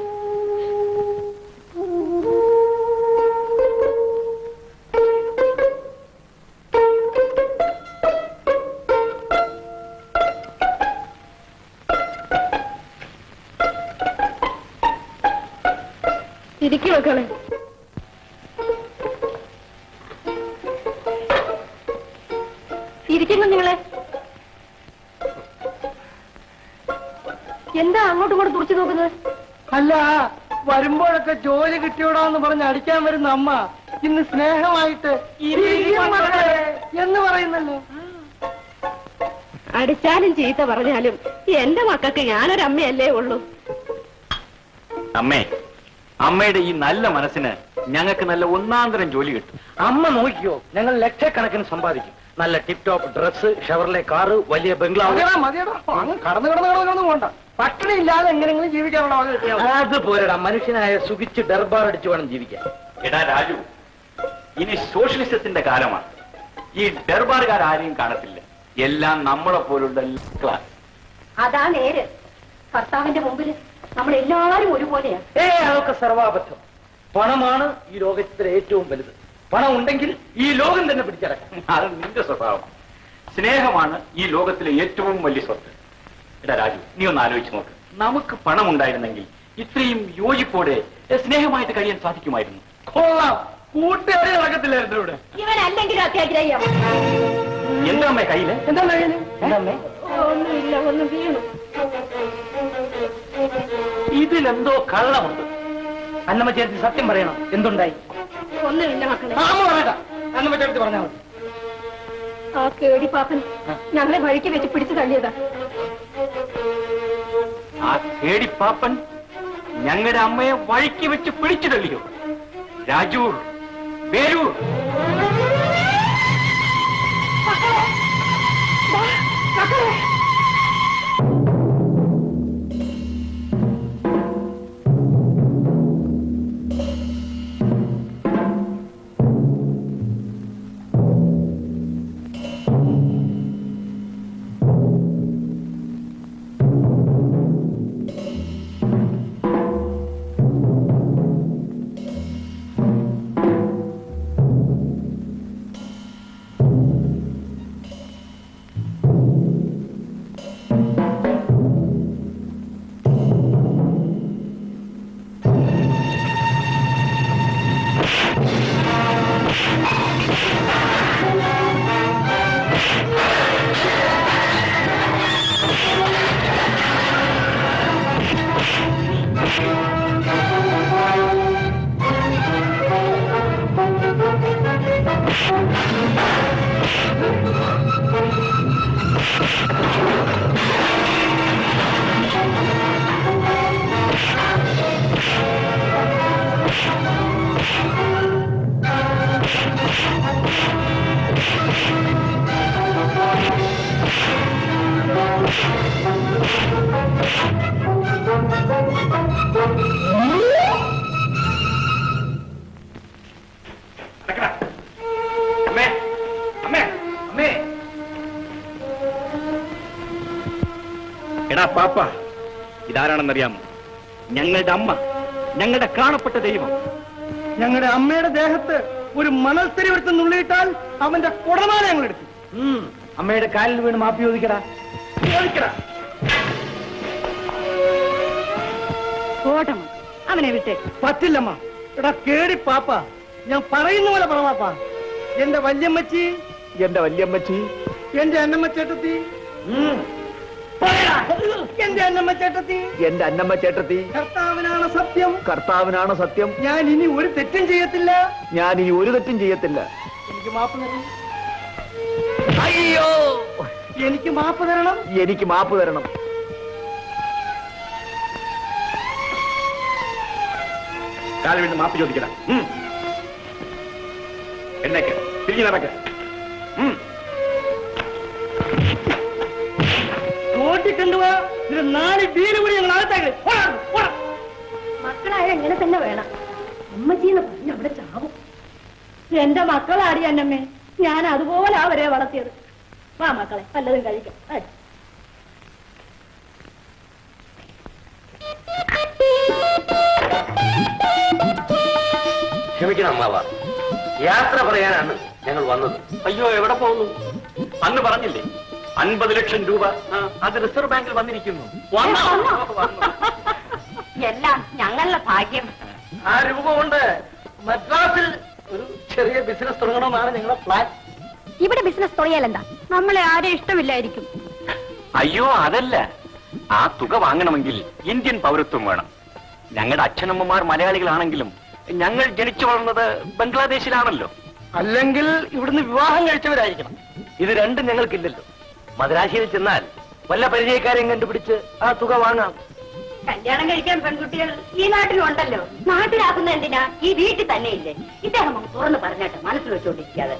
ഇരിക്കു മക്കളെ ഇരിക്കുന്നു നിങ്ങളെ എന്താ അങ്ങോട്ടും ഇങ്ങോട്ടും തുറച്ചു നോക്കുന്നത് അല്ല വരുമ്പോഴൊക്കെ ജോലി കിട്ടിയോടാന്ന് പറഞ്ഞ് അടിക്കാൻ വരുന്ന അമ്മ ഇന്ന് സ്നേഹമായിട്ട് ഇരിക്ക് മക്കളെ എന്ന് പറയുന്നല്ലോ അടിച്ചാലും ചീത്ത പറഞ്ഞാലും എന്റെ മക്കൾക്ക് ഞാനൊരു അമ്മയല്ലേ ഉള്ളൂ അമ്മേ അമ്മയുടെ ഈ നല്ല മനസ്സിന് ഞങ്ങൾക്ക് നല്ല ഒന്നാന്തരം ജോലി കിട്ടും അമ്മ നോക്കിയോ ഞങ്ങൾ ലക്ഷക്കണക്കിന് സമ്പാദിക്കും നല്ല tip top dress Chevrolet car വലിയ ബംഗ്ലാവ് മതിയടാ മതിയടാ അങ്ങ് കടന്നു കടന്നു കടന്നു കടന്നു പോണ്ട പട്ടിണി ഇല്ലാതെ എങ്ങനെയെങ്കിലും ജീവിക്കാനുള്ള വക കിട്ടിയാൽ മതി. അത് പോരടാ മനുഷ്യനായ സുഖിച്ച് ഡർബാർ അടിച്ചു വേണം ജീവിക്കാൻ എടാ രാജു ഇനി സോഷ്യലിസത്തിന്റെ കാലമാണ് ഈ ഡർബാറുകാർ ആരെയും കാണത്തില്ല എല്ലാം നമ്മളെ പോലുള്ള ക്ലാസ് അതാ നേര് ഭർത്താവിന്റെ മുമ്പിൽ നമ്മൾ എല്ലാവരും ഒരുപോലെയാ ഏ അതൊക്കെ സർവാബദ്ധം പണമാണ് ഈ ലോകത്തിലെ ഏറ്റവും വലുത് പണം ഉണ്ടെങ്കിൽ ഈ ലോകം തന്നെ പിടിച്ചടക്കാം അത് നിന്റെ സ്വഭാവം സ്നേഹമാണ് ഈ ലോകത്തിലെ ഏറ്റവും വലിയ സ്വത്ത് എടാ രാജു നീ ഒന്ന് ആലോചിച്ച് നോക്ക് നമുക്ക് പണം ഉണ്ടായിരുന്നെങ്കിൽ ഇത്രയും യോജിപ്പോടെ എ, സ്നേഹമായിട്ട് കഴിയാൻ സാധിക്കുമായിരുന്നു കൊള്ളാം കൂട്ടുകാരി നടക്കത്തില്ലായിരുന്നു ഇവിടെ ഇവൻ അല്ലെങ്കിൽ അത്യാഗ്രഹം എന്താ അമ്മേ കയ്യില് എന്താ കയ്യില്? എന്താ അമ്മേ? ഒന്നുമില്ല ഒന്നും വീണു ഇതിലെന്തോ കള്ളമുണ്ട് അന്നമ്മ ചേർത്ത് സത്യം പറയണം എന്തുണ്ടായി ഒന്നുമില്ല മക്കളെ ആ, അമ്മ പറയണ്ട അന്നമ്മ ചേർത്ത് പറഞ്ഞാൽ മതി ആ കേടിപ്പാപ്പൻ ഞങ്ങളെ വഴിക്ക് വെച്ച് പിടിച്ചു തള്ളിയതാ ആ കേടിപ്പാപ്പൻ ഞങ്ങളുടെ അമ്മയെ വഴിക്ക് വെച്ച് പിടിച്ചു തള്ളിയോ രാജൂർ വേരൂർ അമ്മേ അമ്മേ അമ്മേ എടാ പാപ്പ ഇതാരാണെന്നറിയാമോ ഞങ്ങളുടെ അമ്മ ഞങ്ങളുടെ കാണപ്പെട്ട ദൈവം ഞങ്ങളുടെ അമ്മയുടെ ദേഹത്ത് ഒരു മണൽത്തരി എടുത്ത് നുള്ളിയിട്ടാൽ അവന്റെ കുടമാല ഞങ്ങൾ എടുക്കും ഉം, അമ്മയുടെ കാലിൽ വീണ് മാപ്പി ചോദിക്കടാ ചോദിക്കടാ ഓട്ടം അവനെ വിട്ടേ പറ്റില്ലമ്മ എടാ കേടി പാപ്പ ഞാൻ പറയുന്ന പോലെ പറ പാപ്പ എന്റെ വല്യമ്മച്ചി എന്റെ വല്യമ്മച്ചി എന്റെ അന്നമ്മ ചേട്ടത്തി പറയടാ. എന്റെ അന്നമ്മ ചേട്ടത്തി എന്റെ അന്നമ്മ ചേട്ടത്തി കർത്താവിനാണ് സത്യം കർത്താവിനാണ് സത്യം ഞാൻ ഇനി ഒരു തെറ്റും ചെയ്യത്തില്ല ഞാൻ ഇനി ഒരു തെറ്റും ചെയ്യത്തില്ല എനിക്ക് മാപ്പ് തരണം അയ്യോ എനിക്ക് മാപ്പ് തരണം എനിക്ക് മാപ്പ് തരണം കാൽ വീണ്ടും മാപ്പ് ചോദിക്കണം എന്നേക്ക് തിരിഞ്ഞു നടക്ക ഇത് നാളെ വീട് കൂടി ഞങ്ങൾ അകത്താക്കി മക്കളായ എങ്ങനെ തന്നെ വേണം അമ്മച്ചീന്ന് പറഞ്ഞ് അവിടെ ചാവും എന്റെ മക്കളാടി അന്നമ്മേ ഞാൻ അതുപോലെ അവരെ വളർത്തിയത് വാ മക്കളെ വല്ലതും കഴിക്കാം ഏ. ക്ഷമിക്കണം അമ്മാവ യാത്ര പറയാനാണ് ഞങ്ങൾ വന്നത് അയ്യോ എവിടെ പോകുന്നു അന്ന് പറഞ്ഞില്ലേ അൻപത് ലക്ഷം രൂപ ആ, അത് റിസർവ് ബാങ്കിൽ വന്നിരിക്കുന്നു എല്ലാം ഞങ്ങളുടെ ഭാഗ്യം ആ രൂപ കൊണ്ട് മദ്രാസിൽ ഒരു ചെറിയ ബിസിനസ് തുടങ്ങണമെന്നാണ് നിങ്ങളുടെ പ്ലാൻ ഇവിടെ ബിസിനസ് തുടങ്ങിയാലെന്താ നമ്മളെ ആരെ ഇഷ്ടമില്ലായിരിക്കും അയ്യോ അതല്ല ആ തുക വാങ്ങണമെങ്കിൽ ഇന്ത്യൻ പൗരത്വം വേണം ഞങ്ങളുടെ അച്ഛനമ്മമാർ മലയാളികളാണെങ്കിലും ഞങ്ങൾ ജനിച്ചു വളർന്നത് ബംഗ്ലാദേശിലാണല്ലോ അല്ലെങ്കിൽ ഇവിടുന്ന് വിവാഹം കഴിച്ചവരായിരിക്കണം ഇത് രണ്ടും ഞങ്ങൾക്കില്ലല്ലോ മദ്രാശിയിൽ ചെന്നാൽ വല്ല പരിചയക്കാരെയും കണ്ടുപിടിച്ച് ആ തുക വാങ്ങാം കല്യാണം കഴിക്കാൻ പെൺകുട്ടികൾ ഈ നാട്ടിലുണ്ടല്ലോ നാട്ടിലാക്കുന്ന എന്തിനാ ഈ വീട്ടിൽ തന്നെ ഇല്ലേ ഇദ്ദേഹം അങ്ങ് തുറന്ന് പറഞ്ഞിട്ട് മനസ്സിൽ വെച്ചോണ്ടിരിക്കാതെ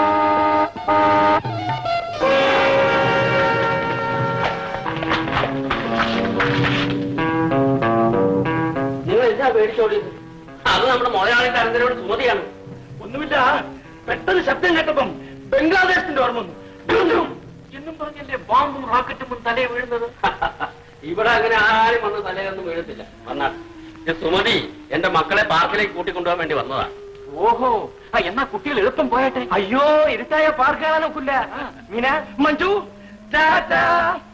നിങ്ങൾ എന്താ പേടിച്ചോടിയത് അത് നമ്മുടെ മുതലാളി തരത്തിനോട് സുമതിയാണ് ഒന്നുമില്ല പെട്ടെന്ന് ശബ്ദം കേട്ടപ്പം ബംഗ്ലാദേശിന്റെ ഓർമ്മ വന്നു ഡും ഡും. എന്നും പറഞ്ഞല്ലേ ബോംബും റോക്കറ്റും തലേ വീഴുന്നത് ഇവിടെ അങ്ങനെ ആരും വന്ന് തലയൊന്നും വീഴത്തില്ല വന്നാൽ ഇത് സുമതി എന്റെ മക്കളെ പാർക്കിലേക്ക് കൂട്ടിക്കൊണ്ടുപോകാൻ വേണ്ടി വന്നതാ ഓഹോ ആ എന്നാ കുട്ടികൾ എളുപ്പം പോയട്ടെ അയ്യോ ഇരുട്ടായ പാർക്ക് കാണാൻ നോക്കില്ല മീന മഞ്ജു ടാറ്റാ.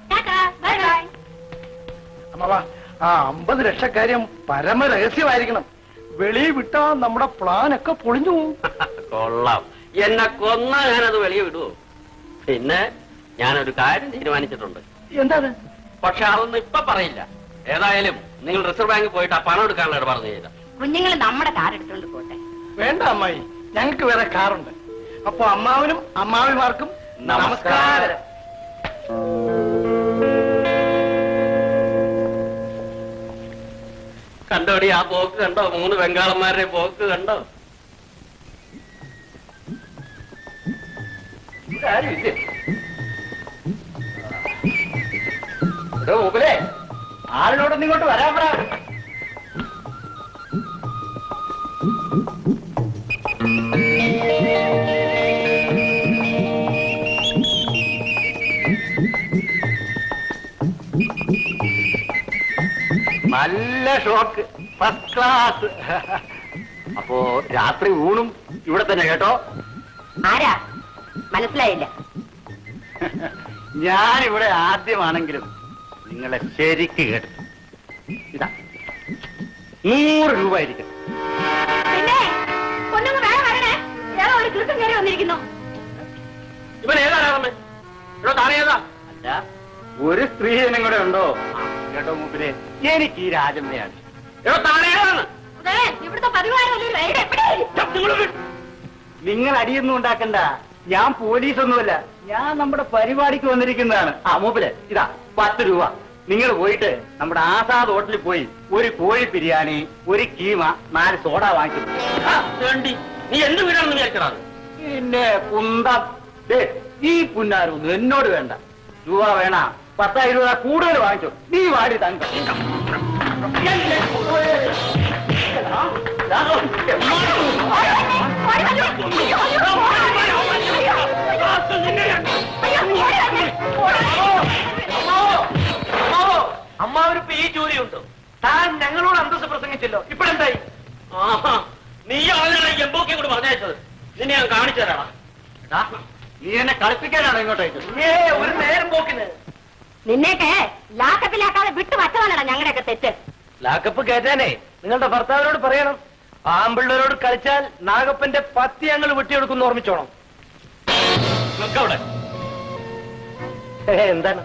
അമ്മാവാ ആ അമ്പത് ലക്ഷക്കാര്യം പരമ രഹസ്യമായിരിക്കണം വെളിയിൽ വിട്ടാ നമ്മുടെ പ്ലാനൊക്കെ പൊളിഞ്ഞു പോകും കൊള്ളാം എന്നെ കൊന്ന ഞാനത് വെളിയെ വിടുവോ പിന്നെ ഞാനൊരു കാര്യം തീരുമാനിച്ചിട്ടുണ്ട് എന്താണ് പക്ഷെ അതൊന്നും ഇപ്പൊ പറയില്ല ഏതായാലും നിങ്ങൾ റിസർവ് ബാങ്കിൽ പോയിട്ട് ആ പണം എടുക്കാനുള്ള ഇടപാട് ചെയ്ത കുഞ്ഞുങ്ങൾ നമ്മുടെ കാർ എടുത്തോണ്ട് പോട്ടെ വേണ്ട അമ്മായി ഞങ്ങൾക്ക് വേറെ കാറുണ്ട് അപ്പൊ അമ്മാവനും അമ്മാവിമാർക്കും നമസ്കാരം കണ്ടോടി ആ പോക്ക് കണ്ടോ മൂന്ന് ബംഗാളന്മാരുടെ പോക്ക് കണ്ടോ ഇവിടെ ആരും ഇല്ലേ ഇവിടെ മൂപ്പലേ ആളിനോടൊന്നും ഇങ്ങോട്ട് വരാൻ പറ നല്ല ഷോക്ക് ഫസ്റ്റ് ക്ലാസ് അപ്പോ രാത്രി ഊണും ഇവിടെ തന്നെ കേട്ടോ ആരാ മനസ്സിലായില്ല ഞാനിവിടെ ആദ്യമാണെങ്കിലും നിങ്ങളെ ശരിക്ക് കേട്ടു ഇതാ നൂറ് രൂപ ആയിരിക്കും പിന്നെ ഒന്നൊന്ന് വേറെ വരണേ ഏതോ ഒരു കൃത്യം കയറി വന്നിരിക്കുന്നു ഇവൻ ഏതാ രാമൻ ഇവിടെ താനേ ഏതാ അല്ല ഒരു സ്ത്രീജനം കൂടെ ഉണ്ടോ ആ, കേട്ടോ മൂപ്പിനെ എനിക്ക് ഈ രാജമ്മയാണ് ഇവിടെ താനേ ഏതാണ് ഉദേ, ഇവിടുത്തെ പതിവാരമല്ലോ എവിടെ നിങ്ങൾ അടിയൊന്നും ഉണ്ടാക്കണ്ട ഞാൻ പോലീസൊന്നുമല്ല ഞാൻ നമ്മുടെ പരിപാടിക്ക് വന്നിരിക്കുന്നതാണ് ആ മൂപ്പിലെ ഇതാ പത്ത് രൂപ നിങ്ങൾ പോയിട്ട് നമ്മുടെ ആസാദ് ഹോട്ടലിൽ പോയി ഒരു കോഴി ബിരിയാണി ഒരു കീമ നാല് സോഡ വാങ്ങിച്ചു ആ, വേണ്ടി നീ എന്ത് വീടാണെന്ന് വിചാരിച്ചടാ പിന്നെ കുന്തം ദേ, ഈ പുന്നാരൊന്നും എന്നോട് വേണ്ട രൂപ വേണ പത്തായിരം രൂപ കൂടുതൽ വാങ്ങിച്ചു നീ വാടി തങ്ക അമ്മാവരിപ്പോ ഈ ജോലിയുണ്ടോ താൻ ഞങ്ങളോട് അന്തസ് പ്രസംഗിച്ചല്ലോ ഇപ്പഴെന്തായി ആഹാ നീ ആളാണ് എംബോക്കെ കൂടെ പറഞ്ഞയച്ചത് നിന്നെ ഞാൻ കാണിച്ചു തരാടാ എടാ, നീ എന്നെ കളിപ്പിക്കാനാണോ ഇങ്ങോട്ടേക്ക് ഏ ഒരു നേരം പോക്കിന് നിന്നെയൊക്കെ ലാക്കപ്പിലാക്കാതെ വിട്ടു വച്ചതാണടാ ഞങ്ങളുടെയൊക്കെ തെറ്റ് ലാക്കപ്പ് കയറ്റാനേ നിങ്ങളുടെ ഭർത്താവിനോട് പറയണം ആമ്പിള്ളേരോട് കളിച്ചാൽ നാഗപ്പന്റെ പത്തി ഞങ്ങൾ വെട്ടിയെടുക്കുന്ന ഓർമ്മിച്ചോണം നിൽക്കവിടെ എന്താണ്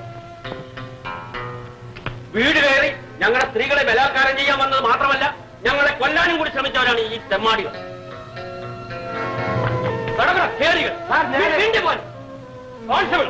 വീട് കയറി ഞങ്ങളുടെ സ്ത്രീകളെ ബലാത്കാരം ചെയ്യാൻ വന്നത് മാത്രമല്ല ഞങ്ങളെ കൊല്ലാനും കൂടി ശ്രമിച്ചവരാണ് ഈ തെമ്മാടികൾ കടകട കേറികൾ സാർ, ഞാൻ- വീണ്ടും പോൻ. കോൺസ്റ്റബിൾ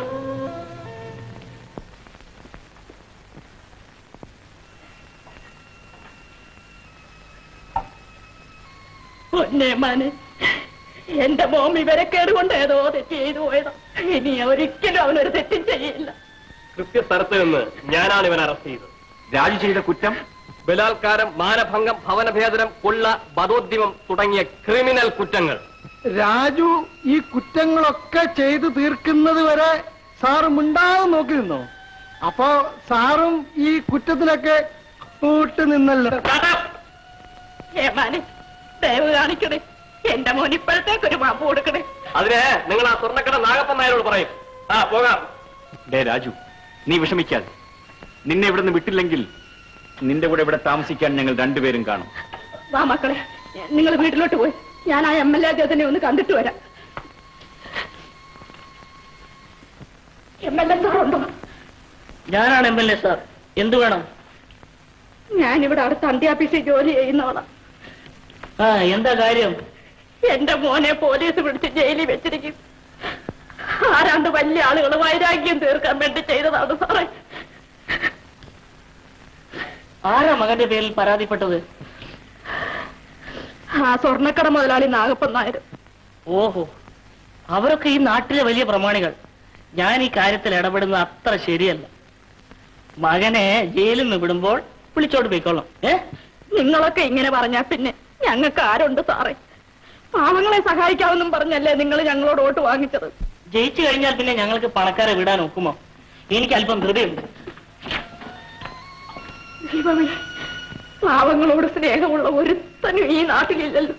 പൊന്നെ മാന് എന്റെ മോം ഇവരെ കേടുകൊണ്ട് ഏതോ തെറ്റ് ചെയ്തു പോയതാ ഇനി ഒരിക്കലും അവനൊരു തെറ്റും ചെയ്യില്ല കൃത്യസ്ഥലത്ത് നിന്ന് ഞാനാണ് ഇവൻ അറസ്റ്റ് ചെയ്തത് രാജു ചെയ്ത കുറ്റം ബലാത്കാരം മാനഭംഗം ഭവനഭേദനം കൊള്ള ബദോദ്യമം തുടങ്ങിയ ക്രിമിനൽ കുറ്റങ്ങൾ രാജു ഈ കുറ്റങ്ങളൊക്കെ ചെയ്തു തീർക്കുന്നത് വരെ സാറ് മിണ്ടാതെ നോക്കി നിന്നോ അപ്പോ സാറും ഈ കുറ്റത്തിലൊക്കെ കൂട്ട് നിന്നല്ലോ ഏമാനെ ദയവ് കാണിക്കണേ എന്റെ മോൻ ഇപ്പോഴത്തേക്ക് ഒരു മാപ്പ് കൊടുക്കണേ അതിന് നിങ്ങൾ ആ സ്വർണ്ണക്കട നാഗപ്പൻ നായരോട് പറയും ആ പോകാം ഡേ രാജു നീ വിഷമിക്കാതെ നിന്നെ ഇവിടുന്ന് വിട്ടില്ലെങ്കിൽ നിന്റെ കൂടെ ഇവിടെ താമസിക്കാൻ ഞങ്ങൾ രണ്ടുപേരും കാണും വാ മക്കളെ നിങ്ങൾ വീട്ടിലോട്ട് പോയി ഞാൻ ആ എം എൽ എ അദ്ദേഹത്തിനെ ഒന്ന് കണ്ടിട്ട് വരാം എം എൽ എ സാറുണ്ടോ ഞാനാണ് എം എൽ എ സാർ എന്ത് വേണം ഞാനിവിടെ അടുത്ത അന്ത്യാഫീസിൽ ജോലി ചെയ്യുന്നവളാ ആ എന്താ കാര്യം എന്റെ മോനെ പോലീസ് പിടിച്ച് ജയിലിൽ വെച്ചിരിക്കും ആരാണ്ട് വലിയ ആളുകൾ വൈരാഗ്യം തീർക്കാൻ വേണ്ടി ചെയ്തതാണ് സാറേ ആരാ മകന്റെ പേരിൽ പരാതിപ്പെട്ടത് ആ സ്വർണ്ണക്കട മുതലാളി നാഗപ്പൻ നായർ ഓഹോ അവരൊക്കെ ഈ നാട്ടിലെ വലിയ പ്രമാണികൾ ഞാൻ ഈ കാര്യത്തിൽ ഇടപെടുന്നത് അത്ര ശരിയല്ല മകനെ ജയിലിൽ നിന്ന് വിടുമ്പോൾ വിളിച്ചോട്ട് പോയിക്കോളാം ഏ നിങ്ങളൊക്കെ ഇങ്ങനെ പറഞ്ഞാ പിന്നെ ഞങ്ങൾക്ക് ആരുണ്ട് സാറേ പാവങ്ങളെ സഹായിക്കാമെന്നും പറഞ്ഞല്ലേ നിങ്ങൾ ഞങ്ങളോട് വോട്ട് വാങ്ങിച്ചത് ജയിച്ചു കഴിഞ്ഞാൽ പിന്നെ ഞങ്ങൾക്ക് പണക്കാരെ വിടാൻ ഒക്കുമോ എനിക്ക് അല്പം ധൃതിയുണ്ട് ദൈവമേ പാവങ്ങളോട് സ്നേഹമുള്ള ഒരുത്തനും ഈ നാട്ടിലില്ലല്ലോ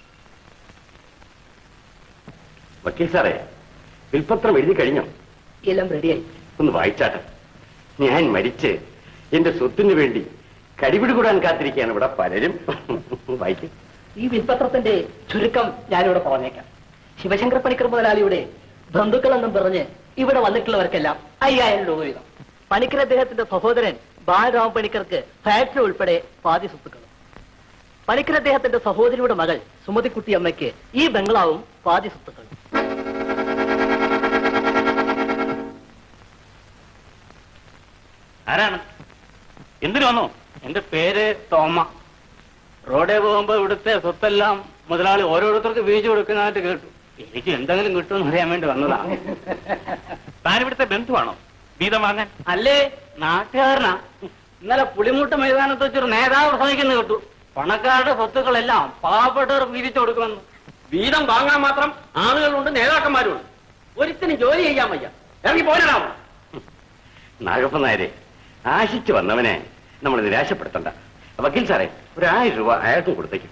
വക്കീൽ സാറേ വിൽപത്രം എഴുതി കഴിഞ്ഞോ എല്ലാം റെഡിയായി ഒന്ന് വായിച്ചാട്ടെ ഞാൻ മരിച്ച് എന്റെ സ്വത്തിന് വേണ്ടി കടിപിടി കൂടാൻ കാത്തിരിക്കുകയാണ് ഇവിടെ പലരും വായിക്കും ഈ വിൽപത്രത്തിന്റെ ചുരുക്കം ഞാനിവിടെ പറഞ്ഞേക്കാം ശിവശങ്കർ പണിക്കർ മുതലാളിയുടെ ബന്ധുക്കളെന്നും പറഞ്ഞ് ഇവിടെ വന്നിട്ടുള്ളവർക്കെല്ലാം അയ്യായിരം രൂപ വീതം പണിക്കർ അദ്ദേഹത്തിന്റെ സഹോദരൻ ബാലരാമ പണിക്കർക്ക് ഫാക്ടറി ഉൾപ്പെടെ പാതി സ്വത്തുക്കളും പണിക്കർ അദ്ദേഹത്തിന്റെ സഹോദരിയുടെ മകൾ സുമതിക്കുട്ടി അമ്മയ്ക്ക് ഈ ബംഗ്ലാവും പാതി സ്വത്തുക്കളും ആരാണ് എന്തിനു വന്നു എന്റെ പേര് തോമ റോഡേ പോകുമ്പോ ഇവിടുത്തെ സ്വത്തെല്ലാം മുതലാളി ഓരോരുത്തർക്ക് വീഴ്ച കൊടുക്കുന്നതായിട്ട് കേട്ടു എനിക്ക് എന്തെങ്കിലും കിട്ടുമെന്ന് അറിയാൻ വേണ്ടി വന്നതാണ് താൻ ഇവിടുത്തെ ബന്ധുവാണോ വീതം വാങ്ങാൻ അല്ലേ നാട്ടുകാരനാ ഇന്നലെ പുളിമുട്ട് മൈതാനത്ത് വെച്ചൊരു നേതാവ് പ്രസംഗിക്കുന്നു കേട്ടു പണക്കാരുടെ സ്വത്തുക്കളെല്ലാം പാവപ്പെട്ടവർക്ക് വീതിച്ചു കൊടുക്കുമെന്ന് വീതം വാങ്ങാൻ മാത്രം ആളുകളുണ്ട് നേതാക്കന്മാരുണ്ട് ഒരുത്തിന് ജോലി ചെയ്യാൻ വയ്യ ഇറങ്ങി പോരാടാമോ നാഗപ്പൻ നായരെ ആശിച്ചു വന്നവനെ നമ്മൾ നിരാശപ്പെടുത്തണ്ട വക്കീൽ സാറേ ഒരു ആയിരം രൂപ അയാൾക്കും കൊടുത്തേക്കും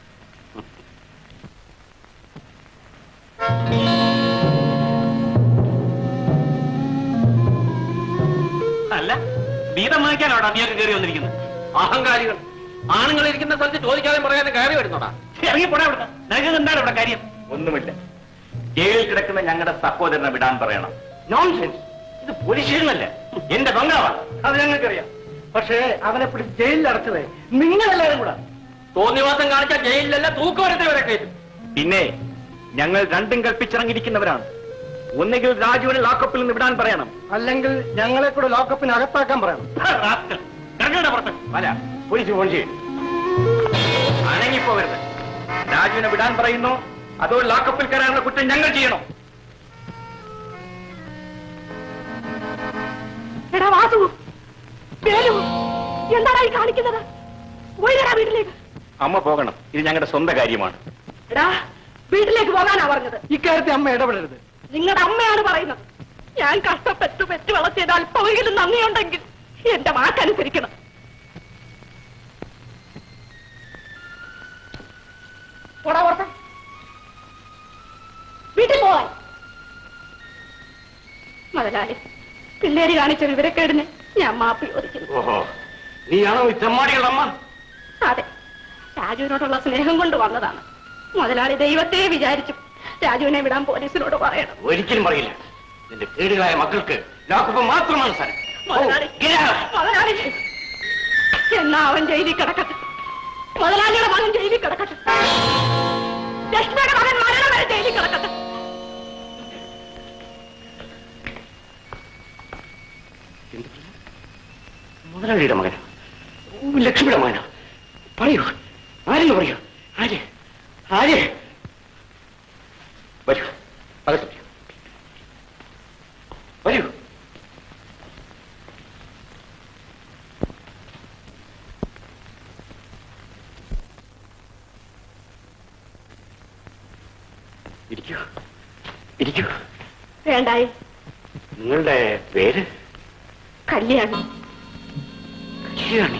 അല്ല വീതം വാങ്ങിക്കാനോടാ നീയൊക്കെ കയറി വന്നിരിക്കുന്നത് അഹങ്കാരികൾ ആണുങ്ങൾ ഇരിക്കുന്ന സ്ഥലത്ത് ചോദിക്കാതെ പറയാതെ കയറി വരുന്നോടാ ഇറങ്ങി പോടാ ഇവിടെ നിനക്ക് എന്താണ് ഇവിടെ കാര്യം ഒന്നുമില്ല ജയിലിൽ കിടക്കുന്ന ഞങ്ങളുടെ സഹോദരനെ വിടാൻ പറയണം നോൺസെൻസ് ഇത് പോലീസ് സ്റ്റേഷനല്ലേ എന്റെ ബംഗ്ലാവാണ് അത് ഞങ്ങൾക്കറിയാം പക്ഷേ അവനെ പിടിച്ച് ജയിലിൽ അടച്ചത് നിങ്ങളെല്ലാരും കൂടെ തോന്നിവാസം കാണിച്ച ജയിലിലല്ല തൂക്കുവരത്തെ വരെ കയറ്റും പിന്നെ ഞങ്ങൾ രണ്ടും കൽപ്പിച്ചിറങ്ങിയിരിക്കുന്നവരാണ് ഒന്നുകിൽ രാജുവിനെ ലോക്കപ്പിൽ നിന്ന് വിടാൻ പറയണം അല്ലെങ്കിൽ ഞങ്ങളെ കൂടെ ലോക്കപ്പിന് അകത്താക്കാൻ പറയണം ഇറങ്ങണ്ട പുറത്ത് അല്ല പോലീസ് ഫോൺ ചെയ്യും അണങ്ങിപ്പോകരുത് രാജുവിനെ വിടാൻ പറയുന്നു അതോ ലോക്കപ്പിൽ കയറാനുള്ള കുറ്റം ഞങ്ങൾ ചെയ്യണോ എടാ വാസു വേലു എന്താടാ ഈ കാണിക്കുന്നത് പോയില്ലടാ വീട്ടിലേക്ക് അമ്മ പോകണം ഇത് ഞങ്ങളുടെ സ്വന്തം കാര്യമാണ് എടാ വീട്ടിലേക്ക് പോകാനാ പറഞ്ഞത് ഇക്കാര്യത്തിൽ അമ്മ ഇടപെടരുത് നിങ്ങളുടെ അമ്മയാണ് പറയുന്നത് ഞാൻ കഷ്ടപ്പെട്ടു പെറ്റു വളർത്തിയത് അല്പമെങ്കിലും നന്ദിയുണ്ടെങ്കിൽ എന്റെ വാക്കനുസരിക്കണം പോടാ പുറത്ത്. വീട്ടിൽ പോവാൻ മുതലാളി പിള്ളേര് കാണിച്ച വിവരക്കേടിന് ഞാൻ മാപ്പ് ചോദിക്കുന്നു ഓഹോ നീയാണോ ഈ ചെമ്മാടികളുടെ അമ്മ അതെ രാജുവിനോടുള്ള സ്നേഹം കൊണ്ട് വന്നതാണ് മുതലാളി ദൈവത്തെ വിചാരിച്ചു രാജുവിനെ വിടാൻ പോലീസിനോട് പറയണം ഒരിക്കലും പറയില്ല നിന്റെ കേടുകളായ മക്കൾക്ക് ലോക്കപ്പ് മാത്രമാണ് സ്ഥലം മുതലാളി മുതലാളി എന്നാ അവൻ ജയിലിൽ കിടക്കട്ടെ മുതലാളിയുടെ മകൻ ജയിലിൽ കിടക്കട്ടെ ലക്ഷ്മിയുടെ മകൻ മരണം വരെ ജയിലിൽ കിടക്കട്ടെ മുതലാളിയുടെ മകനോ ഓ, ലക്ഷ്മിയുടെ മകനോ പറയൂ ആരെന്ന് പറയൂ ആര് ആര് വരൂ അകത്തു വരൂ വേണ്ടായി നിങ്ങളുടെ പേര് കല്യാണി കല്യാണി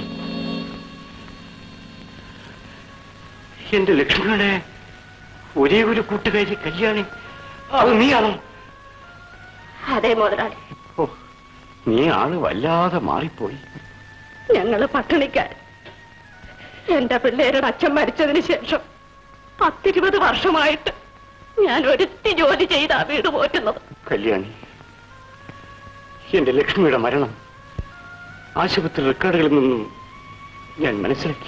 എന്റെ ലക്ഷ്മിയുടെ ഒരേ ഒരു കൂട്ടുകാരി കല്യാണി അത് നീയാണോ അതെ മുതലാളി ഓ നീ ആള് വല്ലാതെ മാറിപ്പോയി ഞങ്ങള് പട്ടിണിക്കാർ എന്റെ പിള്ളേരുടെ അച്ഛൻ മരിച്ചതിന് ശേഷം പത്തിരുപത് വർഷമായിട്ട് ഞാൻ ഒരുത്തി ജോലി ചെയ്താ വീട് പോറ്റുന്നത് കല്യാണി എന്റെ ലക്ഷ്മിയുടെ മരണം ആശുപത്രി റെക്കോർഡുകളിൽ നിന്നും ഞാൻ മനസ്സിലാക്കി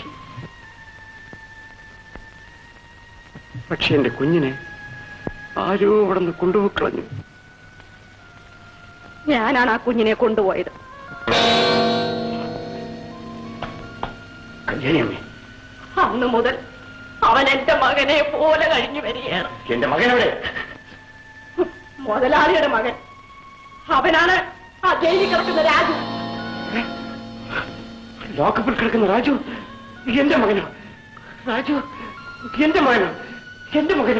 പക്ഷെ എന്റെ കുഞ്ഞിനെ ആരോ അവിടെ നിന്ന് കൊണ്ടുപോയി കളഞ്ഞു ഞാനാണ് ആ കുഞ്ഞിനെ കൊണ്ടുപോയത് കല്യാണിയമ്മേ അന്ന് മുതൽ അവൻ എന്റെ മകനെ പോലെ കഴിഞ്ഞു വരികയാണ് എന്റെ മകനവിടെ മുതലാളിയുടെ മകൻ അവനാണ് ആ ജയിലിൽ കിടക്കുന്ന രാജു ലോക്കപ്പിൽ കിടക്കുന്ന രാജു എന്റെ മകനോ രാജു എന്റെ മകനോ എന്റെ മകനോ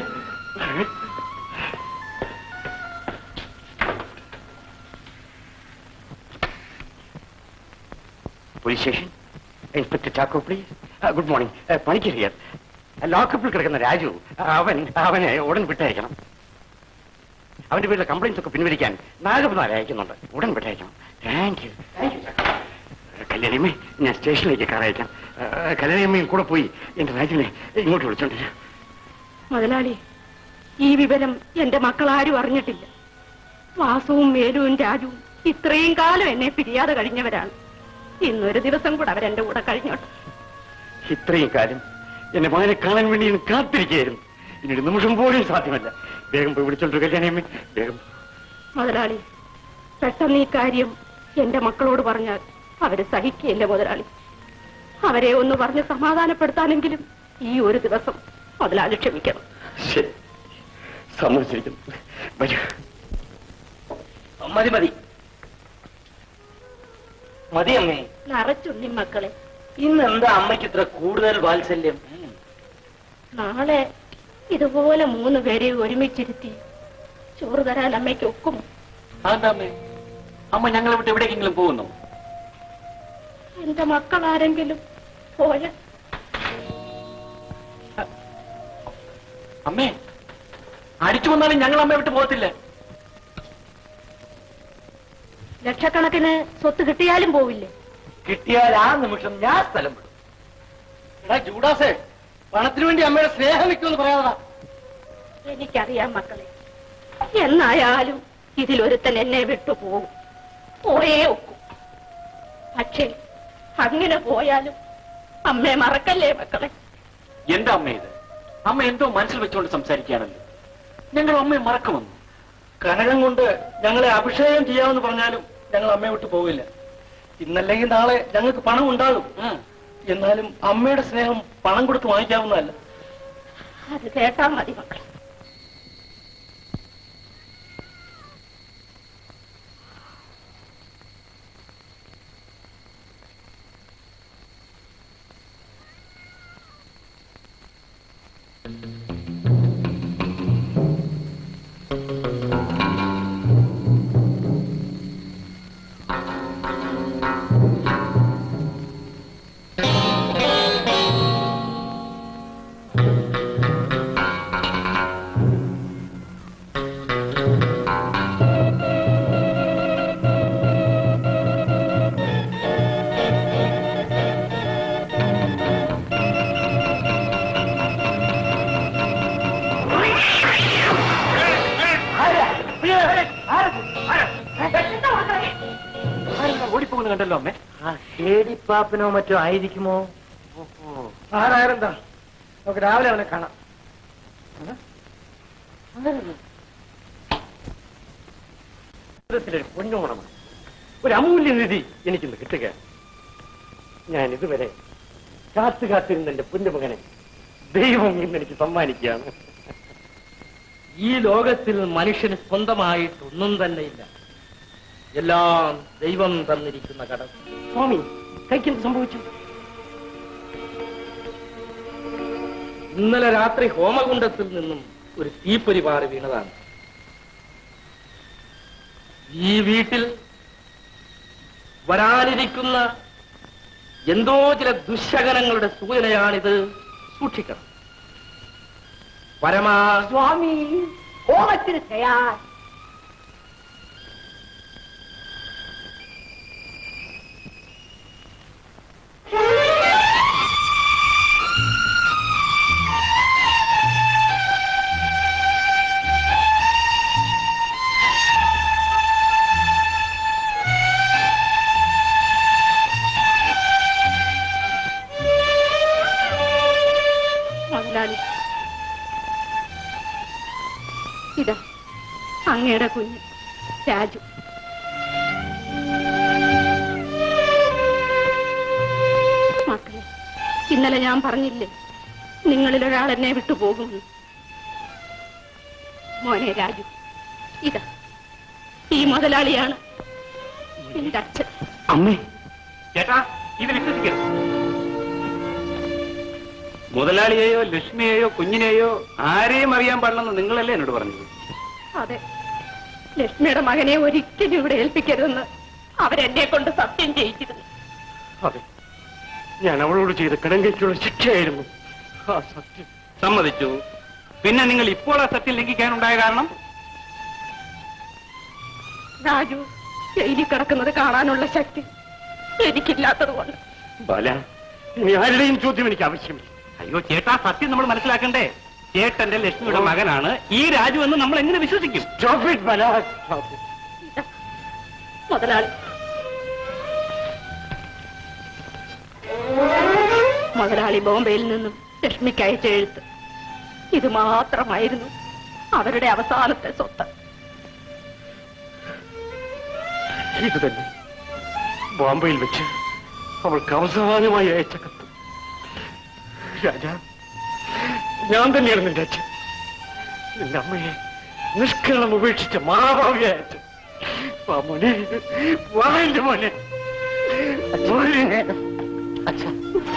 police station inspector Chacko please good morning പണിക്കരിയർ ലോക്കപ്പിൽ കിടക്കുന്ന രാജു അവൻ അവനെ ഉടൻ വിട്ടയക്കണം അവന്റെ പേരിലെ കംപ്ലൈൻസ് ഒക്കെ പിൻവലിക്കാൻ നാഗപനാല് അയക്കുന്നുണ്ട് ഉടൻ വിട്ടയക്കണം താങ്ക് യു കല്യാണിയമ്മേ ഞാൻ സ്റ്റേഷനിലേക്ക് കാർ അയക്കാം കല്യാണിയമ്മയും കൂടെ പോയി എന്റെ രാജുവിനെ ഇങ്ങോട്ട് വിളിച്ചോണ്ട് വരൂ. മുതലാളി ഈ വിവരം എന്റെ മക്കൾ ആരും അറിഞ്ഞിട്ടില്ല വാസുവും മേലുവും രാജുവും ഇത്രയും കാലം എന്നെ പിരിയാതെ കഴിഞ്ഞവരാണ് ഇന്നൊരു ദിവസം കൂടെ അവരെന്റെ കൂടെ കഴിഞ്ഞോട്ടെ ഇത്രയും കാലം എന്റെ മകനെ കാണാൻ വേണ്ടി ഞാൻ കാത്തിരിക്കുകയായിരുന്നു ഇനി ഒരു നിമിഷം പോലും സാധ്യമല്ല വേഗം പോയി വിളിച്ചോണ്ട് കല്യാണിയമ്മേ വേഗം മുതലാളി പെട്ടെന്ന് ഈ കാര്യം എന്റെ മക്കളോട് പറഞ്ഞാൽ അവര് സഹിക്കുകയില്ല മുതലാളി അവരെ ഒന്ന് പറഞ്ഞ് സമാധാനപ്പെടുത്താനെങ്കിലും ഈ ഒരു ദിവസം മുതലാളി ക്ഷമിക്കണം ശരി സമ്മതിച്ചിരിക്കുന്നു വരൂ മതി മതി മതി അമ്മേ നിറച്ചുണ്ണി മക്കളെ ഇന്ന് എന്താ അമ്മയ്ക്ക് ഇത്ര കൂടുതൽ വാത്സല്യം നാളെ ഇതുപോലെ മൂന്ന് പേരെ ഒരുമിച്ചിരുത്തി ചോറ് തരാൻ അമ്മയ്ക്ക് ഒക്കും അതെന്താ അമ്മേ അമ്മ ഞങ്ങളെ വിട്ട് എവിടേക്കെങ്കിലും പോകുന്നു എന്റെ മക്കൾ ആരെങ്കിലും പോയ അമ്മേ അടിച്ചു വന്നാലും ഞങ്ങൾ അമ്മയെ വിട്ട് പോകത്തില്ല ലക്ഷക്കണക്കിന് സ്വത്ത് കിട്ടിയാലും പോവില്ലേ കിട്ടിയാൽ ആ നിമിഷം ഞാൻ സ്ഥലം വിടും എടാ ജൂഡാസേ പണത്തിന് വേണ്ടി അമ്മയുടെ സ്നേഹം വെക്കുമെന്ന് പറയാതാ എനിക്കറിയാം മക്കളെ എന്നായാലും ഇതിലൊരുത്തൻ എന്നെ വിട്ടു പോകും പോയേ ഒക്കും പക്ഷേ അങ്ങനെ പോയാലും അമ്മയെ മറക്കല്ലേ മക്കളെ എന്താ അമ്മ ഇത് അമ്മ എന്തോ മനസ്സിൽ വെച്ചുകൊണ്ട് സംസാരിക്കുകയാണല്ലോ ഞങ്ങൾ അമ്മയെ മറക്കുമെന്നു കനകം കൊണ്ട് ഞങ്ങളെ അഭിഷേകം ചെയ്യാമെന്ന് പറഞ്ഞാലും ഞങ്ങൾ അമ്മയെ വിട്ടു പോവില്ല ഇന്നല്ലെങ്കിൽ നാളെ ഞങ്ങൾക്ക് പണം ഉണ്ടാകും എന്നാലും അമ്മയുടെ സ്നേഹം പണം കൊടുത്ത് വാങ്ങിക്കാവുന്നതല്ല അത് കേട്ടാ മതി മക്കളെ ഓടിപ്പോകുന്നു കണ്ടല്ലോ അമ്മേ ആ ഷേടിപ്പാപ്പനോ മറ്റോ ആയിരിക്കുമോ ആരായിരുന്നാ നമുക്ക് രാവിലെ അവനെ കാണാം ജീവിതത്തിലൊരു പൊന്നോണമാണ് ഒരു അമൂല്യ നിധി എനിക്കിന്ന് കിട്ടുക ഞാൻ ഇതുവരെ കാത്തു കാത്തിരുന്ന എന്റെ പൊന്നുമകനെ ദൈവം ഇന്ന് എനിക്ക് സമ്മാനിക്കുകയാണ് ഈ ലോകത്തിൽ മനുഷ്യന് സ്വന്തമായിട്ട് ഒന്നും തന്നെ ഇല്ല എല്ലാം ദൈവം തന്നിരിക്കുന്ന കടം സ്വാമി കൈക്കെന്ത് സംഭവിച്ചു ഇന്നലെ രാത്രി ഹോമകുണ്ടത്തിൽ നിന്നും ഒരു തീപ്പൊരി പാറി വീണതാണ് ഈ വീട്ടിൽ വരാനിരിക്കുന്ന എന്തോ ചില ദുശകനങ്ങളുടെ സൂചനയാണിത് സൂക്ഷിക്കണം പരമാ സ്വാമി ഹോമത്തിന് തയ്യാർ മുതലാളി ഇതാ അങ്ങയുടെ കുഞ്ഞ് രാജു മക്കളെ ഇന്നലെ ഞാൻ പറഞ്ഞില്ലേ നിങ്ങളിൽ ഒരാൾ എന്നെ വിട്ടുപോകുമെന്ന് മോനെ രാജു ഇതാ ഈ മുതലാളിയാണ് എന്റെ അച്ഛൻ അമ്മേ ചേട്ടാ ഇത് വിശ്വസിക്കരുത് മുതലാളിയെയോ ലക്ഷ്മിയെയോ കുഞ്ഞിനെയോ ആരെയും അറിയാൻ പാടില്ലെന്ന് നിങ്ങളല്ലേ എന്നോട് പറഞ്ഞത് അതെ ലക്ഷ്മിയുടെ മകനെ ഒരിക്കലും ഇവിടെ ഏൽപ്പിക്കരുതെന്ന് അവരെന്നെ കൊണ്ട് സത്യം ചെയ്യിച്ചിരുന്നു അതെ ഞാൻ അവളോട് ചെയ്ത കിടങ്കയ്ക്കുള്ള ശിക്ഷയായിരുന്നു ആ സത്യം സമ്മതിച്ചു പിന്നെ നിങ്ങൾ ഇപ്പോൾ ആ സത്യം ലംഘിക്കാനുണ്ടായ കാരണം രാജു ജയിലിൽ കിടക്കുന്നത് കാണാനുള്ള ശക്തി എനിക്കില്ലാത്തത് കൊണ്ട് ബാല ഇനി ആരുടെയും ചോദ്യം എനിക്ക് ആവശ്യമില്ല അയ്യോ ചേട്ടാ സത്യം നമ്മൾ മനസ്സിലാക്കണ്ടേ ചേട്ടന്റെ ലക്ഷ്മിയുടെ മകനാണ് ഈ രാജു എന്ന് നമ്മൾ എങ്ങനെ വിശ്വസിക്കും Stop it, Bala. Stop it. മുതലാളി മുതലാളി ബോംബെയിൽ നിന്നും ലക്ഷ്മിക്ക് അയച്ച എഴുത്ത് ഇത് മാത്രമായിരുന്നു അവരുടെ അവസാനത്തെ സ്വത്ത് ഇത് തന്നെ ബോംബെയിൽ വെച്ച് അവൾക്ക് അവസാനമായി അയച്ച കത്ത് രാജ ഞാൻ തന്നെയാണ് നിന്റെ അച്ഛൻ നിന്റെ അമ്മയെ നിഷ്കരണം ഉപേക്ഷിച്ച മഹാഭാവിയായ അച്ഛൻ വാ മോനെ വാ എന്റെ മോനെ മോനെ അച്ഛാ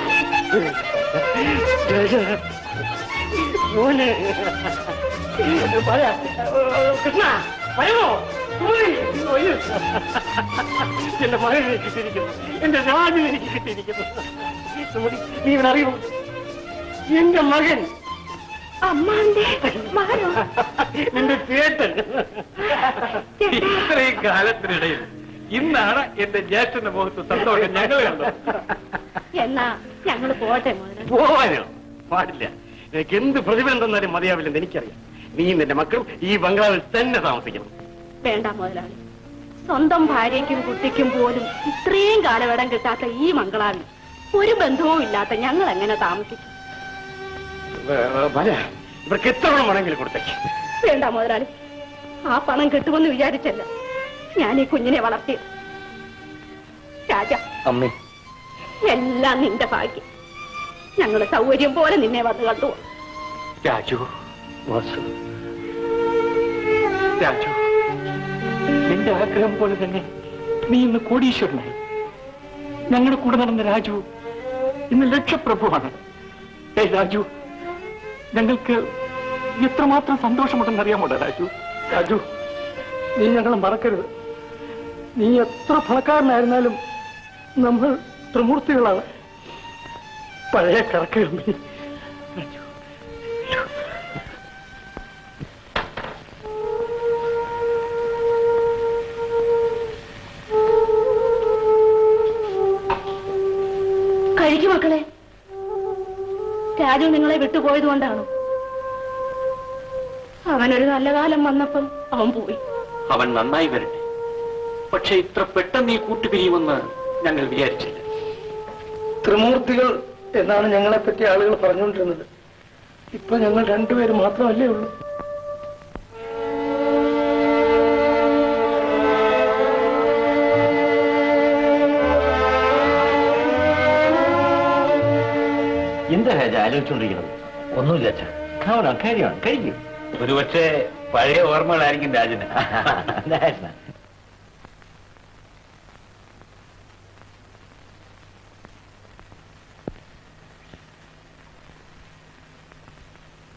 രാജ മോനെ പറയാ കൃഷ്ണ വരുമോ സുമതി, ഒയ്യോ. എന്റെ മകൻ എനിക്ക് കിട്ടിയിരിക്കുന്നു എന്റെ രാജു എനിക്ക് കിട്ടിയിരിക്കുന്നു സുമതി, നീ ഇവനറിയുമോ എന്റെ മകൻ അമ്മാന്റെ മകനോ നിന്റെ ചേട്ടൻ ഇത്രയും കാലത്തിനിടയിൽ ഇന്നാണ് എന്റെ ജ്യേഷ്ഠന്റെ മുഖത്ത് സന്തോഷം ഞങ്ങൾ കണ്ടത് എന്നാ ഞങ്ങൾ പോട്ടെ മുതലാളി പോവാനോ പാടില്ല നിനക്ക് എന്ത് പ്രതിഫലം തന്നാലും മതിയാവില്ലെന്ന് എനിക്കറിയാം നീയും നിന്റെ മക്കളും ഈ ബംഗ്ലാവിൽ തന്നെ താമസിക്കണം വേണ്ട മുതലാളി സ്വന്തം ഭാര്യയ്ക്കും കുട്ടിക്കും പോലും ഇത്രയും കാലവിടം കിട്ടാത്ത ഈ മംഗളാവിൽ ഒരു ബന്ധവും ഇല്ലാത്ത ഞങ്ങൾ എങ്ങനെ താമസിക്കും വര ഇവർക്ക് എത്ര പണം വേണമെങ്കിലും കൊടുത്തേക്ക് വേണ്ട മുതലാളി ആ പണം കിട്ടുമെന്ന് വിചാരിച്ചല്ല ഞാൻ ഈ കുഞ്ഞിനെ വളർത്തി രാജ അമ്മേ എല്ലാം നിന്റെ ഭാഗ്യം ഞങ്ങൾ സൗകര്യം പോലെ നിന്നെ വന്ന് കണ്ടു രാജു വാസു രാജു നിന്റെ ആഗ്രഹം പോലെ തന്നെ നീ ഇന്ന് കോടീശ്വരനായി ഞങ്ങളുടെ കൂടെ നടന്ന രാജു ഇന്ന് ലക്ഷപ്രഭുവാണ് ഏ രാജു ഞങ്ങൾക്ക് എത്രമാത്രം സന്തോഷമുണ്ടെന്ന് അറിയാമോടാ രാജു രാജു നീ ഞങ്ങളെ മറക്കരുത് നീ എത്ര പണക്കാരനായിരുന്നാലും നമ്മൾ ത്രിമൂർത്തികളാണ് പഴയ കറക്കമ്പി കഴിക്കു മക്കളെ രാജു നിങ്ങളെ വിട്ടുപോയത് കൊണ്ടാണോ അവനൊരു നല്ല കാലം വന്നപ്പം അവൻ പോയി അവൻ നന്നായി വരട്ടെ പക്ഷെ ഇത്ര പെട്ടെന്ന് ഈ കൂട്ടുപിരിയുമെന്ന് ഞങ്ങൾ വിചാരിച്ചില്ല ത്രിമൂർത്തികൾ എന്നാണ് ഞങ്ങളെ പറ്റി ആളുകൾ പറഞ്ഞുകൊണ്ടിരുന്നത് ഇപ്പൊ ഞങ്ങൾ രണ്ടുപേര് മാത്രമല്ലേ ഉള്ളൂ എന്താ രാജ ആലോചിച്ചുകൊണ്ടിരിക്കുന്നത് ഒന്നുമില്ല അച്ഛാ കാണാം കാര്യമാണ് കഴിക്കും ഒരുപക്ഷെ പഴയ ഓർമ്മകളായിരിക്കും രാജന്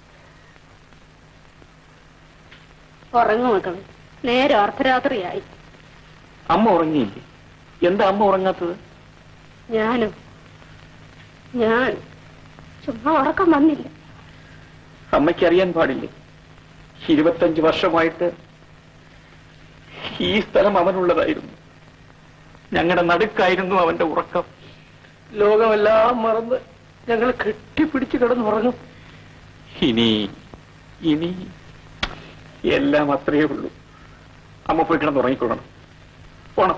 ഉറങ്ങു മക്കളെ നേരെ അർദ്ധരാത്രിയായി അമ്മ ഉറങ്ങിയില്ലേ എന്താ അമ്മ ഉറങ്ങാത്തത് ഞാനും ഞാൻ ചുമ്മാ ഉറക്കം വന്നില്ല അമ്മയ്ക്ക് അറിയാൻ പാടില്ലേ ഇരുപത്തഞ്ച് വർഷമായിട്ട് ഈ സ്ഥലം അവനുള്ളതായിരുന്നു ഞങ്ങളുടെ നടുക്കായിരുന്നു അവന്റെ ഉറക്കം ലോകമെല്ലാം മറന്ന് ഞങ്ങൾ കെട്ടിപ്പിടിച്ച് കിടന്നുറങ്ങും ഇനി ഇനി എല്ലാം അത്രയേ ഉള്ളൂ അമ്മ പോയി കിടന്നുറങ്ങിക്കൊള്ളണം പോണം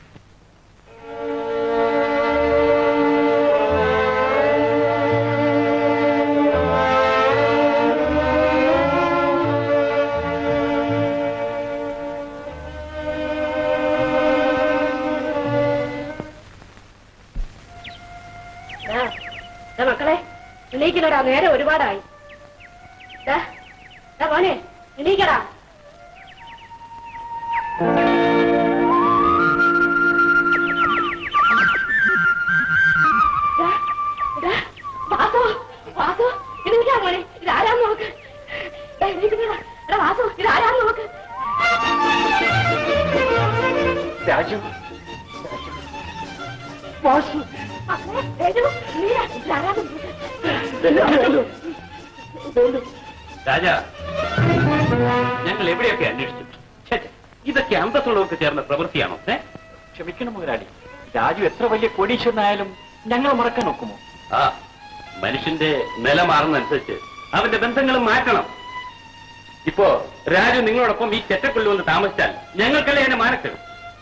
ദാ, ദാ മക്കളെ എണീക്കലടാ നേരെ ഒരുപാടായി ദാ, ദാ മോനെ എണീക്കടാ ദാ, ദാ, വാസു, വാസു, എണീക്കാ മോനെ ഇതാരാന്ന് നോക്ക് ദാ, എണീക്കുന്നതാ. എടാ വാസു ഇതാരാന്ന് നോക്ക് രാജു വാസു മക്കളെ, രേണു, മീര, ഇതാരാന്ന് നോക്ക്. രാജ ഞങ്ങൾ എവിടെയൊക്കെ അന്വേഷിച്ചു ഛെ, ഛെ, ഇതൊക്കെ അന്തസ്സുള്ളവർക്ക് ചേർന്ന പ്രവൃത്തിയാണോ ഏ ക്ഷമിക്കണം മുതലാളി രാജു എത്ര വലിയ കോടീശ്വരനായാലും ഞങ്ങൾ മറക്കാൻ നോക്കുമോ ആ മനുഷ്യന്റെ നില മാറുന്നതനുസരിച്ച് അവന്റെ ബന്ധങ്ങളും മാറ്റണം ഇപ്പോ രാജു നിങ്ങളോടൊപ്പം ഈ ചെറ്റക്കുള്ളിൽ വന്ന് താമസിച്ചാൽ ഞങ്ങൾക്കല്ലേ എന്നെ മാനക്കേട്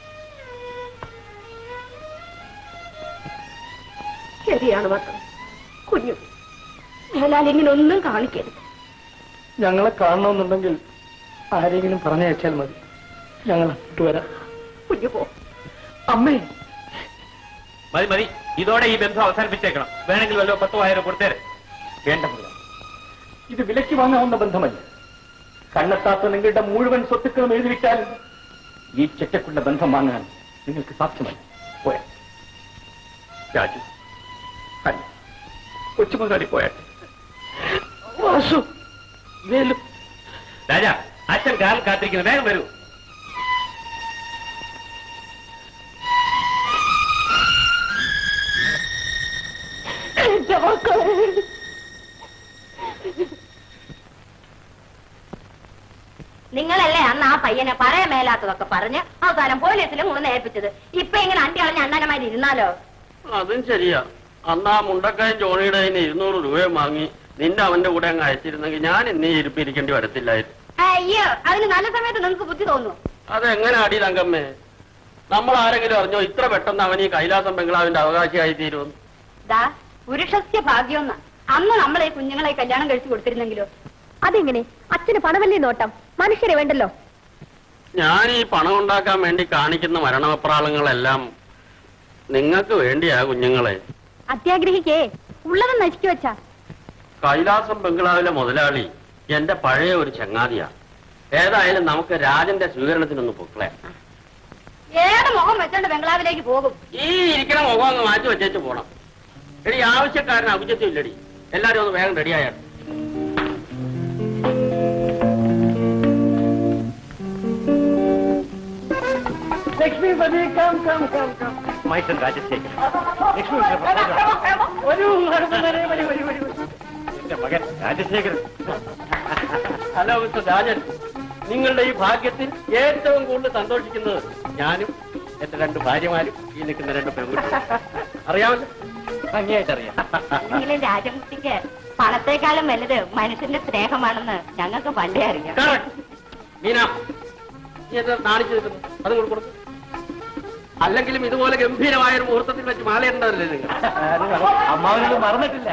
ശരിയാണ് മക്കളെ കുഞ്ഞു മേലാൽ ഇങ്ങനെ ഒന്നും കാണിക്കരുത് ഞങ്ങളെ കാണണമെന്നുണ്ടെങ്കിൽ ആരെങ്കിലും പറഞ്ഞയച്ചാൽ മതി ഞങ്ങൾ അങ്ങോട്ട് വരാം കുഞ്ഞു പോ അമ്മേ മതി മതി ഇതോടെ ഈ ബന്ധം അവസാനിപ്പിച്ചേക്കണം വേണമെങ്കിൽ വല്ലോ പത്തോ ആയിരം കൊടുത്തേരെ വേണ്ട മുതലാളി ഇത് വിലയ്ക്ക് വാങ്ങാവുന്ന ബന്ധമല്ല കണ്ണെത്താത്ത നിങ്ങളുടെ മുഴുവൻ സ്വത്തുക്കളും എഴുതി വിറ്റാലും ഈ ചെറ്റക്കുള്ള ബന്ധം വാങ്ങാൻ നിങ്ങൾക്ക് സാധ്യമല്ല പോയാ രാജു അല്ല കൊച്ചു മുതലാളി പോയാട്ടെ വാസു വേലു രാജ അച്ഛൻ കാൽ കാത്തിരിക്കുന്നു വേഗം വരൂ എന്റെ മക്കളെ നിങ്ങളല്ലേ അന്ന് ആ പയ്യനെ പറയാൻ മേലാത്തതൊക്കെ പറഞ്ഞ് അവസാനം പോലീസിലും കൊണ്ട് ഏൽപ്പിച്ചത് ഇപ്പൊ ഇങ്ങനെ അണ്ടി കളഞ്ഞ അണ്ണനമാരി ഇരുന്നാലോ അതും ശരിയാ അന്ന് ആ മുണ്ടക്കായൻ ജോണിയുടെ കയ്യിൽ നിന്ന് ഇരുന്നൂറ് രൂപയും വാങ്ങി നിന്നെ അവന്റെ കൂടെ അങ്ങ് അയച്ചിരുന്നെങ്കിൽ ഞാൻ ഇന്നീ ഇരിപ്പിരിക്കേണ്ടി വരത്തില്ലായിരുന്നു അയ്യോ അതിന് നല്ല സമയത്ത് നിങ്ങൾക്ക് ബുദ്ധി തോന്നുന്നു അതെങ്ങനെ അടി തങ്കമ്മേ നമ്മൾ ആരെങ്കിലും അറിഞ്ഞോ ഇത്ര പെട്ടെന്ന് അവൻ ഈ കൈലാസം ബംഗ്ലാവിന്റെ അവകാശിയായി തീരുമെന്ന് ദാ പുരുഷസ്യ ഭാഗ്യമെന്ന് അന്ന് നമ്മൾ ഈ കുഞ്ഞുങ്ങളെ കല്യാണം കഴിച്ചു കൊടുത്തിരുന്നെങ്കിലോ അതെങ്ങനെ അച്ഛന് പണമല്ലേ നോട്ടം മനുഷ്യരെ വേണ്ടല്ലോ ഞാൻ ഈ പണം ഉണ്ടാക്കാൻ വേണ്ടി കാണിക്കുന്ന മരണവപ്രാളങ്ങളെല്ലാം നിങ്ങൾക്ക് വേണ്ടിയാ കുഞ്ഞുങ്ങളെ അത്യാഗ്രഹിക്കേ ഉള്ളത് നശിക്കു വെച്ചാ കൈലാസം ബംഗ്ലാവിലെ മുതലാളി എന്റെ പഴയ ഒരു ചങ്ങാതിയാ ഏതായാലും നമുക്ക് രാജന്റെ സ്വീകരണത്തിനൊന്ന് പൊക്കളെ ഏത് മുഖം വെച്ചോണ്ട് ബംഗ്ലാവിലേക്ക് പോകും ഈ ഇരിക്കണ മുഖം അങ്ങ് മാറ്റി വെച്ചേച്ച് പോണം എടി ആവശ്യക്കാരന് അഭിജത്വം ഇല്ലടി എല്ലാരും ഒന്ന് വേഗം റെഡിയായാണ് Lakshmipathi come come come come my son Rajasekharan Lakshmi വരൂ നടന്നേ വരി വരി വരി എന്റെ മകൻ രാജശേഖരൻ ഹലോ മിസ്റ്റർ രാജൻ നിങ്ങളുടെ ഈ ഭാഗ്യത്തിൽ ഏറ്റവും കൂടുതൽ സന്തോഷിക്കുന്നത് ഞാനും എന്റെ രണ്ട് ഭാര്യമാരും ഈ നിൽക്കുന്ന രണ്ട് പെൺകുട്ടികളും അറിയാമല്ലോ ഭംഗിയായിട്ടറിയാം എങ്കിലും രാജമുട്ടിക്ക് പണത്തെക്കാളും വലുത് മനുഷ്യന്റെ സ്നേഹമാണെന്ന് ഞങ്ങൾക്ക് പണ്ടേ അറിയാം Correct. മീന നീ എന്താ നാണിച്ചു നിൽക്കുന്നു അത് കൂടെ കൊടുക്കും അല്ലെങ്കിലും ഇതുപോലെ ഗംഭീരമായ ഒരു മുഹൂർത്തത്തിൽ വെച്ച് മാലയിടേണ്ടതല്ലേ നിങ്ങൾ അമ്മാവനത് മറന്നിട്ടില്ല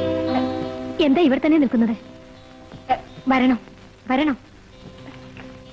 എന്താ ഇവിടെ തന്നെ നിൽക്കുന്നത് എ, വരണം വരണം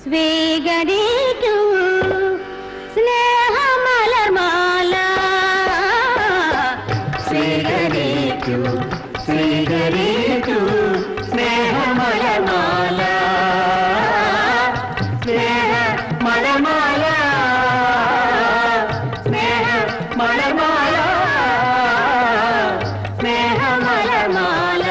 സ്വീകരിക്കൂ സ്നേഹമലർമാല സ്വീകരിക്കൂ സ്വീകരിക്കൂ സ്നേഹമലമാല സ്നേഹമലമാല സ്നേഹമലമാല സ്നേഹമലമാല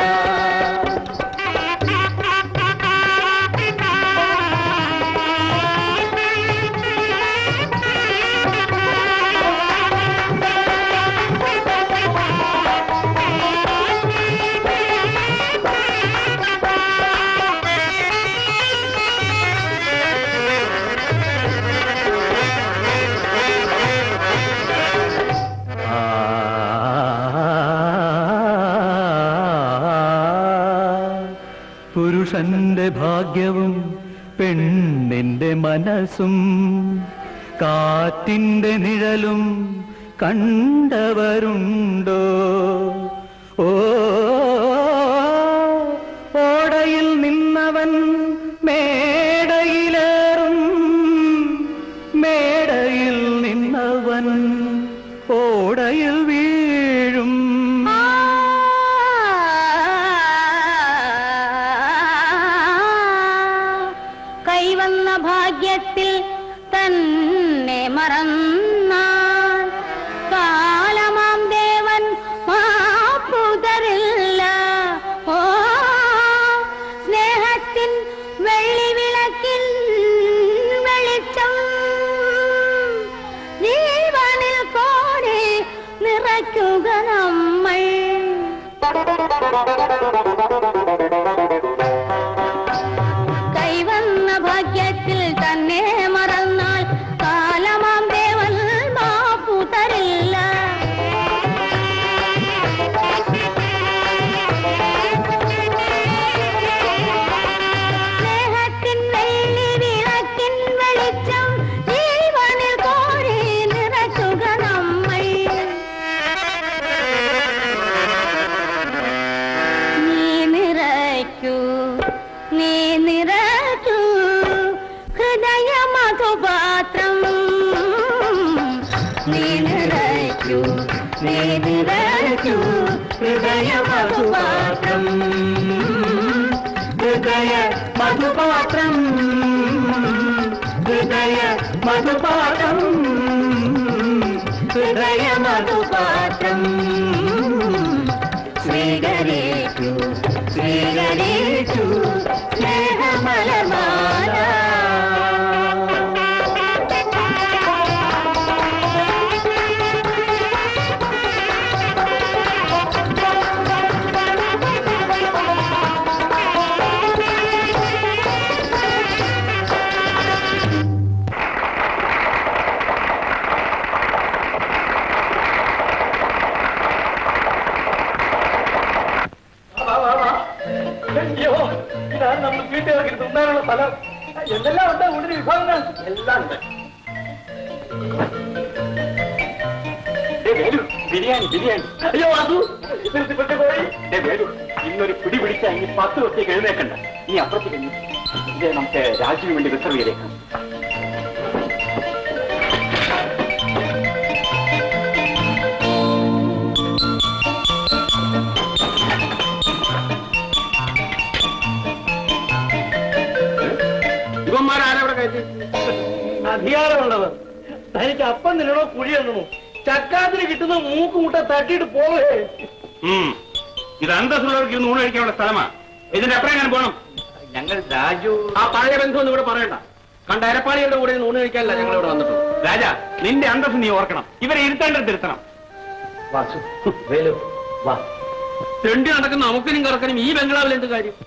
പുരുഷന്റെ ഭാഗ്യവും പെണ്ണിന്റെ മനസ്സും കാറ്റിന്റെ നിഴലും കണ്ടവരുണ്ടോ ഓ ഓടയിൽ നിന്നവൻ മേടയിലേറും മേടയിൽ നിന്നവൻ ഓടയിൽ വീഴും കൈവന്ന ഭാഗ്യത്തിൽ തന്നെ മറന്നാൽ കാലമാം ദേവൻ മാപ്പുതരില്ല ഓ സ്നേഹത്തിൻ വെള്ളി വിളക്കിൻ വെളിച്ചം ജീവനിൽ കോടി നിറയ്ക്കുക നമ്മൾ കൈവന്ന ഭാഗ്യത്തിൽ തന്നെ മറന്നാൽ കാലമാം ദേവൻ മാപ്പു തരില്ല സ്നേഹത്തിൻ വെള്ളി വിളക്കിൻ വെളിച്ചം ജീവനിൽ കോരി നിറയ്ക്കുക നമ്മൾ നീ നിറയ്ക്കൂ നീ നിറയ്ക്കൂ ഹൃദയ മധുപാത്രം നീ നിറയ്ക്കൂ നീ നിറയ്ക്കൂ ഹൃദയ മധുപാത്രം ഹൃദയ മധുപാത്രം ഹൃദയ മധുപാത്രം ഹൃദയ മധുപാത്രം സ്വീകരിക്കൂ സ്വീകരിക്കൂ സ്നേഹമലമാല അയ്യോ ഇതാണ് നമ്മൾ വീട്ടുകാർക്ക് തിന്നാനുള്ള സ്ഥലം എന്തെല്ലാം ഉണ്ട് ഊണിന് വിഭവങ്ങൾ എല്ലാം ഉണ്ട് ദേ വേലു, ബിരിയാണി ബിരിയാണി അയ്യോ വാസു നിർത്തിപ്പെട്ട് പോയി ദേ വേലു, ഇന്നൊരു പിടി പിടിച്ച ഇനി പത്ത് ദിവസത്തേക്ക് എഴുന്നേക്കണ്ട നീ അപ്പുറത്തേക്ക് നീ. ഇത് നമുക്ക് രാജുവിന് വേണ്ടി റിസർവ് ചെയ്തേക്കാം ഇവന്മാരാരവിടെ കയറ്റി അധികാരമുള്ളവർ തനിക്ക് അപ്പം നിന്നണോ കുഴി എണ്ണണോ ചക്കാത്തിന് കിട്ടുന്ന മൂക്ക് മുട്ട തട്ടിയിട്ട് പോവേ ഇത് അന്തസ്സുള്ളവർക്ക് ഇന്ന് ഊണ് കഴിക്കാനുള്ള സ്ഥലമാ ഇതിന്റെ അപ്പുറം ഞാൻ പോണം ഞങ്ങൾ രാജു ആ പഴയ ബന്ധമൊന്നും ഇവിടെ പറയണ്ട കണ്ട അരപ്പാളിയുടെ കൂടെ ഊണ് കഴിക്കാനല്ല ഞങ്ങൾ ഇവിടെ വന്നിട്ടുള്ളൂ രാജ നിന്റെ അന്തസ് നീ ഓർക്കണം ഇവരെ ഇരുത്തേണ്ടത് ഇരുത്തണം വാസു വേലു വാ തെണ്ടി നടക്കുന്ന നമുക്കിനും കറക്കനും ഈ ബംഗ്ലാവിൽ എന്ത് കാര്യം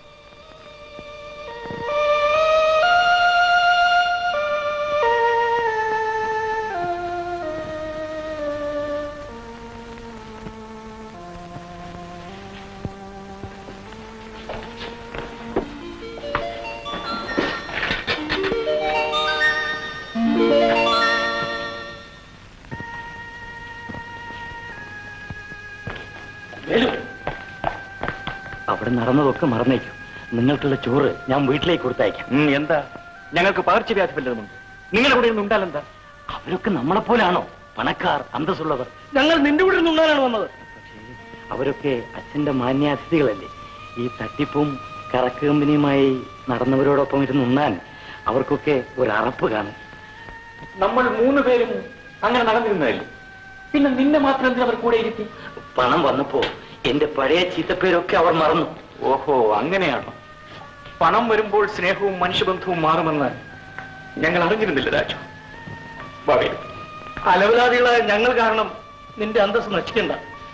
അവിടെ നടന്നതൊക്കെ മറന്നേക്കും നിങ്ങൾക്കുള്ള ചോറ് ഞാൻ വീട്ടിലേക്ക് കൊടുത്തയക്കാം എന്താ ഞങ്ങൾക്ക് പകർച്ചവ്യാധി വല്ലതുമുണ്ട് നിങ്ങളുടെ കൂടെ ഒന്നും ഉണ്ടാലെന്താ അവരൊക്കെ നമ്മളെ പോലാണോ പണക്കാർ അന്തസ്സുള്ളവർ ഞങ്ങൾ നിന്റെ കൂടെ നിന്നാലാണ് വന്നത് അവരൊക്കെ അച്ഛന്റെ മാന്യാതിഥികളല്ലേ ഈ തട്ടിപ്പും കറക്ക് കമ്പനിയുമായി നടന്നവരോടൊപ്പം ഇരുന്ന് ഉണ്ണാൻ അവർക്കൊക്കെ ഒരു അറപ്പ് കാണും നമ്മൾ മൂന്ന് പേരും അങ്ങനെ നടന്നിരുന്നതല്ലേ പിന്നെ നിന്നെ മാത്രം എന്തിനാ അവർ കൂടെ ഇരുത്തി പണം വന്നപ്പോ എന്റെ പഴയ ചീത്തപ്പേരൊക്കെ അവർ മറന്നു ഓഹോ അങ്ങനെയാണോ പണം വരുമ്പോൾ സ്നേഹവും മനുഷ്യബന്ധവും മാറുമെന്ന് ഞങ്ങൾ അറിഞ്ഞിരുന്നില്ല രാജു ബാബേ അലവലാദികളായ ഞങ്ങൾ കാരണം നിന്റെ അന്തസ് നശിക്കണ്ട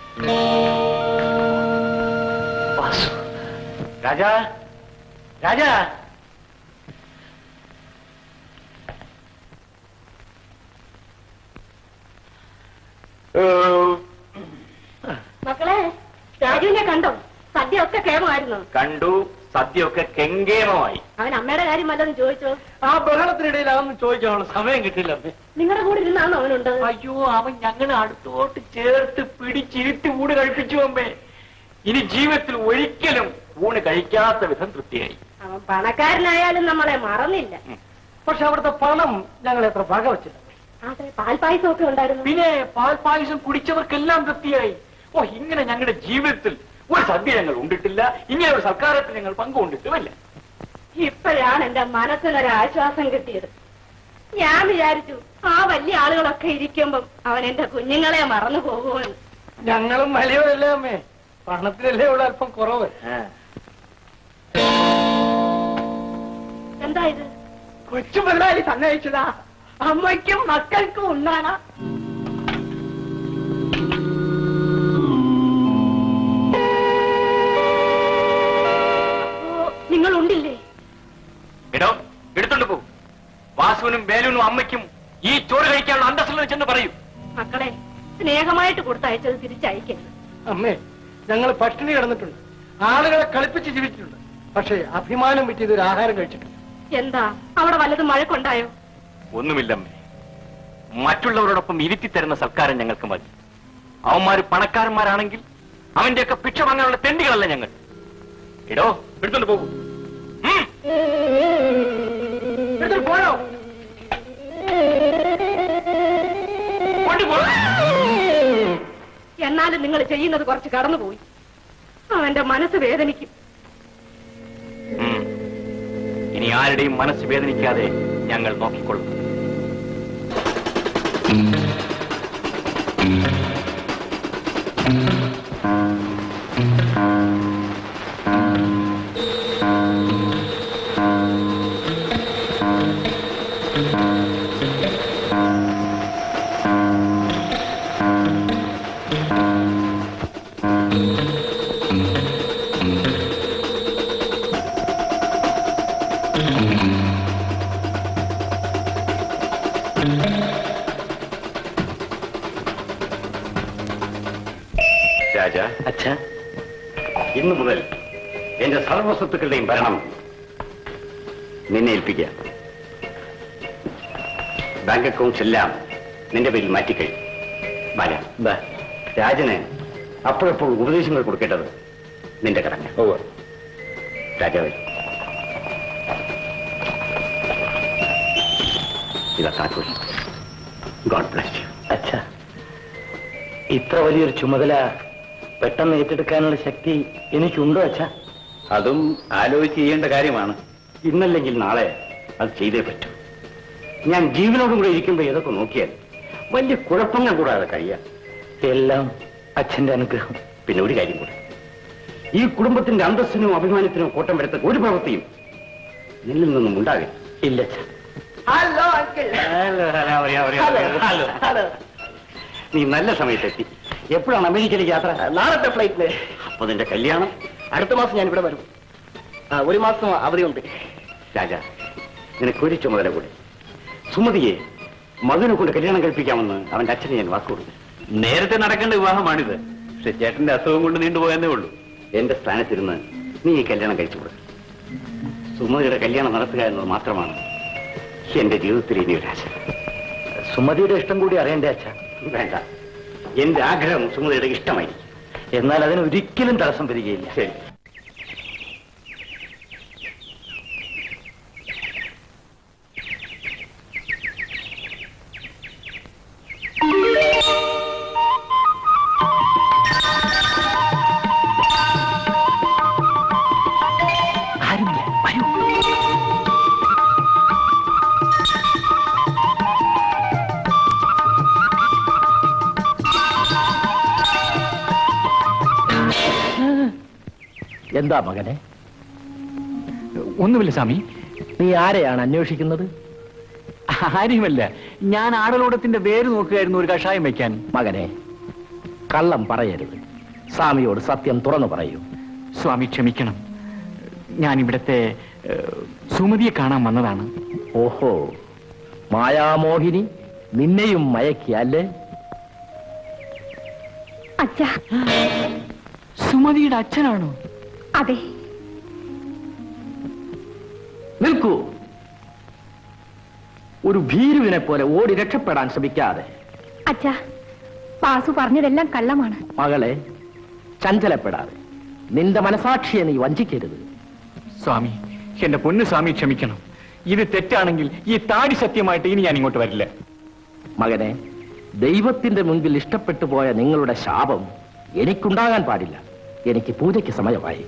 വാസു രാജാ രാജാ മക്കളെ രാജുവിനെ കണ്ടോ സദ്യ ഒക്കെ കേമമായിരുന്നു കണ്ടു സദ്യയൊക്കെ കെങ്കേമമായി അവൻ അമ്മയുടെ കാര്യം വല്ലതും ചോദിച്ചോ ആ ബഹളത്തിനിടയിൽ അതൊന്നും ചോദിക്കാനുള്ള സമയം കിട്ടില്ല അമ്മേ. നിങ്ങളുടെ കൂടെ ഇരുന്നാണോ അവനുണ്ട് അയ്യോ അവൻ ഞങ്ങളെ അടുത്തോട്ട് ചേർത്ത് പിടിച്ചിരുത്തി ഊണ് കഴിപ്പിച്ചു അമ്മേ ഇനി ജീവിതത്തിൽ ഒരിക്കലും ഊണ് കഴിക്കാത്ത വിധം തൃപ്തിയായി അവൻ പണക്കാരനായാലും നമ്മളെ മറന്നില്ല പക്ഷെ അവിടുത്തെ പണം ഞങ്ങൾ എത്ര പക വെച്ചില്ല അതെ പാൽപ്പായസം ഒക്കെ ഉണ്ടായിരുന്നു പിന്നെ പാൽ പായസം കുടിച്ചവർക്കെല്ലാം തൃപ്തിയായി ഓ ഇങ്ങനെ ഞങ്ങളുടെ ജീവിതത്തിൽ ഒരു സദ്യ ഞങ്ങൾ ഉണ്ടിട്ടില്ല ഇങ്ങനെ ഒരു സർക്കാരത്തിൽ ഞങ്ങൾ പങ്കുകൊണ്ടിട്ടുമില്ല ഇപ്പോഴാണ് എന്റെ മനസ്സിനൊരു ആശ്വാസം കിട്ടിയത് ഞാൻ വിചാരിച്ചു ആ വലിയ ആളുകളൊക്കെ ഇരിക്കുമ്പം അവൻ എന്റെ കുഞ്ഞുങ്ങളെ മറന്നു പോകുമെന്ന് ഞങ്ങളും വലിയവരല്ലേ അമ്മേ പണത്തിനല്ലേ ഇവിടെ അല്പം കുറവ് എന്താ ഇത് കൊച്ചു പിള്ളേരി സന്നയിച്ചതാ അമ്മയ്ക്കും മക്കൾക്കും ഉണ്ണാനാ അപ്പോ നിങ്ങൾ ഉണ്ടില്ലേ എടോ എടുത്തോണ്ട് പോകും വാസുവിനും വേലുവിനും അമ്മയ്ക്കും ഈ ചോറ് കഴിക്കാനുള്ള അന്തസ്സുള്ളത് ചെന്ന് പറയൂ മക്കളെ സ്നേഹമായിട്ട് കൊടുത്തയച്ചത് തിരിച്ചയക്കരുത് അമ്മേ ഞങ്ങൾ പട്ടിണി കിടന്നിട്ടുണ്ട് ആളുകളെ കളിപ്പിച്ച് ജീവിച്ചിട്ടുണ്ട് പക്ഷേ അഭിമാനം വിറ്റ് ഇതൊരു ആഹാരം കഴിച്ചിട്ടില്ല എന്താ അവിടെ വല്ലതും മഴക്കുണ്ടായോ ഒന്നുമില്ലമ്മേ മറ്റുള്ളവരോടൊപ്പം ഇരുത്തി തരുന്ന സൽക്കാരം ഞങ്ങൾക്ക് മതി അവന്മാര് പണക്കാരന്മാരാണെങ്കിൽ അവന്റെയൊക്കെ ഭിക്ഷ വാങ്ങാനുള്ള തെണ്ടികളല്ല ഞങ്ങൾ എടോ എടുത്തോണ്ട് പോകൂ ഉം. എടുത്തോണ്ട് പോയോ കൊണ്ടുപോ. എന്നാലും നിങ്ങൾ ചെയ്യുന്നത് കുറച്ച് കടന്നുപോയി അവന്റെ മനസ്സ് വേദനിക്കും ഉം. ഇനി ആരുടെയും മനസ്സ് വേദനിക്കാതെ ഞങ്ങൾ നോക്കിക്കൊള്ളും രാജ അച്ഛാ ഇന്നു മുതൽ എന്റെ സർവസ്വത്തുക്കളുടെയും ഭരണം നിന്നെ ഏൽപ്പിക്കുക ബാങ്ക് അക്കൗണ്ട്സ് എല്ലാം നിന്റെ പേരിൽ മാറ്റിക്കഴിഞ്ഞു ബാല ബാ രാജന് അപ്പോഴപ്പോൾ ഉപദേശങ്ങൾ കൊടുക്കേണ്ടത് നിന്റെ കടമ രാജാവേ ഇതാ താക്കോൽ ഗോഡ് ബ്ലസ് യു അച്ഛാ ഇത്ര വലിയൊരു ചുമതല പെട്ടെന്ന് ഏറ്റെടുക്കാനുള്ള ശക്തി എനിക്കുണ്ടോ അച്ഛാ അതും ആലോചിച്ച് ചെയ്യേണ്ട കാര്യമാണ് ഇന്നല്ലെങ്കിൽ നാളെ അത് ചെയ്തേ പറ്റൂ ഞാൻ ജീവനോടും കൂടെ ഇരിക്കുമ്പോൾ ഇതൊക്കെ നോക്കിയാൽ വലിയ കുഴപ്പങ്ങൾ കൂടാതെ കഴിയാം എല്ലാം അച്ഛന്റെ അനുഗ്രഹം പിന്നെ ഒരു കാര്യം കൂടെ ഈ കുടുംബത്തിന്റെ അന്തസ്സിനും അഭിമാനത്തിനും കോട്ടം വരുത്ത ഒരു പ്രവൃത്തിയും നിന്നിൽ നിന്നും ഉണ്ടാകരുത് ഇല്ല അച്ഛാ ഹലോ അങ്കിൾ ഹലോ ഹലോ നീ നല്ല സമയത്തെത്തി എപ്പോഴാണ് അമേരിക്കയിലേക്ക് യാത്ര നാളത്തെ ഫ്ലൈറ്റില് അപ്പൊ നിന്റെ കല്യാണം അടുത്ത മാസം ഞാൻ ഇവിടെ വരും ആ, ഒരു മാസം അവധിയുണ്ട് രാജ നിനക്കൊരു ചുമതല കൂടി സുമതിയെ മകനെ കൊണ്ട് കല്യാണം കഴിപ്പിക്കാമെന്ന് അവന്റെ അച്ഛനെ ഞാൻ വാക്കുകൊടുത്തു നേരത്തെ നടക്കേണ്ട വിവാഹമാണിത് പക്ഷെ ചേട്ടന്റെ അസുഖം കൊണ്ട് നീണ്ടുപോയെന്നേ ഉള്ളൂ എന്റെ സ്ഥാനത്തിരുന്ന് നീ ഈ കല്യാണം കഴിച്ചു കൊടുക്കും സുമതിയുടെ കല്യാണം നടത്തുക എന്നത് മാത്രമാണ് എന്റെ ജീവിതത്തിൽ ഇനി ഒരു ആശ സുമതിയുടെ ഇഷ്ടം കൂടി അറിയണ്ടേ അച്ഛാ വേണ്ട എന്റെ ആഗ്രഹം സുമതിയുടെ ഇഷ്ടമായിരിക്കും എന്നാൽ അതിന് ഒരിക്കലും തടസ്സം വരികയില്ല ശരി എന്താ മകനെ ഒന്നുമില്ല സ്വാമി നീ ആരെയാണ് അന്വേഷിക്കുന്നത് ആരെയുമല്ല ഞാൻ ആടലോടത്തിന്റെ വേര് നോക്കുകയായിരുന്നു ഒരു കഷായം വെക്കാൻ മകനെ കള്ളം പറയരുത് സ്വാമിയോട് സത്യം തുറന്നു പറയൂ സ്വാമി ക്ഷമിക്കണം ഞാൻ ഇവിടത്തെ ഏഹ്, സുമതിയെ കാണാൻ വന്നതാണ് ഓഹോ മായാമോഹിനി നിന്നെയും മയക്കിയല്ലേ അച്ഛാ സുമതിയുടെ അച്ഛനാണോ അതെ നിൽക്കൂ ഒരു ഭീരുവിനെ പോലെ ഓടി രക്ഷപ്പെടാൻ ശ്രമിക്കാതെ അച്ഛാ വാസു പറഞ്ഞതെല്ലാം കള്ളമാണ് മകളെ ചഞ്ചലപ്പെടാതെ നിന്റെ മനസാക്ഷിയെ നീ വഞ്ചിക്കരുത് സ്വാമി എന്റെ പൊന്നു സ്വാമി ക്ഷമിക്കണം ഇത് തെറ്റാണെങ്കിൽ ഈ താടി സത്യമായിട്ട് ഇനി ഞാൻ ഇങ്ങോട്ട് വരില്ല മകനെ ദൈവത്തിന്റെ മുൻപിൽ ഇഷ്ടപ്പെട്ടു പോയ നിങ്ങളുടെ ശാപം എനിക്കുണ്ടാകാൻ പാടില്ല എനിക്ക് പൂജയ്ക്ക് സമയമായി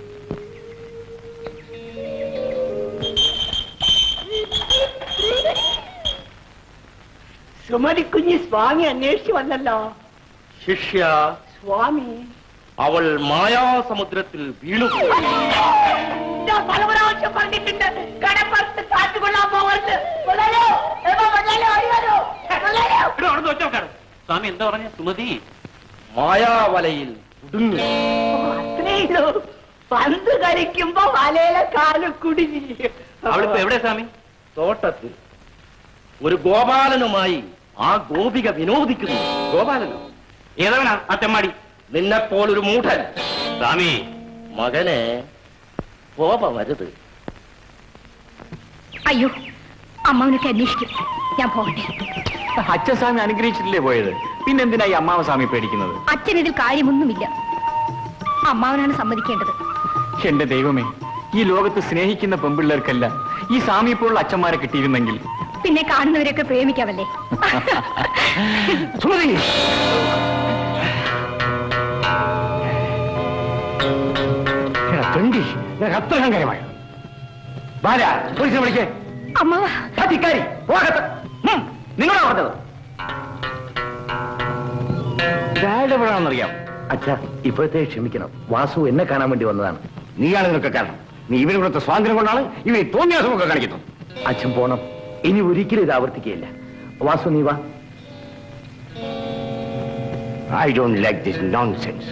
സുമതി കുഞ്ഞ് സ്വാമി അന്വേഷിച്ചു വന്നല്ലോ ശിഷ്യ സ്വാമി അവൾ മായാസമുദ്രത്തിൽ വീണുപോയി ഞാൻ പല പ്രാവശ്യം പറഞ്ഞിട്ടുണ്ട് കടപ്പുറത്ത് കാറ്റുകൊള്ളാൻ പോകരുത് കൊള്ളാലോ? ഏതോ കൊള്ളാലോ? അറിയാലോ? കൊള്ളാലോ? സ്വാമി എന്താ പറഞ്ഞ സുമതി മായാവലയിൽ കുടുങ്ങി അത്രേ ഉള്ളൂ. പന്ത് കളിക്കുമ്പോ വലയിലെ കാല് കുടുങ്ങി അവളിപ്പോ എവിടെ സ്വാമി തോട്ടത്തിൽ ഒരു ഗോപാലനുമായി ആ ഗോപിക വിനോദിക്കുന്നു ഗോപാലനോ ഏതവനാ ആ തെമ്മാടി നിന്നെപ്പോൾ ഒരു മൂഢൻ സ്വാമി മകനെ കോപമരുത് അയ്യോ അമ്മാവനൊക്കെ അന്വേഷിക്കും ഞാൻ പോകട്ടെ അച്ഛസ്വാമി അനുഗ്രഹിച്ചിട്ടില്ലേ പോയത് പിന്നെന്തിനാ ഈ അമ്മാവ സ്വാമി പേടിക്കുന്നത് അച്ഛൻ ഇതിൽ കാര്യമൊന്നുമില്ല അമ്മാവനാണ് സമ്മതിക്കേണ്ടത് എന്റെ ദൈവമേ ഈ ലോകത്ത് സ്നേഹിക്കുന്ന പെമ്പിള്ളേർക്കെല്ലാം ഈ സ്വാമി ഇപ്പോഴുള്ള അച്ഛന്മാരെ കിട്ടിയിരുന്നെങ്കിൽ പിന്നെ കാണുന്നവരെയൊക്കെ പ്രേമിക്കാമല്ലേ സുമതി എടാ, തെണ്ടി നിനക്ക് അത്ര അഹങ്കാരമായ ബാല പോലീസിനെ വിളിക്കേ അമ്മാവ ധിക്കാരി പോകത്ത് നിങ്ങളാ പറഞ്ഞത് ഇതാരെവിടാണെന്നറിയാം അച്ഛാ ഇപ്പോഴത്തെ ക്ഷമിക്കണം വാസു എന്നെ കാണാൻ വേണ്ടി വന്നതാണ് നീയാണ് നിനക്ക് കാരണം നീ ഇവന് കൊടുത്ത സ്വാതന്ത്ര്യം കൊണ്ടാണ് ഇവൻ ഈ തോന്നിയാസമൊക്കെ കാണിക്കുന്നത് അച്ഛൻ പോണം ഇനി ഒരിക്കലും ഇത് ആവർത്തിക്കുകയില്ല വാസു നീ വാ I don't like this nonsense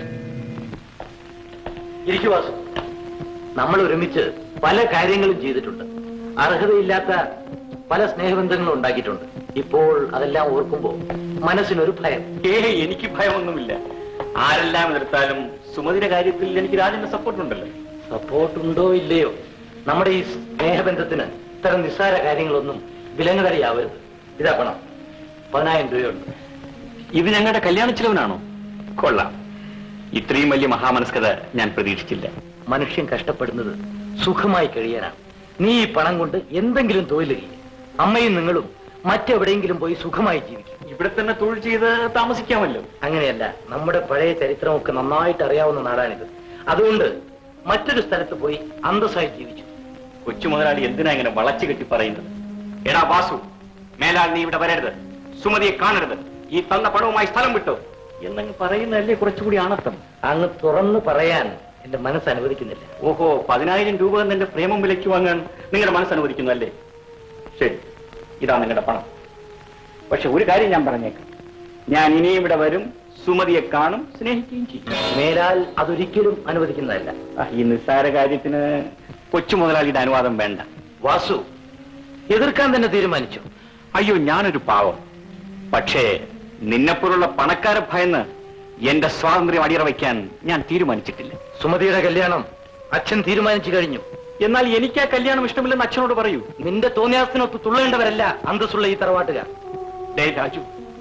ഇരിക്കു വാസു നമ്മൾ ഒരുമിച്ച് പല കാര്യങ്ങളും ചെയ്തിട്ടുണ്ട് അർഹതയില്ലാത്ത പല സ്നേഹബന്ധങ്ങളും ഉണ്ടാക്കിയിട്ടുണ്ട് ഇപ്പോൾ അതെല്ലാം ഓർക്കുമ്പോ മനസ്സിനൊരു ഭയം ഏ എനിക്ക് ഭയമൊന്നുമില്ല ആരെല്ലാം എതിർത്താലും സുമതിയുടെ കാര്യത്തിൽ എനിക്ക് രാജന്റെ സപ്പോർട്ട് ഉണ്ടല്ലോ സപ്പോർട്ട് ഉണ്ടോ ഇല്ലയോ നമ്മുടെ ഈ സ്നേഹബന്ധത്തിന് ഇത്തരം നിസ്സാര കാര്യങ്ങളൊന്നും വിലങ്ങുതടിയാവരുത് ഇതാ പണം പതിനായിരം രൂപയുണ്ട് ഇത് ഞങ്ങളുടെ കല്യാണ ചിലവനാണോ കൊള്ളാം ഇത്രയും വലിയ മഹാമനസ്കത ഞാൻ പ്രതീക്ഷിച്ചില്ല മനുഷ്യൻ കഷ്ടപ്പെടുന്നത് സുഖമായി കഴിയാനാണ് നീ ഈ പണം കൊണ്ട് എന്തെങ്കിലും തൊഴിൽ ചെയ്യും അമ്മയും നിങ്ങളും മറ്റെവിടെയെങ്കിലും പോയി സുഖമായി ജീവിക്കും ഇവിടെ തന്നെ തൊഴിൽ ചെയ്ത് താമസിക്കാമല്ലോ അങ്ങനെയല്ല നമ്മുടെ പഴയ ചരിത്രമൊക്കെ നന്നായിട്ട് അറിയാവുന്ന നാടാണിത് അതുകൊണ്ട് മറ്റൊരു സ്ഥലത്ത് പോയി അന്തസ്സായി ജീവിച്ചു കൊച്ചു മുതലാളി എന്തിനാ ഇങ്ങനെ വളച്ചു കെട്ടി പറയുന്നത് എടാ വാസു മേലാൽ നീ ഇവിടെ വരരുത് സുമതിയെ കാണരുത് ഈ തന്ന പണവുമായി സ്ഥലം വിട്ടു എന്നങ്ങ് പറയുന്നതല്ലേ കുറച്ചുകൂടി ആണത്തം അങ്ങ് തുറന്നു പറയാൻ എന്റെ മനസ്സ് അനുവദിക്കുന്നില്ല ഓഹോ പതിനായിരം രൂപ എന്റെ പ്രേമം വിലയ്ക്ക് വാങ്ങാൻ നിങ്ങളുടെ മനസ്സ് അനുവദിക്കുന്നു അല്ലേ ശരി ഇതാ നിങ്ങളുടെ പണം പക്ഷെ ഒരു കാര്യം ഞാൻ പറഞ്ഞേക്കാം ഞാൻ ഇനിയും ഇവിടെ വരും സുമതിയെ കാണും സ്നേഹിക്കുകയും ചെയ്യും മേലാൽ അതൊരിക്കലും അനുവദിക്കുന്നതല്ല ആ, ഈ നിസ്സാര കാര്യത്തിന് കൊച്ചു മുതലാളിയുടെ അനുവാദം വേണ്ട വാസു എതിർക്കാൻ തന്നെ തീരുമാനിച്ചു അയ്യോ ഞാനൊരു പാവം പക്ഷേ നിന്നെപ്പോലുള്ള പണക്കാരെ ഭയന്ന് എന്റെ സ്വാതന്ത്ര്യം അടിയറ വയ്ക്കാൻ ഞാൻ തീരുമാനിച്ചിട്ടില്ല സുമതിയുടെ കല്യാണം അച്ഛൻ തീരുമാനിച്ചു കഴിഞ്ഞു എന്നാൽ എനിക്ക് ആ കല്യാണം ഇഷ്ടമില്ലെന്ന് അച്ഛനോട് പറയൂ നിന്റെ തോന്നിയാസത്തിനൊത്ത് തുള്ളേണ്ടവരല്ല അന്തസ്സുള്ള ഈ തറവാട്ടുകാർ ഡേ രാജു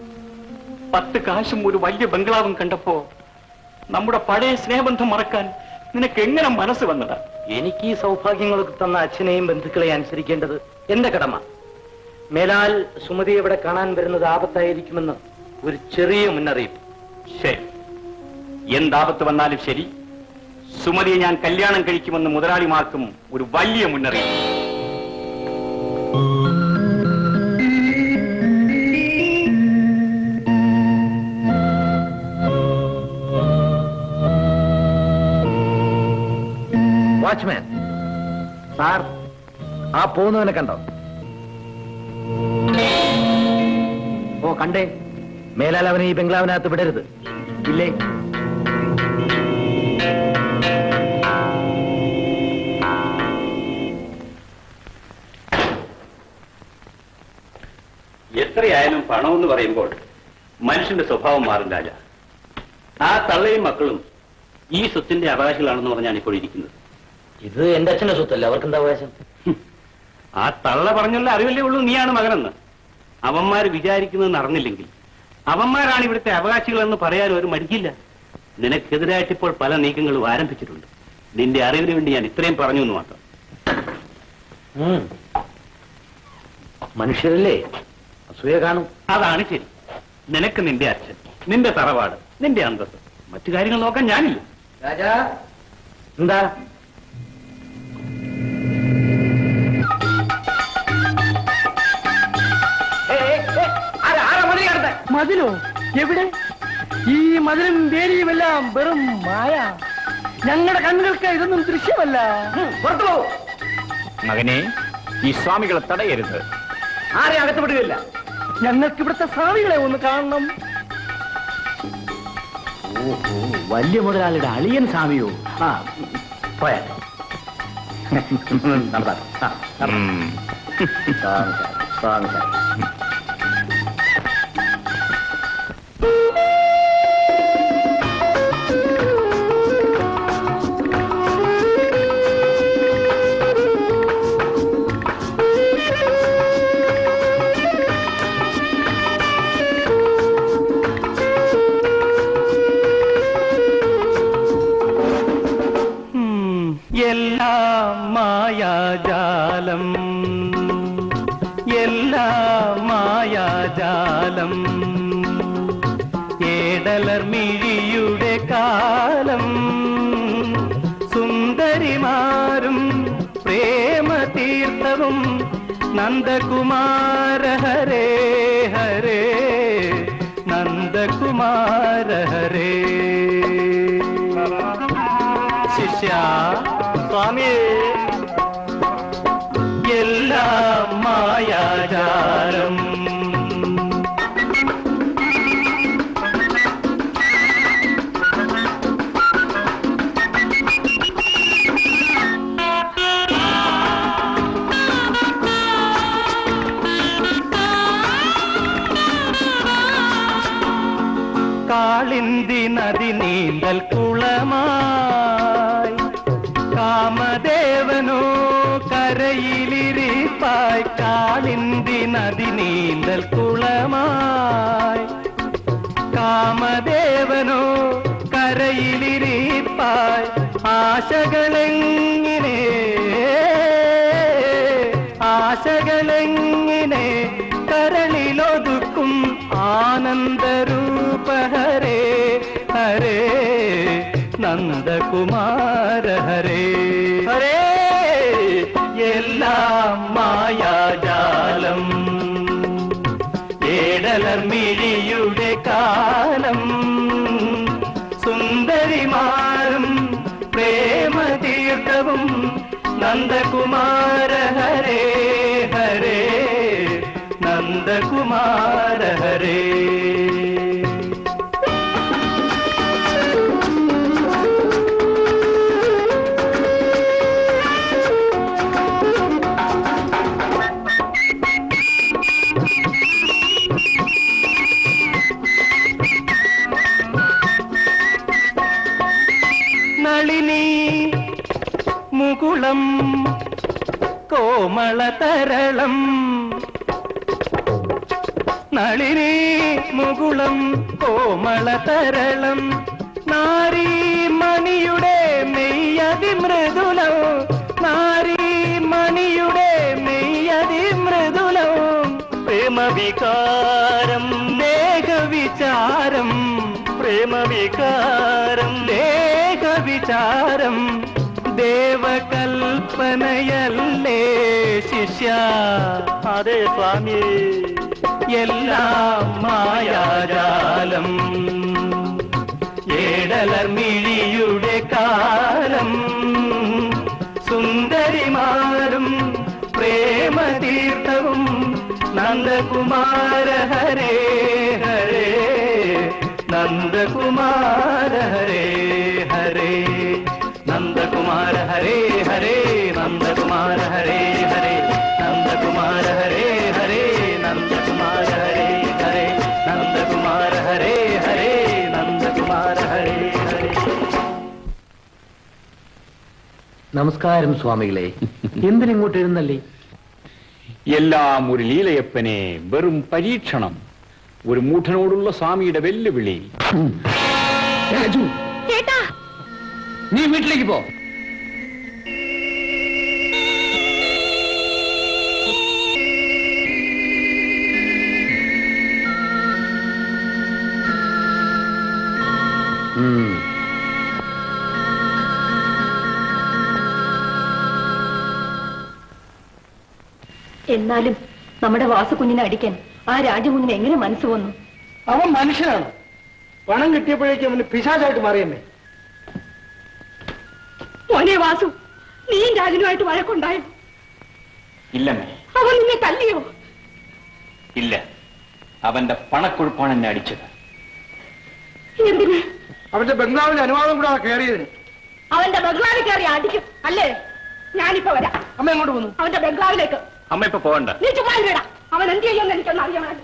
പത്ത് കാശും ഒരു വലിയ ബംഗ്ലാവും കണ്ടപ്പോ നമ്മുടെ പഴയ സ്നേഹബന്ധം മറക്കാൻ നിനക്ക് എങ്ങനെ മനസ്സ് വന്നതാ എനിക്ക് ഈ സൗഭാഗ്യങ്ങളൊക്കെ തന്ന അച്ഛനെയും ബന്ധുക്കളെയും അനുസരിക്കേണ്ടത് എന്റെ കടമ മേലാൽ സുമതിയെ ഇവിടെ കാണാൻ വരുന്നത് ആപത്തായിരിക്കുമെന്ന് ഒരു ചെറിയ മുന്നറിയിപ്പ് ശരി എന്താപത്ത് വന്നാലും ശരി സുമതിയെ ഞാൻ കല്യാണം കഴിക്കുമെന്ന് മുതലാളിമാർക്കും ഒരു വലിയ മുന്നറിയിപ്പ് വാച്ച്മാൻ സാർ ആ പോകുന്നവനെ കണ്ടോ ഓ കണ്ടേ മേലാൽ അവനെ ഈ ബംഗ്ലാവിനകത്ത് വിടരുത് ഇല്ലേ എത്രയായാലും പണം എന്ന് പറയുമ്പോൾ മനുഷ്യന്റെ സ്വഭാവം മാറും രാജ ആ തള്ളയും മക്കളും ഈ സ്വത്തിന്റെ അവകാശികളാണെന്ന് പറഞ്ഞാണ് ഇപ്പോൾ ഇരിക്കുന്നത് ഇത് എന്റെ അച്ഛന്റെ സ്വത്തല്ലേ അവർക്ക് എന്താ അവകാശം ആ തള്ള പറഞ്ഞുള്ള അറിവല്ലേ ഉള്ളൂ നീയാണ് മകനെന്ന് അവന്മാർ വിചാരിക്കുന്നത് നടന്നില്ലെങ്കിൽ അവന്മാരാണ് ഇവിടുത്തെ അവകാശികളെന്ന് പറയാൻ ഒരു മടിക്കില്ല നിനക്കെതിരായിട്ട് ഇപ്പോൾ പല നീക്കങ്ങളും ആരംഭിച്ചിട്ടുണ്ട് നിന്റെ അറിവിന് വേണ്ടി ഞാൻ ഇത്രയും പറഞ്ഞു എന്ന് മാത്രം ഉം. മനുഷ്യരല്ലേ അസൂയ കാണും അതാണ് ശരി നിനക്ക് നിന്റെ അച്ഛൻ നിന്റെ തറവാട് നിന്റെ അന്തസ് മറ്റു കാര്യങ്ങൾ നോക്കാൻ ഞാനില്ല രാജാ എന്താ മതിലോ എവിടെ ഈ മതിലും വേലിയും എല്ലാം വെറും മായ ഞങ്ങളുടെ കണ്ണുകൾക്ക് ഇതൊന്നും ദൃശ്യമല്ല പുറത്തു പോ മകനെ ഈ സ്വാമികളെ തടയരുത് ആരെ അകത്ത് വിടുകയില്ല ഞങ്ങൾക്ക് ഇവിടുത്തെ സ്വാമികളെ ഒന്ന് കാണണം ഓഹോ വലിയ മുതലാളിയുടെ അളിയൻ സ്വാമിയോ ആ പോയാ നടത്താം ആ, നടത്താം. Swami sir, Swami sir. എല്ലാം മായാജാലം എല്ലാം മായാജാലം ഏടലർമിഴിയുടെ കാലം സുന്ദരിമാരും പ്രേമതീർത്ഥവും നന്ദകുമാര ഹരേ ഹരേ നന്ദകുമാര ഹരേ ശിഷ്യ സ്വാമിയേ എല്ലാം മായാജാലം കാളിന്തി നദി നീന്തൽ കുളമായി കാമദേവനോ കരയിലിരിപ്പായി കാളിന്തി നദി നീന്തൽ കുളമായി കാമദേവനോ കരയിലിരിപ്പായി ആശകളെങ്ങിനെ ആശകളെങ്ങിനെ കരളിലൊതുക്കും ആനന്ദരൂപ ഹരേ ഹരേ നന്ദകുമാര ഹരേ ഹരേ എല്ലാം മായാജാലം ഏടലർമിഴിയുടെ കാലം സുന്ദരിമാരും പ്രേമതീർത്ഥവും നന്ദകുമാര ഹരേ ഹരേ നന്ദകുമാര ഹരേ നളിനി മുകുളം കോമളതരളം നളിനി മുകുളം കോമളതരളം നാരീ മണിയുടെ മെയ്യതി മൃദുലം നാരീ മണിയുടെ മെയ്യതി മൃദുലം പ്രേമവികാരം ദേഹവിചാരം പ്രേമവികാരം ദേഹവിചാരം ദേവകൽപ്പനയല്ലേ ശിഷ്യ അതെ സ്വാമി എല്ലാം മായാജാലം ഏടലർമിഴിയുടെ കാലം പരിമാറും പ്രേമതീർത്ഥവും നന്ദകുമാര ഹരേ ഹരേ നന്ദകുമാര ഹരേ ഹരേ നന്ദകുമാര ഹരേ ഹരേ നന്ദകുമാര ഹരേ ഹരേ നന്ദകുമാര ഹരേ ഹരേ നന്ദകുമാര ഹരേ ഹരേ നന്ദകുമാര ഹരേ ഹരേ നന്ദകുമാര ഹരേ ഹരേ നമസ്കാരം സ്വാമികളെ എന്തിനിങ്ങോട്ട് എഴുന്നള്ളി എല്ലാം ഒരു ലീലയപ്പനെ വെറും പരീക്ഷണം ഒരു മൂഢനോടുള്ള സ്വാമിയുടെ വെല്ലുവിളി രാജു ചേട്ടാ നീ വീട്ടിലേക്ക് പോ ഉം. എന്നാലും നമ്മുടെ വാസുകുഞ്ഞിനെ അടിക്കാൻ ആ രാജകുഞ്ഞിന് എങ്ങനെ മനസ്സ് വന്നു അവൻ മനുഷ്യനാണ് പണം കിട്ടിയപ്പോഴേക്കും അവന് പിശാചായിട്ട് മാറിയമ്മേ മോനെ വാസു നീയും രാജനുമായിട്ട് വഴക്കുണ്ടായോ ഇല്ലമ്മേ അവൻ നിന്നെ തല്ലിയോ ഇല്ല അവന്റെ പണക്കൊഴുപ്പാണ് എന്നെ അടിച്ചത് എന്തിന് അവന്റെ ബംഗ്ലാവിന്റെ അനുവാദം കൂടെ കയറിയതിന് അവന്റെ ബംഗ്ലാവിൽ കയറി അടിക്കും അല്ലേ ഞാനിപ്പോ വരാം അമ്മ എങ്ങോട്ട് പോന്നു അവന്റെ ബംഗ്ലാവിലേക്ക് അമ്മ ഇപ്പൊ പോകണ്ട നീ ചുമ്മാ വിടാം അവൻ എന്ത് ചെയ്യുമെന്ന് എനിക്കൊന്ന് അറിയണം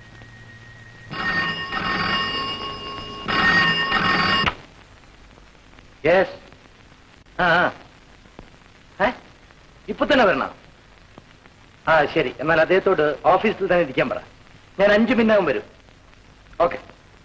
യെസ് ആ ആ. ഏ? ഇപ്പൊ തന്നെ വരണം ആ ശരി എന്നാൽ അദ്ദേഹത്തോട് ഓഫീസിൽ തന്നെ ഇരിക്കാൻ പറ ഞാൻ അഞ്ചു മിനിറ്റകം വരും ഓക്കെ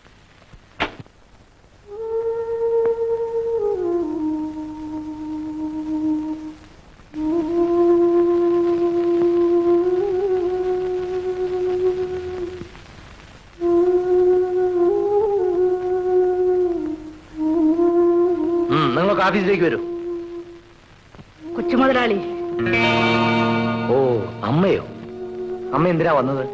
നിങ്ങൾക്ക് ഓഫീസിലേക്ക് വരൂ കൊച്ചുമുതലാളി ഓ അമ്മയോ അമ്മ എന്തിനാ വന്നത്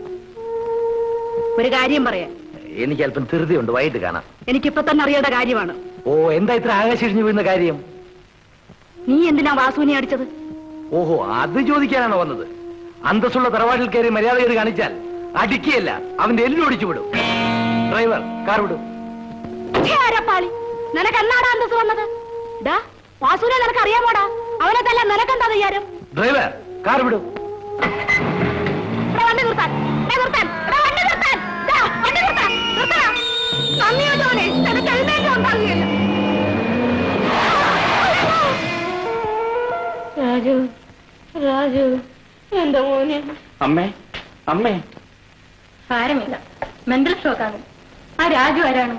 ഒരു കാര്യം പറയാം എനിക്ക് അല്പം ധൃതിയുണ്ട് വൈകിട്ട് കാണാം എനിക്കിപ്പൊ തന്നെ അറിയേണ്ട കാര്യമാണ് ഓ എന്താ ഇത്ര ആകാശിഴിഞ്ഞു വീഴുന്ന കാര്യം നീ എന്തിനാ വാസുവിനെ അടിച്ചത് ഓഹോ അത് ചോദിക്കാനാണോ വന്നത് അന്തസ്സുള്ള തറവാട്ടിൽ കയറി മര്യാദ കയറി കാണിച്ചാൽ അടിക്കുകയല്ല അവന്റെ എല്ലൊടിച്ചു വിടും ഡ്രൈവർ കാർ വിടും ആരപ്പാളി നിനക്ക് എന്നാടാ അന്തസ് വന്നത് ഡാ വാസുവിനെ നിനക്ക് അറിയാമോടാ അവനെ തല്ല നിനക്കെന്താ വിചാരം ഡ്രൈവർ കാർ വിടും ഇവിടെ വണ്ടി നിർത്താൻ ദേ നിർത്താൻ ഇവിടെ വണ്ടി നിർത്താൻ ദാ, വണ്ടി നിർത്താൻ നിർത്തടാ നന്ദിയുള്ളവനെ നിനക്ക് എഴുന്നേറ്റ് ഉണ്ടാകുകയില്ല രാജു രാജു എന്റെ മോനെ അമ്മേ അമ്മേ സാരമില്ല മെന്റൽ ഷോക്കാണ് ആ രാജു ആരാണ്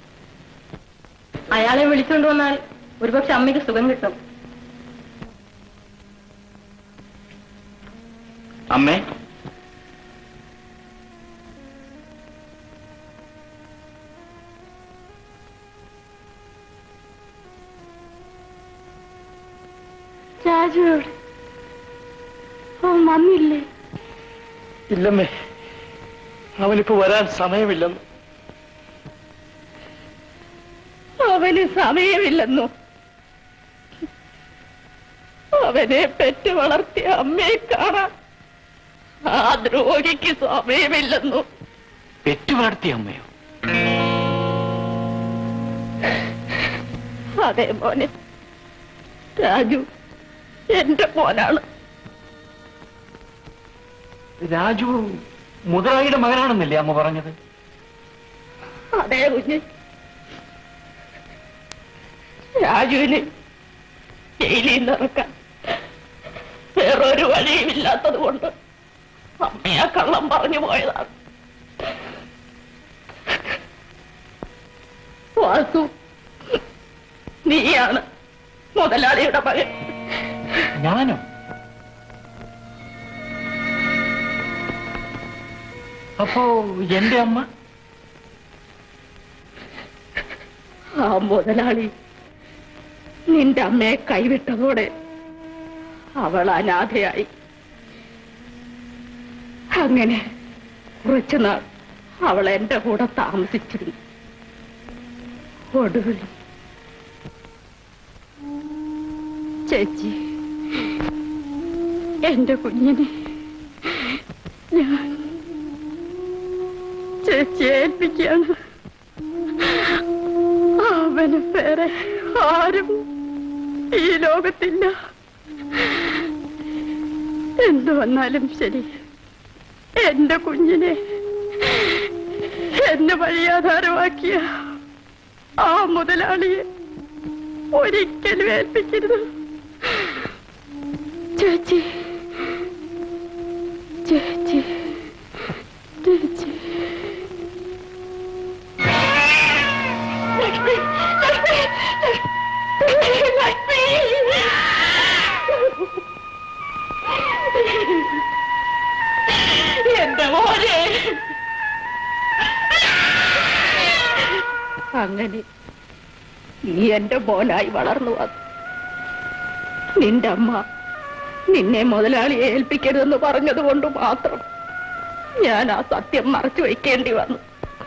അയാളെ വിളിച്ചുകൊണ്ട് വന്നാൽ ഒരുപക്ഷെ അമ്മയ്ക്ക് സുഖം കിട്ടും അമ്മേ രാജു എവിടെ അവൻ വന്നില്ലേ ഇല്ലമ്മേ അവനിപ്പോ വരാൻ സമയമില്ലെന്ന് അവന് സമയമില്ലെന്നോ അവനെ പെറ്റു വളർത്തിയ അമ്മയെ കാണാൻ ആ ദ്രോഹിക്ക് സമയമില്ലെന്നോ പെറ്റു വളർത്തിയ അമ്മയോ അതെ മോനെ രാജു എന്റെ മോനാണ് രാജു മുതലാളിയുടെ മകനാണെന്നല്ലേ അമ്മ പറഞ്ഞത് അതെ കുഞ്ഞ് രാജുവിന് ജയിലിൽ നിന്ന് ഇറക്കാൻ വേറൊരു വഴിയുമില്ലാത്തത് കൊണ്ട് അമ്മയാ കള്ളം പറഞ്ഞു പോയതാണ് വാസു നീയാണ് മുതലാളിയുടെ മകൻ ഞാനോ അപ്പോ എന്റെ അമ്മ ആ മുതലാളി നിന്റെ അമ്മയെ കൈവിട്ടതോടെ അവൾ അനാഥയായി അങ്ങനെ കുറച്ചുനാൾ അവൾ എന്റെ കൂടെ താമസിച്ചിരുന്നു ഒടുവിൽ ചേച്ചി എന്റെ കുഞ്ഞിനെ ഞാൻ ചേച്ചിയെ ഏൽപ്പിക്കുകയാണ് അവന് വേറെ ആരും ഈ ലോകത്തില്ല എന്തു വന്നാലും ശരി എന്റെ കുഞ്ഞിനെ എന്നെ വഴിയാധാരമാക്കിയ ആ മുതലാളിയെ ഒരിക്കലും ഏൽപ്പിക്കരുത് ചേച്ചി ചേച്ചി ചേച്ചി ലക്ഷ്മി ലക്ഷ്മി ലക്ഷ്മി എന്റെ മോനെ അങ്ങനെ നീ എന്റെ മോനായി വളർന്നു വന്നു നിന്റെ അമ്മ നിന്നെ മുതലാളിയെ ഏൽപ്പിക്കരുതെന്ന് പറഞ്ഞത് കൊണ്ട് മാത്രം ഞാൻ ആ സത്യം മറച്ചു വയ്ക്കേണ്ടി വന്നു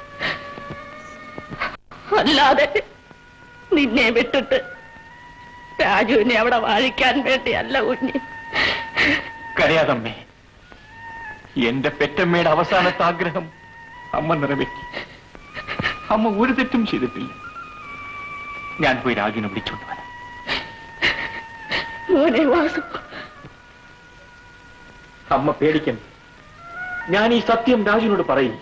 അല്ലാതെ നിന്നെ വിട്ടിട്ട് രാജുവിനെ അവിടെ വാഴിക്കാൻ വേണ്ടിയല്ല കുഞ്ഞി കരയാതമ്മേ എന്റെ പെറ്റമ്മയുടെ അവസാനത്തെ ആഗ്രഹം അമ്മ നിറവേറ്റി അമ്മ ഒരു തെറ്റും ചെയ്തിട്ടില്ല ഞാൻ പോയി രാജുവിനെ വിളിച്ചോണ്ട് വരാം മോനെ വാസു അമ്മ പേടിക്കണ്ട ഞാൻ ഈ സത്യം രാജുവിനോട് പറയില്ല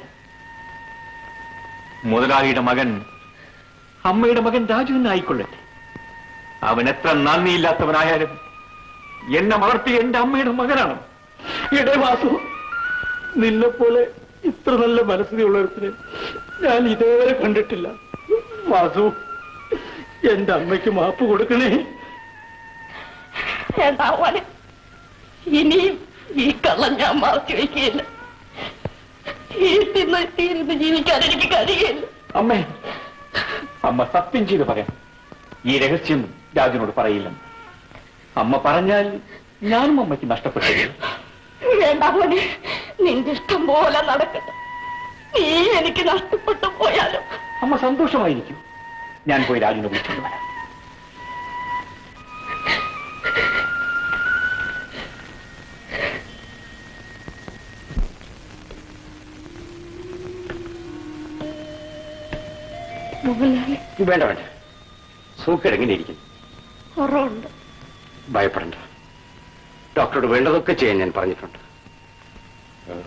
മുതലാളിയുടെ മകൻ അമ്മയുടെ മകൻ രാജുവിനെ ആയിക്കൊള്ളട്ടെ അവൻ എത്ര നന്ദിയില്ലാത്തവനായാലും എന്നെ വളർത്തിയ എന്റെ അമ്മയുടെ മകനാണ് ഇടേ വാസു നിന്നെ പോലെ ഇത്ര നല്ല മനസ്സിലുള്ള ഒരുത്തിനെ ഞാൻ ഇതേവരെ കണ്ടിട്ടില്ല വാസു എന്റെ അമ്മയ്ക്ക് മാപ്പ് കൊടുക്കണേ വേണ്ട മോനെ ഇനിയും ഈ കള്ളം ഞാൻ മറച്ചു വയ്ക്കുകയില്ല ഈ തിന്ന് തീരുന്ന് ജീവിക്കാൻ എനിക്ക് കഴിയില്ല അമ്മേ അമ്മ സത്യം ചെയ്ത് പറയാം ഈ രഹസ്യം രാജുവിനോട് പറയില്ലെന്ന് അമ്മ പറഞ്ഞാൽ ഞാനും അമ്മയ്ക്ക് നഷ്ടപ്പെട്ടു വേണ്ട മോനെ നിന്റെ ഇഷ്ടം പോലെ നടക്കട്ടെ നീ എനിക്ക് നഷ്ടപ്പെട്ടു പോയാലും അമ്മ സന്തോഷമായിരിക്കും ഞാൻ പോയി രാജുവിനെ വിളിച്ചുകൊണ്ട് വരാം മോഹൻലാൽ വേണ്ട വേണ്ട സൂക്കേട് എങ്ങനെ ഇരിക്കുന്നു കുറവുണ്ട് ഭയപ്പെടണ്ട ഡോക്ടറോട് വേണ്ടതൊക്കെ ചെയ്യാൻ ഞാൻ പറഞ്ഞിട്ടുണ്ട് ഏഹ്,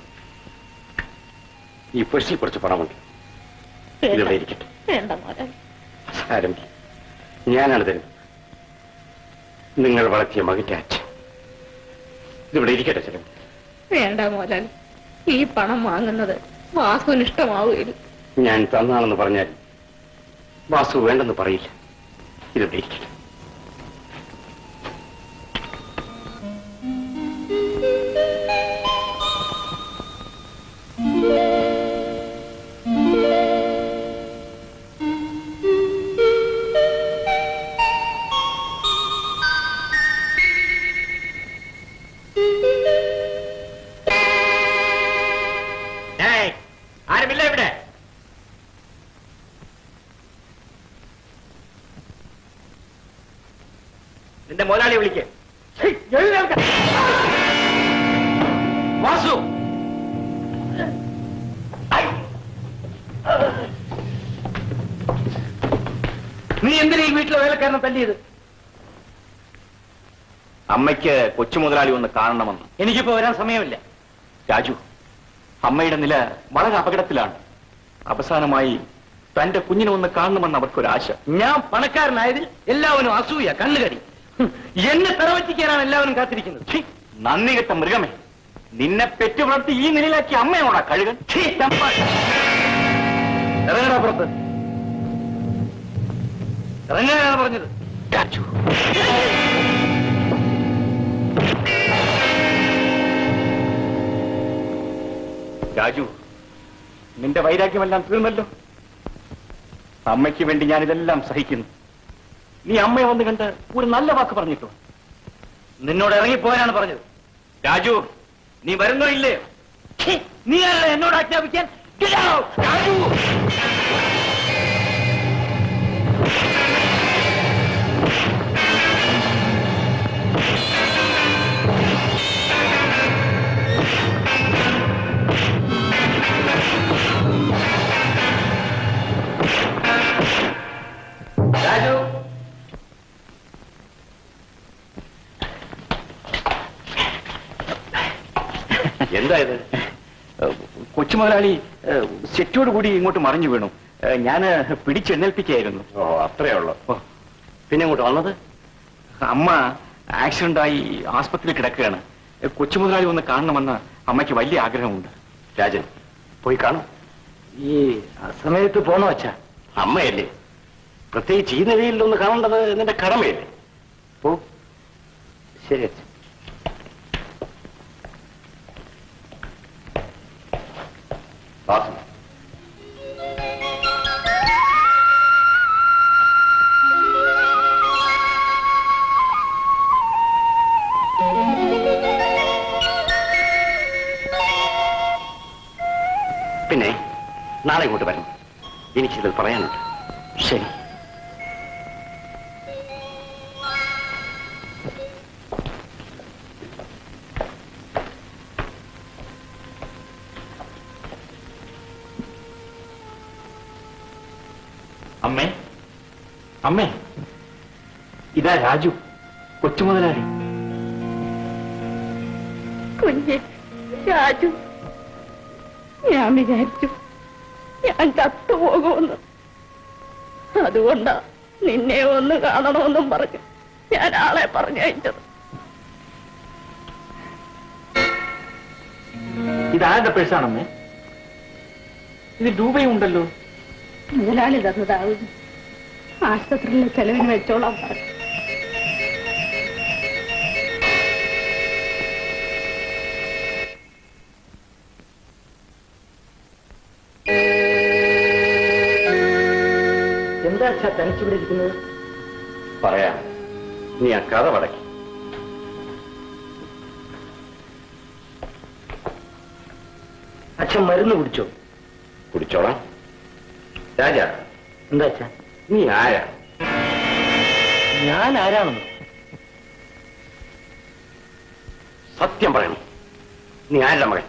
ഈ പേഴ്സിൽ കുറച്ച് പണമുണ്ട് ഇതിവിടെ ഇരിക്കട്ടെ വേണ്ട മോനെ സാരമില്ല ഞാനാണ് തരുന്നത് നിങ്ങൾ വളർത്തിയ മകന്റെ അച്ഛൻ ഇതിവിടെ ഇരിക്കട്ടെ ചില വേണ്ട മോലാൽ ഈ പണം വാങ്ങുന്നത് വാസുവിന് ഇഷ്ടമാവുകയില്ല ഞാൻ തന്നാണെന്ന് പറഞ്ഞാൽ വാസു വേണ്ടെന്ന് പറയില്ല ഇതിവിടെ ഇരിക്കട്ടെ ആരുമില്ല ഇവിടെ നിന്റെ മുതലാളി വിളിക്കേ വാസു നീ എന്തിനാ ഈ വീട്ടിലെ വേലക്കാരനെ തല്ലിയത് അമ്മയ്ക്ക് കൊച്ചു മുതലാളി ഒന്ന് കാണണമെന്ന് എനിക്കിപ്പോ വരാൻ സമയമില്ല രാജു അമ്മയുടെ നില വളരെ അപകടത്തിലാണ് അവസാനമായി തന്റെ കുഞ്ഞിനെ ഒന്ന് കാണണമെന്ന് അവർക്കൊരാശ ഞാൻ പണക്കാരനായതിൽ എല്ലാവരും അസൂയ കണ്ണുകടി ഹും, എന്നെ തറവറ്റിക്കാനാണ് എല്ലാവരും കാത്തിരിക്കുന്നത് ഛീ, നന്ദി കെട്ട മൃഗമേ നിന്നെ പെറ്റു വളർത്തി ഈ നിലയിലാക്കി അമ്മയോടാ കഴുകൻ ഛീ, ചമ്പാ. ഇറങ്ങടാ പുറത്ത് ഇറങ്ങാനാണ് പറഞ്ഞത് രാജു രാജു നിന്റെ വൈരാഗ്യമെല്ലാം തീർന്നല്ലോ അമ്മയ്ക്ക് വേണ്ടി ഞാനിതെല്ലാം സഹിക്കുന്നു നീ അമ്മയെ വന്ന് കണ്ട് ഒരു നല്ല വാക്ക് പറഞ്ഞിട്ടോ നിന്നോട് ഇറങ്ങിപ്പോകാനാണ് പറഞ്ഞത് രാജു നീ വരുന്നോ ഇല്ലേ ഛീ, നീ ആരാ എന്നോട് ആജ്ഞാപിക്കാൻ Get out! രാജു! എന്താ ഇത് കൊച്ചു മുതലാളി സെറ്റോട് കൂടി ഇങ്ങോട്ട് മറിഞ്ഞു വീണു ഞാൻ പിടിച്ചെണ്ണേൽപ്പിക്കായിരുന്നു ഓ അത്രേ ഉള്ളൂ പിന്നെ ഇങ്ങോട്ട് വന്നത് അമ്മ ആക്സിഡന്റ് ആയി ആസ്പത്രിയിൽ കിടക്കുകയാണ് കൊച്ചു മുതലാളി ഒന്ന് കാണണമെന്ന് അമ്മയ്ക്ക് വലിയ ആഗ്രഹമുണ്ട് രാജൻ പോയി കാണും ഈ സമയത്ത് പോണോ അച്ഛാ അമ്മയല്ലേ പ്രത്യേകിച്ച് ഈ നിലയിൽ ഒന്ന് കാണേണ്ടത് നിന്റെ കടമയല്ലേ പോ ശരി അച്ഛൻ വാസു പിന്നെ നാളെ ഇങ്ങോട്ട് വരണം എനിക്കിതിൽ പറയാനുണ്ട് ശരി അമ്മേ അമ്മേ ഇതാ രാജു കൊച്ചു മുതലാളി കുഞ്ഞെ രാജു ഞാൻ വിചാരിച്ചു ഞാൻ ചത്തുപോകുമെന്ന് അതുകൊണ്ടാ നിന്നെ ഒന്ന് കാണണമെന്നും പറഞ്ഞു ഞാൻ ആളെ പറഞ്ഞയച്ചത് ഇതാരുടെ പേഴ്സാണമ്മേ ഇത് രൂപയും ഉണ്ടല്ലോ മുതലാളി തന്നതാവും ആശുപത്രിയിലെ ചെലവിന് വെച്ചോളാം പറഞ്ഞു എന്താ അച്ഛാ തനിച്ചിവിടെ ഇരിക്കുന്നത് പറയാം നീ ആ കഥ പടക്കി അച്ഛൻ മരുന്ന് കുടിച്ചോ കുടിച്ചോളാം രാജ എന്താ അച്ഛാ നീ ആരാ ഞാൻ ആരാണെന്ന് സത്യം പറയണം നീ ആരുടെ മകൻ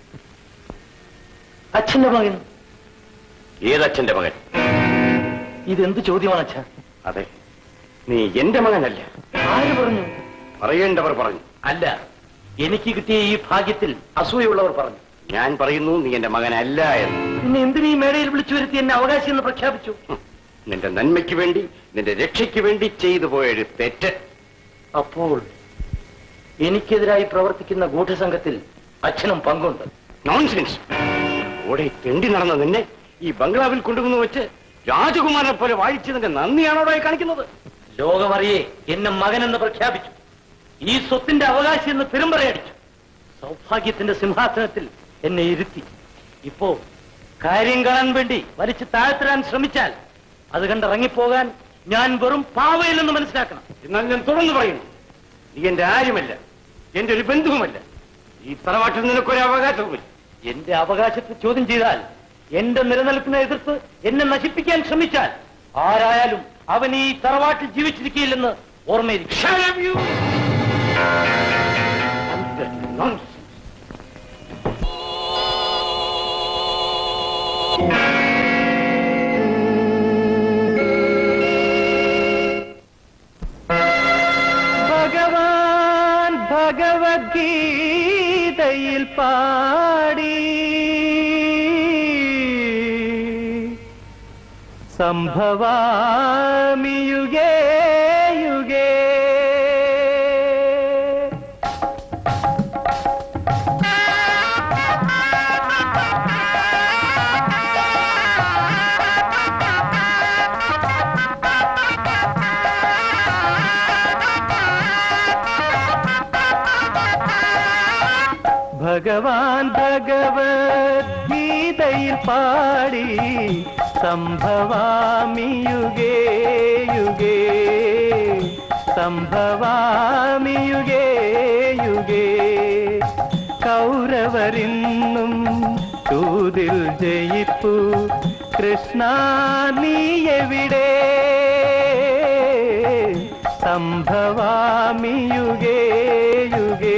അച്ഛന്റെ മകൻ ഏതച്ഛന്റെ മകൻ ഇതെന്ത് ചോദ്യമാണ് അച്ഛാ അതെ നീ എന്റെ മകനല്ല ആര് പറഞ്ഞു പറയേണ്ടവർ പറഞ്ഞു അല്ല എനിക്ക് കിട്ടിയ ഈ ഭാഗ്യത്തിൽ അസൂയുള്ളവർ പറഞ്ഞു ഞാൻ പറയുന്നു നീ എന്റെ മകനല്ല എന്ന് പിന്നെ എന്തിനീ മേടയിൽ വിളിച്ചു വരുത്തി എന്നെ അവകാശം എന്ന് പ്രഖ്യാപിച്ചു ഹും. നിന്റെ നന്മയ്ക്ക് വേണ്ടി നിന്റെ രക്ഷയ്ക്ക് വേണ്ടി ചെയ്തു പോയൊരു തെറ്റ് അപ്പോൾ എനിക്കെതിരായി പ്രവർത്തിക്കുന്ന ഗൂഢസംഘത്തിൽ അച്ഛനും പങ്കുണ്ട് നോൺസെൻസ് ഓടെ തെണ്ടി നടന്ന നിന്നെ ഈ ബംഗ്ലാവിൽ കൊണ്ടുവന്ന് വെച്ച് രാജകുമാരനെ പോലെ വാഴിച്ചതിന്റെ നന്ദിയാണോടെ കാണിക്കുന്നത് ലോകമറിയെ എന്നെ മകനെന്ന് പ്രഖ്യാപിച്ചു ഈ സ്വത്തിന്റെ അവകാശി എന്ന് പെരുമ്പറയടിച്ചു സൗഭാഗ്യത്തിന്റെ സിംഹാസനത്തിൽ എന്നെ ഇരുത്തി ഇപ്പോ കാര്യം കാണാൻ വേണ്ടി വലിച്ചു താഴ്ത്തിടാൻ ശ്രമിച്ചാൽ അത് കണ്ടിറങ്ങിപ്പോകാൻ ഞാൻ വെറും പാവയില്ലെന്ന് മനസ്സിലാക്കണം എന്നാൽ ഞാൻ തുറന്നു പറയുന്നു നീ എന്റെ ആരുമല്ല എന്റെ ഒരു ബന്ധുവുമല്ല ഈ തറവാട്ടിൽ നിനക്കൊരു അവകാശവുമില്ല എന്റെ അവകാശത്തെ ചോദ്യം ചെയ്താൽ എന്റെ നിലനിൽപ്പിനെ എതിർത്ത് എന്നെ നശിപ്പിക്കാൻ ശ്രമിച്ചാൽ ആരായാലും അവൻ ഈ തറവാട്ടിൽ ജീവിച്ചിരിക്കില്ലെന്ന് ഓർമ്മയിരിക്കും Nonsense. ഭഗവാൻ ഭഗവത്ഗീതയിൽ പാടി സംഭവാമി യുഗേ യുഗേ ഭഗവാൻ ഭഗവത്ഗീതയിൽ പാടി സംഭവാമി യുഗേ യുഗേ സംഭവാമി യുഗേ യുഗേ കൗരവരിന്നും തൂതിൽ ജയിപ്പു കൃഷ്ണ നീ എവിടെ സംഭവാമി യുഗേ യുഗേ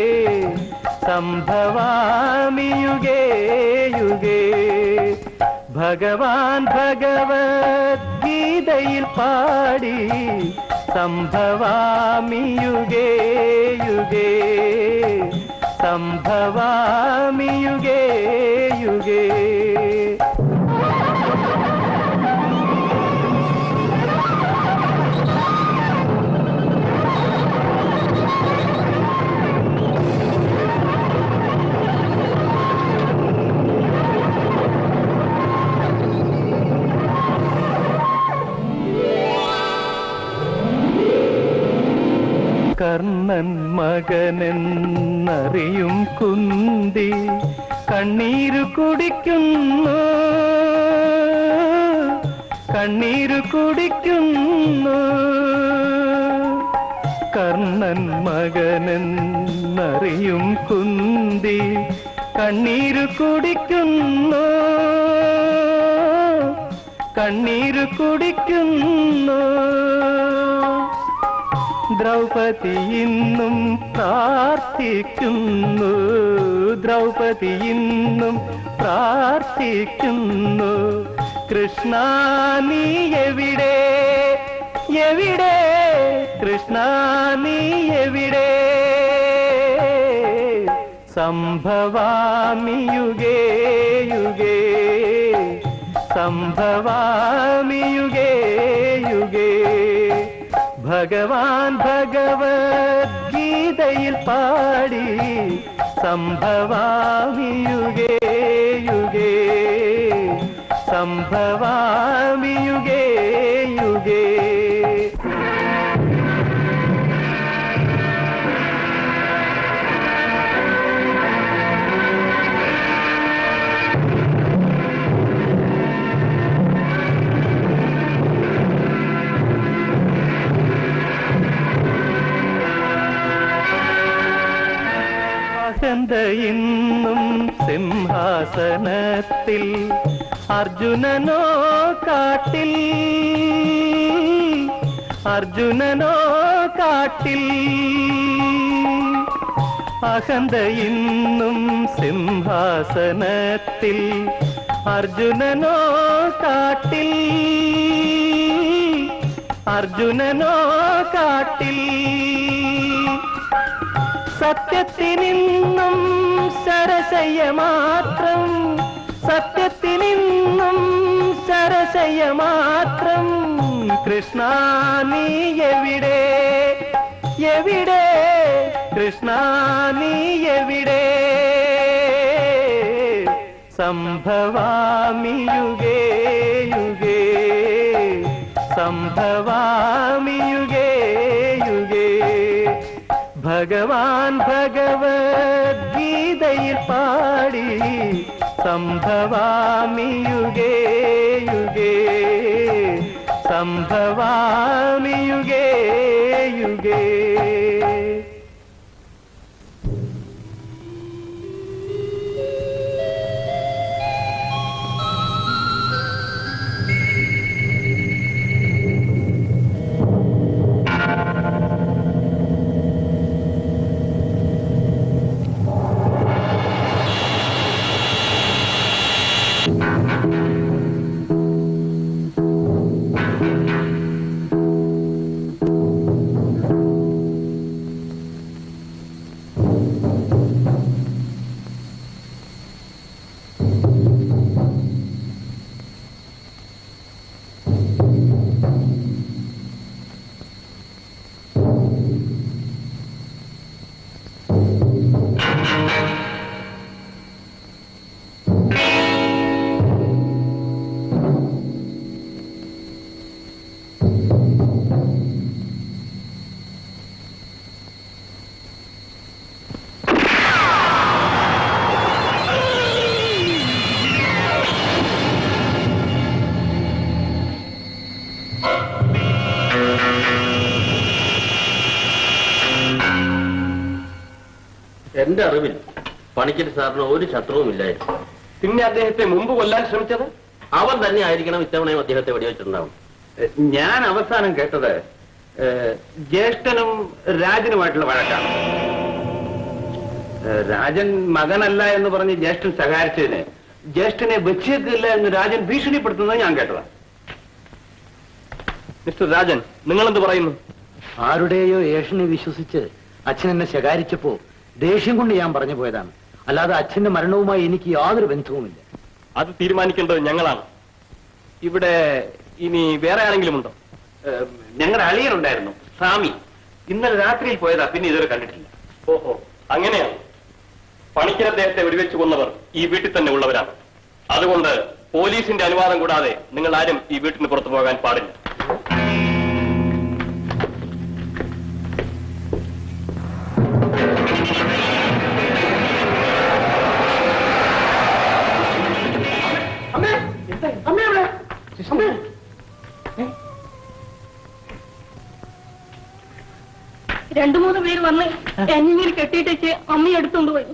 സംഭവാമി യുഗേ യുഗേ ഭഗവാൻ ഭഗവത്ഗീതയിൽ പാടി സംഭവാമി യുഗേ യുഗേ സംഭവാമി യുഗേ യുഗേ കർണൻ മകനെന്നറിയും കുന്തി കണ്ണീരു കുടിക്കുന്നു കണ്ണീരു കുടിക്കുന്നു കർണൻ മകനെന്നറിയും കുന്തി കണ്ണീരു കുടിക്കുന്നു കണ്ണീരു കുടിക്കുന്നു ദ്രൗപദി ഇന്നും പ്രാർത്ഥിക്കുന്നു ദ്രൗപദി ഇന്നും പ്രാർത്ഥിക്കുന്നു കൃഷ്ണ നീ എവിടെ എവിടെ കൃഷ്ണ നീ എവിടെ സംഭവാമി യുഗേ യുഗേ സംഭവാമി യുഗേ യുഗേ ഭഗവാൻ ഭഗവത്ഗീതയിൽ പാടി സംഭവാമി യുഗേ യുഗേ സംഭവാമി യുഗേ യുഗേ അഹന്ത ഇന്നും സിംഹാസനത്തിൽ അർജുനനോ കാട്ടിൽ അർജുനനോ കാട്ടിൽ അഹന്ത ഇന്നും സിംഹാസനത്തിൽ അർജുനനോ കാട്ടിൽ അർജുനനോ കാട്ടിൽ സത്യത്തിനിന്നും സരസയ മാത്രം സത്യത്തിനിന്നും സരസയ മാത്രം കൃഷ്ണ നീ എവിടെ എവിടെ കൃഷ്ണ നീ എവിടെ സംഭവാമി യുഗേ യുഗേ സംഭവാമി യുഗേ യുഗേ ഭഗവാൻ ഭഗവത്ഗീതയിൽ പാടി സംഭവാമി യുഗേ യുഗേ സംഭവാമി യുഗേ യുഗേ എന്റെ അറിവിൽ പണിക്കര് സാറിന് ഒരു ശത്രുവുമില്ലായിരുന്നു പിന്നെ അദ്ദേഹത്തെ മുമ്പ് കൊല്ലാൻ ശ്രമിച്ചത് അവൻ തന്നെ ആയിരിക്കണം ഇത്തവണയും അദ്ദേഹത്തെ വെടിവെച്ചിട്ടുണ്ടാവും ഞാൻ അവസാനം കേട്ടത് ഏഹ്, ജ്യേഷ്ഠനും രാജനുമായിട്ടുള്ള വഴക്കാണ് ഏഹ്, രാജൻ മകനല്ല എന്ന് പറഞ്ഞ് ജ്യേഷ്ഠൻ സഹായിച്ചതിന് ജ്യേഷ്ഠനെ വെച്ചേക്കില്ല എന്ന് രാജൻ ഭീഷണിപ്പെടുത്തുന്നത് ഞാൻ കേട്ടതാണ് മിസ്റ്റർ രാജൻ നിങ്ങൾ എന്ത് പറയുന്നു ആരുടെയോ ഏഷനെ വിശ്വസിച്ച് അച്ഛൻ എന്നെ ശകാരിച്ചപ്പോ ദേഷ്യം കൊണ്ട് ഞാൻ പറഞ്ഞു പോയതാണ് അല്ലാതെ അച്ഛന്റെ മരണവുമായി എനിക്ക് യാതൊരു ബന്ധവുമില്ല അത് തീരുമാനിക്കേണ്ടത് ഞങ്ങളാണ് ഇവിടെ ഇനി വേറെ ആരെങ്കിലും ഉണ്ടോ ഞങ്ങളുടെ അളിയനുണ്ടായിരുന്നു സ്വാമി ഇന്നലെ രാത്രിയിൽ പോയതാ പിന്നെ ഇതുവരെ കണ്ടിട്ടില്ല ഓഹോ അങ്ങനെയാണ് പണിക്കർ അദ്ദേഹത്തെ വെടിവെച്ച് കൊന്നവർ ഈ വീട്ടിൽ തന്നെ ഉള്ളവരാണ് അതുകൊണ്ട് പോലീസിന്റെ അനുവാദം കൂടാതെ നിങ്ങൾ ആരും ഈ വീട്ടിന് പുറത്തു പോകാൻ പാടില്ല അമ്മേ അമ്മേ എവിടെ അമ്മേ രണ്ടു മൂന്ന് പേര് വന്ന് എന്നിങ്ങനെ കെട്ടിയിട്ടേച്ച് അമ്മ എടുത്തോണ്ട് പോയി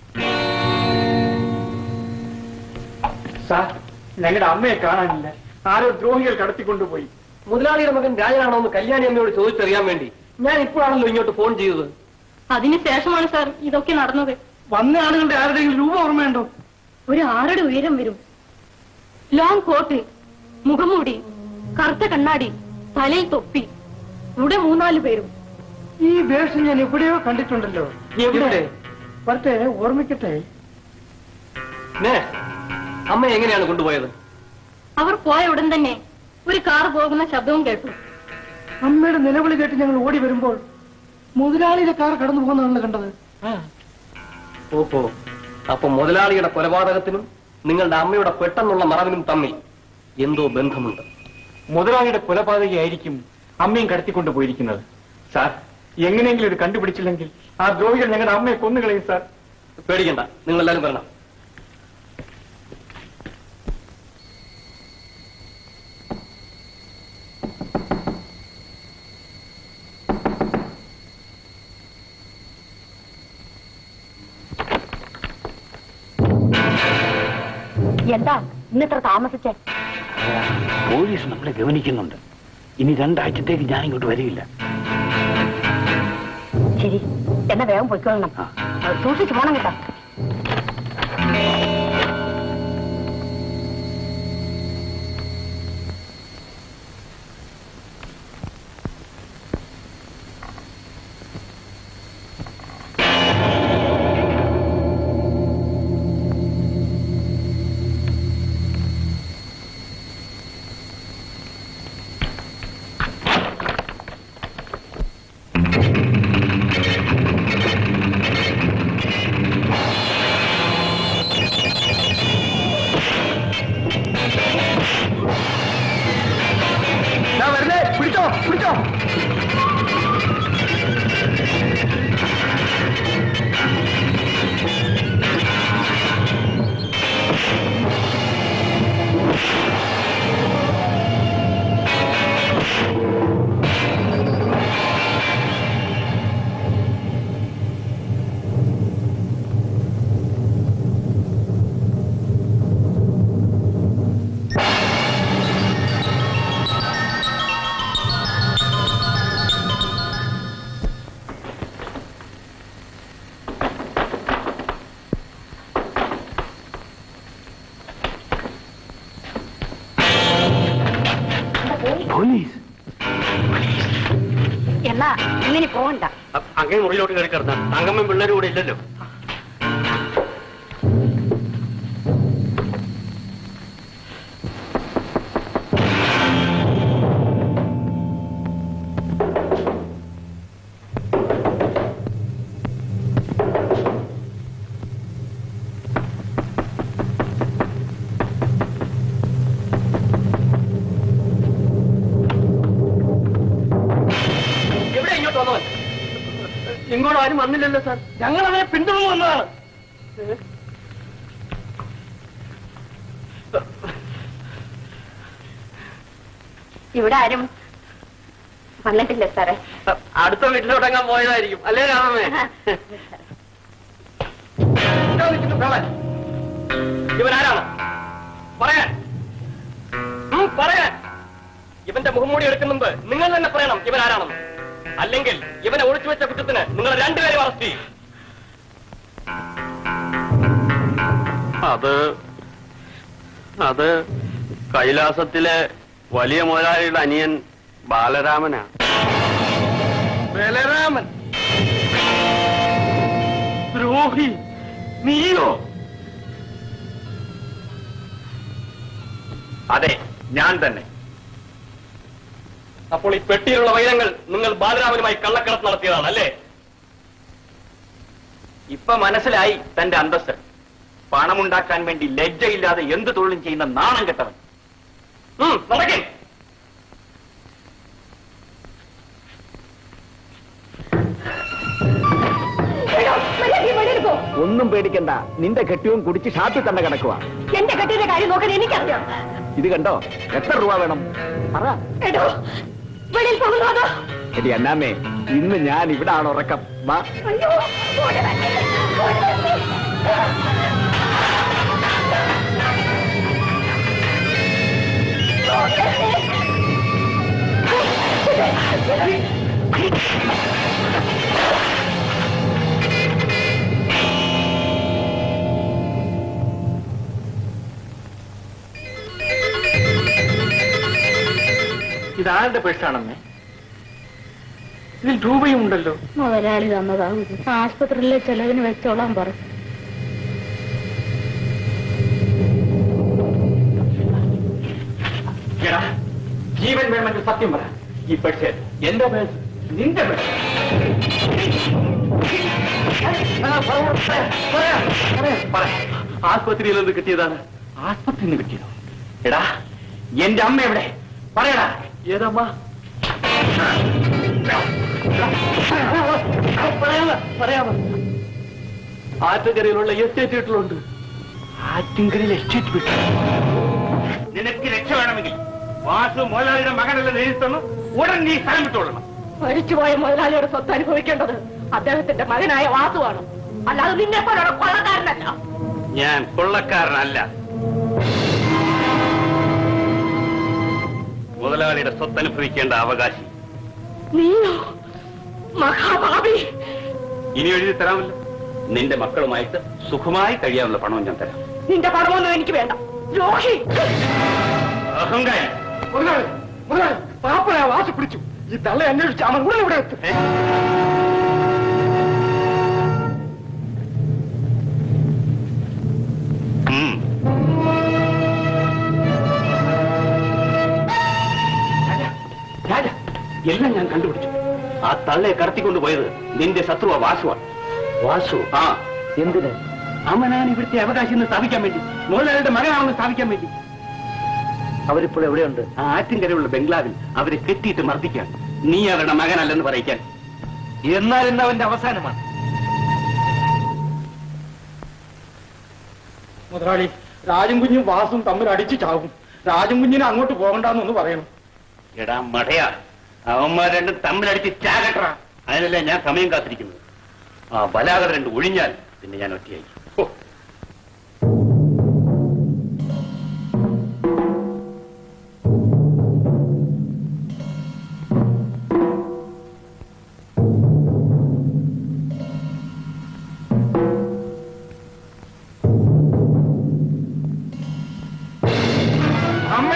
സാർ ഞങ്ങളുടെ അമ്മയെ കാണാനില്ല ആരോ ദ്രോഹികൾ കടത്തിക്കൊണ്ടുപോയി മുതലാളിയുടെ മകൻ രാജനാണോ എന്ന് കല്യാണി അമ്മയോട് ചോദിച്ചറിയാൻ വേണ്ടി ഞാൻ ഇപ്പോഴാണല്ലോ ഇങ്ങോട്ട് ഫോൺ ചെയ്തത് അതിന് ശേഷമാണ് സാർ ഇതൊക്കെ നടന്നത് വന്ന ആളുകളുടെ ആരുടെയെങ്കിലും രൂപ ഓർമ്മയുണ്ടോ ഒരു ആറടി ഉയരം വരും ലോങ് കോട്ട് മുഖംമൂടി കറുത്ത കണ്ണാടി തലയിൽ തൊപ്പി ഇവിടെ മൂന്നാല് പേരും ഈ വേഷം ഞാൻ എവിടെയോ കണ്ടിട്ടുണ്ടല്ലോ എവിടെ? വരട്ടെ ഓർമ്മിക്കട്ടെ നേഴ്സ്, അമ്മ എങ്ങനെയാണ് കൊണ്ടുപോയത് അവർ പോയ ഉടൻ തന്നെ ഒരു കാർ പോകുന്ന ശബ്ദവും കേട്ടു അമ്മയുടെ നിലവിളി കേട്ട് ഞങ്ങൾ ഓടി വരുമ്പോൾ മുതലാളിയുടെ കാർ കടന്നു പോകുന്നതാണല്ലോ കണ്ടത് ഓഹോ അപ്പൊ മുതലാളിയുടെ കൊലപാതകത്തിനും നിങ്ങളുടെ അമ്മയുടെ പെട്ടെന്നുള്ള മറവിനും തമ്മിൽ എന്തോ ബന്ധമുണ്ട് മുതലാളിയുടെ കൊലപാതകയായിരിക്കും അമ്മയും കടത്തിക്കൊണ്ടു പോയിരിക്കുന്നത് സാർ എങ്ങനെയെങ്കിലും ഇത് കണ്ടുപിടിച്ചില്ലെങ്കിൽ ആ ദ്രോഹികൾ ഞങ്ങളുടെ അമ്മയെ കൊന്നുകളയും സാർ പേടിക്കണ്ട നിങ്ങൾ എല്ലാവരും വരണം എന്താ ഇന്നിത്ര താമസിച്ചേ പോലീസ് നമ്മളെ ഗവനിക്കുന്നുണ്ട് ഇനി രണ്ടാഴ്ചത്തേക്ക് ഞാൻ ഇങ്ങോട്ട് വരില്ല ശരി എന്നാ വേഗം പൊയ്ക്കൊള്ളണം സൂക്ഷിച്ചു പോണം കേട്ടോ വരുന്നേ പിടിച്ചോ പിടിച്ചോ പോലീസ് എന്നാ ഇങ്ങനെ പോവണ്ട അങ്ങനെ മുറിയിലോട്ട് കയറി കിടന്ന തങ്കമ്മൻ പിള്ളേരും കൂടെ ഇല്ലല്ലോ എവിടെ ഇങ്ങോട്ട് വന്നവൻ ഇങ്ങോട്ട് ആരും വന്നില്ലല്ലോ സാർ ഞങ്ങൾ അവനെ പിന്തുടർന്നു വന്നതാണ് ഇവിടെ ആരും വന്നിട്ടില്ല സാറേ അടുത്ത വീട്ടിലോട്ടങ്ങാൻ പോയതായിരിക്കും അല്ലേ രാമമ്മേ ഇതാ നിൽക്കുന്നു കള്ളൻ. ഇവൻ ആരാണ് പറയാൻ ഉം, പറയാൻ ഇവന്റെ മുഖംമൂടി എടുക്കുന്നുമ്പ് നിങ്ങൾ തന്നെ പറയണം ഇവൻ ആരാണെന്ന് അല്ലെങ്കിൽ ഇവനെ ഒളിച്ചു വെച്ച കുറ്റത്തിന് നിങ്ങൾ രണ്ടുപേരും അറസ്റ്റ് ചെയ്യും അത് അത് കൈലാസത്തിലെ വലിയ മുതലാളിയുടെ അനിയൻ ബാലരാമനാ ബലരാമൻ ദ്രോഹി നീയോ അതെ ഞാൻ തന്നെ അപ്പോൾ ഈ പെട്ടിയിലുള്ള വൈരങ്ങൾ നിങ്ങൾ ബാലരാമനുമായി കള്ളക്കടത്ത് നടത്തിയതാണ് അല്ലേ ഇപ്പൊ മനസ്സിലായി തന്റെ അന്തസ് പണമുണ്ടാക്കാൻ വേണ്ടി ലജ്ജയില്ലാതെ എന്ത് തൊഴിലും ചെയ്യുന്ന നാണം കെട്ടവൻ ഉം, നടക്കേ ഒന്നും പേടിക്കണ്ട നിന്റെ കെട്ടിയും കുടിച്ച് ഷാപ്പിൽ തന്നെ കിടക്കുക എന്റെ കെട്ടിയുടെ കാര്യം നോക്കാൻ എനിക്കറിയാം ഇത് കണ്ടോ എത്ര രൂപ വേണം പറ എടോ വെളിയിൽ പോകുന്നു അതോ എടി അന്നാമേ ഇന്ന് ഞാൻ ഇവിടാണ് ഉറക്കം വാ അയ്യോ ഓടി വരണേ, ഓടി വരണേ. ഓടി വരണേ. ഇതാരുടെ പേഴ്സാണമ്മേ ഇതിൽ രൂപയും ഉണ്ടല്ലോ മുതലാളി തന്നതാകും ആശുപത്രിയിലെ ചെലവിന് വെച്ചോളാൻ പറ എടാ, ജീവൻ വേണമെങ്കിൽ സത്യം പറ ഈ പേഴ്സ് എന്റെ പേഴ്സ് നിന്റെ പേഴ്സ് ആസ്പത്രിയിൽ നിന്ന് കിട്ടിയതാണ് ആസ്പത്രിയിൽ നിന്ന് കിട്ടിയതോ എടാ എന്റെ അമ്മ എവിടെ പറയടാ ഏതമ്മ പറയാമോ പറയാമോ ആറ്റുകരയിലുള്ള എസ്റ്റേറ്റ് വീട്ടിലുണ്ട് ആറ്റിങ്കരയിൽ എസ്റ്റേറ്റ് വീട്ടിൽ നിനക്ക് രക്ഷ വേണമെങ്കിൽ വാസു മുതലാളിയുടെ മകനല്ലെന്ന് എഴുതി തന്നു ഉടൻ നീ സ്ഥലം വിട്ടോളണം മരിച്ചുപോയ മുതലാളിയുടെ സ്വത്ത് അനുഭവിക്കേണ്ടത് അദ്ദേഹത്തിന്റെ മകനായ വാസുവാണ് അല്ലാതെ നിന്നെ പോലുള്ള കൊള്ളക്കാരനല്ല ഞാൻ കൊള്ളക്കാരനല്ല മുതലാളിയുടെ സ്വത്ത് അനുഭവിക്കേണ്ട അവകാശി നീയോ മഹാഭാവി ഇനി എഴുതി തരാമല്ലോ നിന്റെ മക്കളുമായിട്ട് സുഖമായി കഴിയാനുള്ള പണവും ഞാൻ തരാം നിന്റെ പണമൊന്നും എനിക്ക് വേണ്ട ദ്രോഹി അഹങ്കാരി മുതലാളി മുതലാളി പാപ്പനെ വാശി പിടിച്ചു ഈ തള്ള അന്വേഷിച്ച് അവൻ ഉടനെ ഇവിടെ എത്തും ഉം. രാജ എല്ലാം ഞാൻ കണ്ടുപിടിച്ചു ആ തള്ളയെ കടത്തിക്കൊണ്ടുപോയത് നിന്റെ ശത്രുവ വാസുവാണ് വാസു ആ എന്തിന് അവനാണ് ഇവിടുത്തെ അവകാശം എന്ന് സ്ഥാപിക്കാൻ വേണ്ടി മുതലാളിയുടെ മകനാണെന്ന് സ്ഥാപിക്കാൻ വേണ്ടി അവരിപ്പോൾ എവിടെയുണ്ട് ആ ആറ്റിൻകരയുള്ള ബംഗ്ലാവിൽ അവരെ കെട്ടിയിട്ട് മർദ്ദിക്കാൻ നീ അവരുടെ മകനല്ലെന്ന് പറയിക്കാൻ എന്നാൽ ഇന്ന് അവന്റെ അവസാനമാണ് മുതലാളി രാജും കുഞ്ഞും വാസും തമ്മിൽ അടിച്ചു ചാവും രാജും കുഞ്ഞിനെ അങ്ങോട്ട് പോകണ്ടെന്നൊന്ന് പറയണം എടാ മടയാ അവന്മാർ രണ്ടും തമ്മിലടിച്ച് ചാകട്ട അതിനല്ലേ ഞാൻ സമയം കാത്തിരിക്കുന്നത് ആ ബലാകൾ രണ്ട് ഒഴിഞ്ഞാൽ പിന്നെ ഞാൻ ഒറ്റയായി ഹോ. അമ്മേ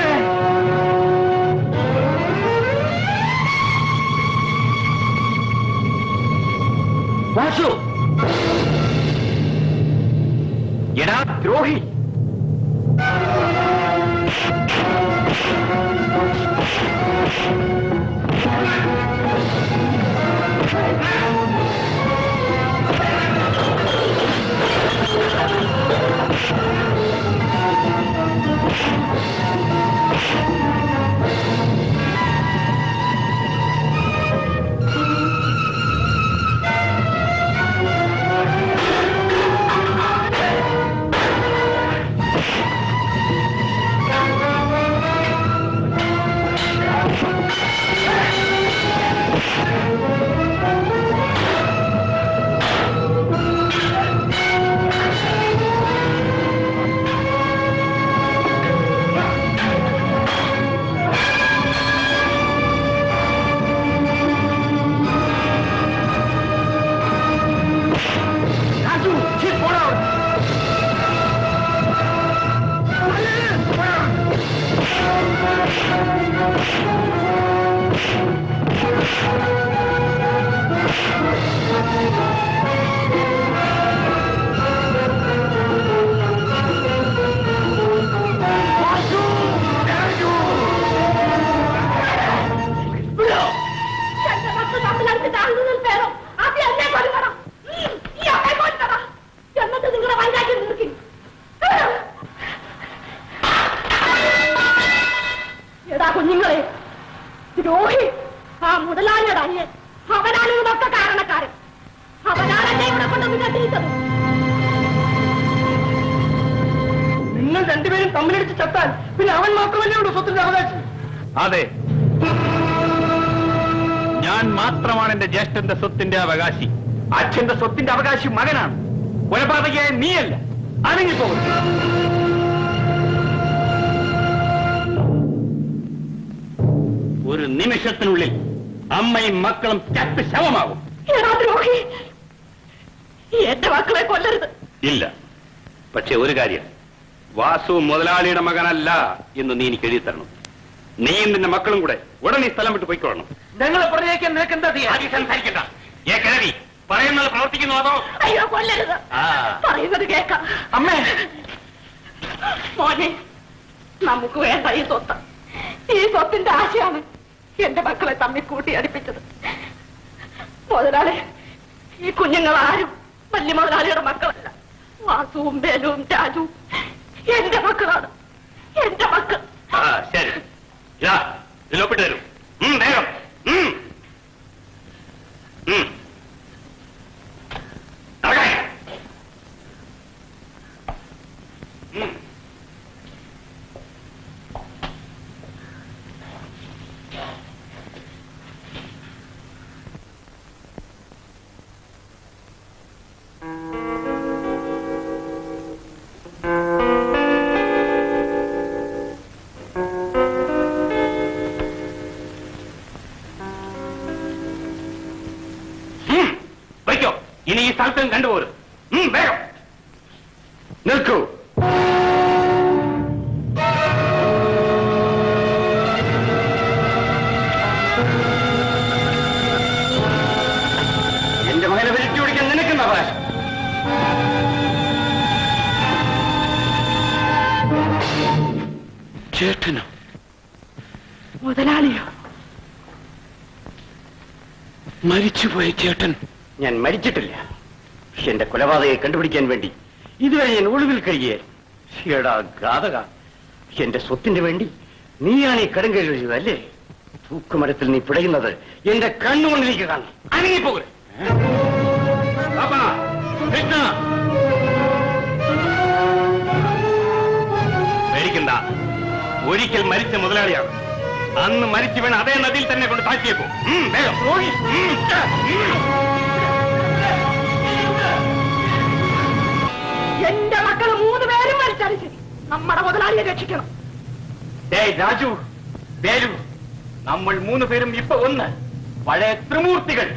വാസു കുഞ്ഞുങ്ങളെ ദ്രോഹി ആ മുതലാളിയുടെ അനിയൻ അവനാണ് ഇതൊക്കെ കാരണക്കാരൻ അവനാണ് എന്നെ ഇവിടെ കൊണ്ടു കെട്ടിയിട്ടത് നിങ്ങൾ രണ്ടുപേരും തമ്മിലടിച്ച് ചത്താൽ പിന്നെ അവൻ മാത്രമല്ലേ ഉള്ളൂ സ്വത്തിന്റെ അവകാശം അതെ ഞാൻ മാത്രമാണ് എന്റെ ജ്യേഷ്ഠന്റെ സ്വത്തിന്റെ അവകാശി അച്ഛന്റെ സ്വത്തിന്റെ അവകാശി മകനാണ് കൊലപാതകയായ നീയല്ല അനങ്ങിപ്പോകും ഒരു നിമിഷത്തിനുള്ളിൽ അമ്മയും മക്കളും ചത്ത് ശവമാകും എടാ ദ്രോഹി എന്റെ മക്കളെ കൊല്ലരുത് ഇല്ല പക്ഷെ ഒരു കാര്യം വാസു മുതലാളിയുടെ മകനല്ല എന്ന് നീ എനിക്ക് എഴുതി തരണം നീയും നിന്റെ മക്കളും കൂടെ ഉടനെ ഈ സ്ഥലം വിട്ട് പോയിക്കോളണം ഞങ്ങളെ പറഞ്ഞേക്കാൻ നിനക്ക് എന്താ ആദ്യം സംസാരിക്കണ്ട ഏ കിഴവി പറയുന്നത് പ്രവർത്തിക്കുന്നു അതോ അയ്യോ കൊല്ലരുത് ആ പറയുന്നത് കേക്കാം അമ്മേ മോനെ നമുക്ക് വേണ്ട ഈ സ്വത്ത് ഈ സ്വത്തിന്റെ ആശയാണ് എന്റെ മക്കളെ തമ്മിൽ കൂട്ടി അടുപ്പിച്ചത് മുതലാളി ഈ കുഞ്ഞുങ്ങൾ ആരും വലിയ മുതലാളിയുടെ മക്കളല്ല വാസുവും ബേലുവും രാജുവും എന്റെ മക്കളാണ് എന്റെ മക്കൾ ആ ശരി ഇതാ ഇതിലൊപ്പിട്ട് തരും ഉം, വേഗം ഉം. ഉം. നടക്കാൻ. ഉം. ഉം. വയ്ക്കോ ഇനി ഈ സ്ഥലത്തും കണ്ടുപോരും ഉം, വേഗം നിൽക്കൂ എന്റെ മകനെ വലിച്ചു പിടിക്കാൻ നിനക്കുന്ന അവകാശം ചേട്ടനോ മുതലാളിയോ മരിച്ചുപോയ ചേട്ടൻ ഞാൻ മരിച്ചിട്ടില്ല എന്റെ കൊലപാതകയെ കണ്ടുപിടിക്കാൻ വേണ്ടി ഇതുവരെ ഞാൻ ഒളിവിൽ കഴിയേ എടാ ഗാതക എന്റെ സ്വത്തിന് വേണ്ടി നീയാണ് ഈ കടം കഴിച്ചത് അല്ലേ തൂക്കുമരത്തിൽ നീ പിടയുന്നത് എന്റെ കണ്ണുകൊണ്ടിലേക്ക് കാണും അനങ്ങിപ്പോകെ കൃഷ്ണ പേടിക്കണ്ട ഒരിക്കൽ മരിച്ച മുതലാളിയാണ് അന്ന് മരിച്ചു വീണ അതേ നദിയിൽ തന്നെ കൊണ്ട് താഴ്ത്തിയേക്കും ഉം, വേഗം ഉം, എന്റെ മക്കൾ മൂന്ന് പേരും മരിച്ചാലും ശരി നമ്മുടെ മുതലാളിയെ രക്ഷിക്കണം ഡേയ് രാജു വേലു നമ്മൾ മൂന്ന് പേരും ഇപ്പൊ ഒന്ന് പഴയ ത്രിമൂർത്തികൾ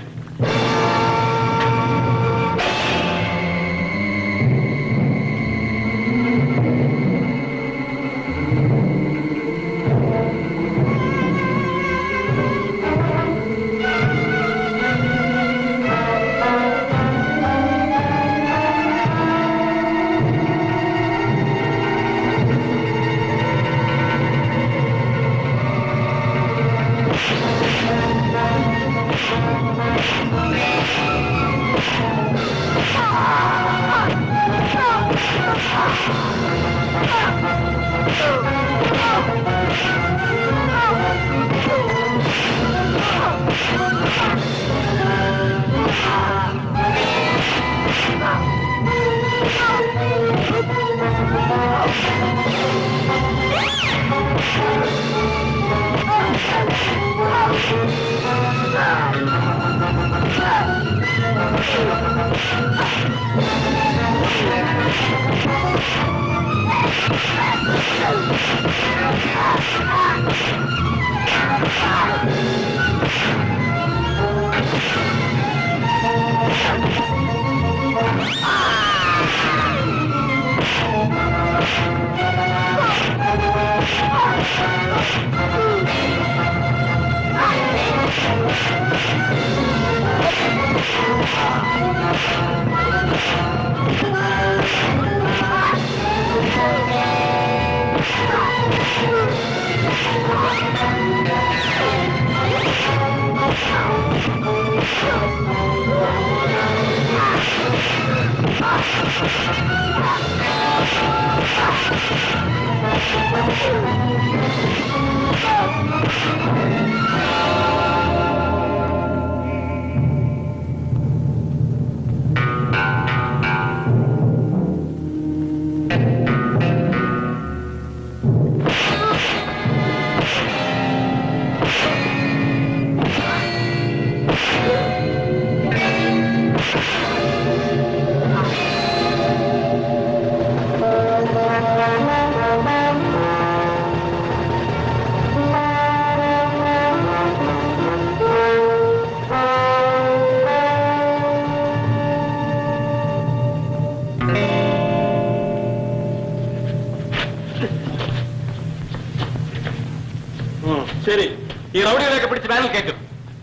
Ah! ഉം, ശരി ഈ റൗഡികളെയൊക്കെ പിടിച്ച് വാനിൽ കയറ്റും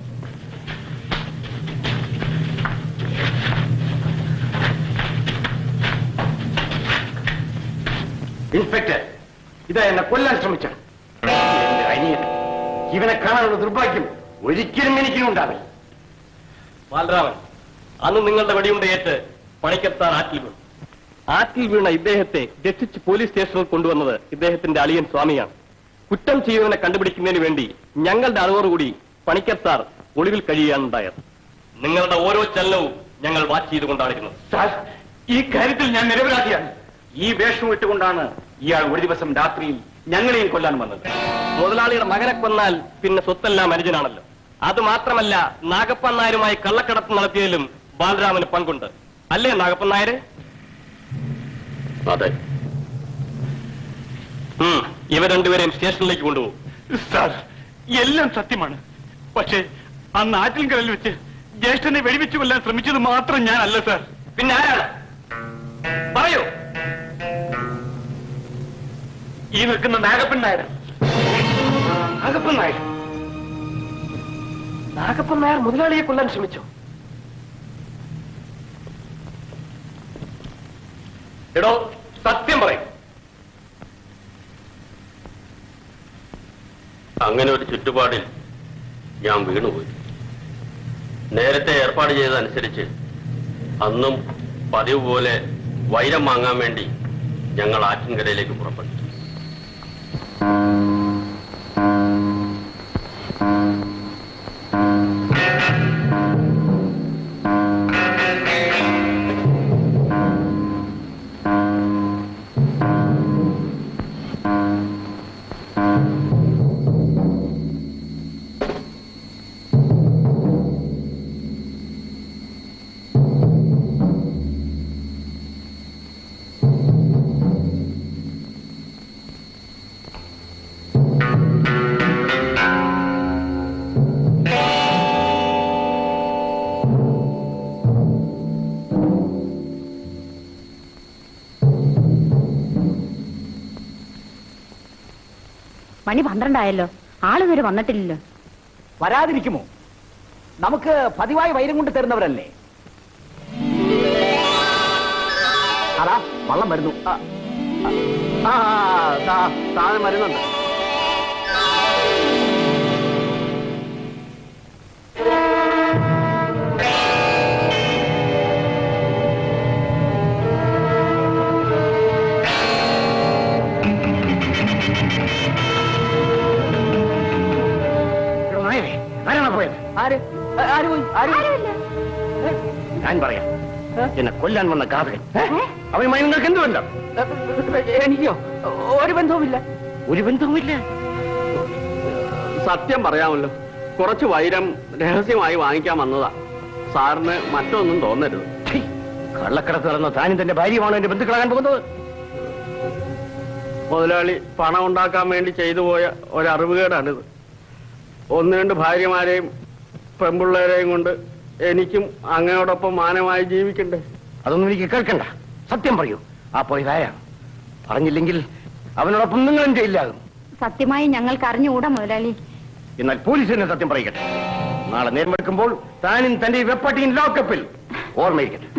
ഇൻസ്പെക്ടർ ഇതാ എന്നെ കൊല്ലാൻ ശ്രമിച്ച എന്റെ അനിയൻ ഇവനെ കാണാനുള്ള ദുർഭാഗ്യം ഒരിക്കലും എനിക്കും ഉണ്ടാവില്ല ബാലരാമൻ അന്ന് നിങ്ങളുടെ വെടിയുണ്ട ഏറ്റ് പണിക്കത്താർ ആറ്റിൽ വീണു ആറ്റിൽ വീണ ഇദ്ദേഹത്തെ രക്ഷിച്ച് പോലീസ് സ്റ്റേഷനിൽ കൊണ്ടുവന്നത് ഇദ്ദേഹത്തിന്റെ അളിയൻ സ്വാമിയാണ് കുറ്റം ചെയ്യുന്നവനെ കണ്ടുപിടിക്കുന്നതിന് വേണ്ടി ഞങ്ങളുടെ അറിവോടുകൂടി പണിക്കത്താർ ഒളിവിൽ കഴിയുകയാണുണ്ടായത് നിങ്ങളുടെ ഓരോ ചലനവും ഞങ്ങൾ വാച്ച് ചെയ്തുകൊണ്ടാണിരുന്നത് സാർ ഈ കാര്യത്തിൽ ഞാൻ നിരപരാധിയാണ് ഈ വേഷം ഇട്ടുകൊണ്ടാണ് ഇയാൾ ഒരു ദിവസം രാത്രിയിൽ ഞങ്ങളെയും കൊല്ലാൻ വന്നത് മുതലാളിയുടെ മകനെ കൊന്നാൽ പിന്നെ സ്വത്തെല്ലാം അനുജനാണല്ലോ അത് മാത്രമല്ല നാഗപ്പൻ നായരുമായി കള്ളക്കടത്ത് നടത്തിയതിലും ബാലരാമന് പങ്കുണ്ട് അല്ലേ നാഗപ്പൻ നായര് അതെ ഉം, ഇവർ രണ്ടുപേരെയും സ്റ്റേഷനിലേക്ക് കൊണ്ടുപോകും സാർ എല്ലാം സത്യമാണ് പക്ഷേ ആ നാട്ടിൻകടലിൽ വെച്ച് ജ്യേഷ്ഠനെ വെടിവെച്ച് കൊല്ലാൻ ശ്രമിച്ചത് മാത്രം ഞാനല്ല സാർ പിന്നെ ആരാണ് പറയൂ ഈ നിൽക്കുന്ന നാഗപ്പൻ നായർ നാഗപ്പൻ നായർ നാഗപ്പൻ നായർ മുതലാളിയെ കൊല്ലാൻ ശ്രമിച്ചു എടോ സത്യം പറയും അങ്ങനെ ഒരു ചുറ്റുപാടിൽ ഞാൻ വീണുപോയി നേരത്തെ ഏർപ്പാട് ചെയ്തതനുസരിച്ച് അന്നും പതിവ് പോലെ വൈരം വാങ്ങാൻ വേണ്ടി ഞങ്ങൾ ആറ്റിൻകരയിലേക്ക് പുറപ്പെട്ടു മണി പന്ത്രണ്ടായല്ലോ ആളിതുവരെ വന്നിട്ടില്ലല്ലോ വരാതിരിക്കുമോ നമുക്ക് പതിവായി വൈരം കൊണ്ട് തരുന്നവരല്ലേ അതാ വള്ളം വരുന്നു ആ, ആ, ആ, താ- താഴെ വരുന്നുണ്ട് എടോ നായരെ, ആരാണ് പോയത് ആര് ആ- ആര് പോയി ആര് പോയി? ഞാൻ പറയാം എന്നെ കൊല്ലാൻ വന്ന കാതകൻ അവനുമായി നിങ്ങൾക്ക് എന്ത് ബന്ധം എനിക്കോ ഒരു ബന്ധവുമില്ല ഒരു ബന്ധവുമില്ല സത്യം പറയാമല്ലോ കുറച്ച് വൈരം രഹസ്യമായി വാങ്ങിക്കാൻ വന്നതാ സാറിന് മറ്റൊന്നും തോന്നരുത് ഛീ, കള്ളക്കടത്ത് നടന്ന താനും തന്റെ ഭാര്യയുമാണോ എന്റെ ബന്ധുക്കളാകാൻ പോകുന്നത് മുതലാളി പണം ഉണ്ടാക്കാൻ വേണ്ടി ചെയ്തു പോയ ഒരറിവുകേടാണിത് ഒന്ന് രണ്ട് ഭാര്യമാരെയും പെൺപിള്ളേരെയും കൊണ്ട് എനിക്കും അങ്ങയോടൊപ്പം മാനമായി ജീവിക്കണ്ടേ അതൊന്നും എനിക്ക് കേൾക്കണ്ട സത്യം പറയൂ ആ പോയതാരാണ് പറഞ്ഞില്ലെങ്കിൽ അവനോടൊപ്പം നിങ്ങളും ജയിലാകും സത്യമായി ഞങ്ങൾക്ക് അറിഞ്ഞുകൂടാ മുതലാളി എന്നാൽ പോലീസ് തന്നെ സത്യം പറയട്ടെ നാളെ നേരമെടുക്കുമ്പോൾ താനും തന്റെ ഈ വെപ്പട്ടിയും ലോക്കപ്പിൽ ഓർമ്മയിരിക്കട്ടെ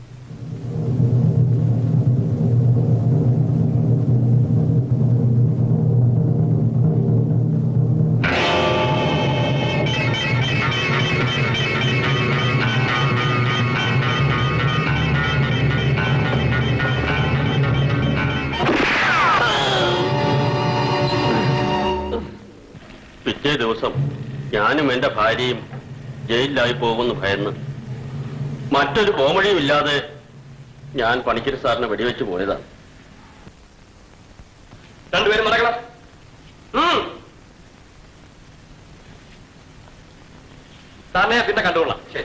പിറ്റേ ദിവസം ഞാനും എന്റെ ഭാര്യയും ജയിലിലായി പോകുമെന്ന് ഭയന്ന് മറ്റൊരു കോമഡിയും ഇല്ലാതെ ഞാൻ പണിക്കരി സാറിനെ വെടിവെച്ച് പോയതാണ് രണ്ടുപേരും നടക്കണം ഉം. സാറിനെ ഞാൻ പിന്നെ കണ്ടുകൊള്ളാം ശരി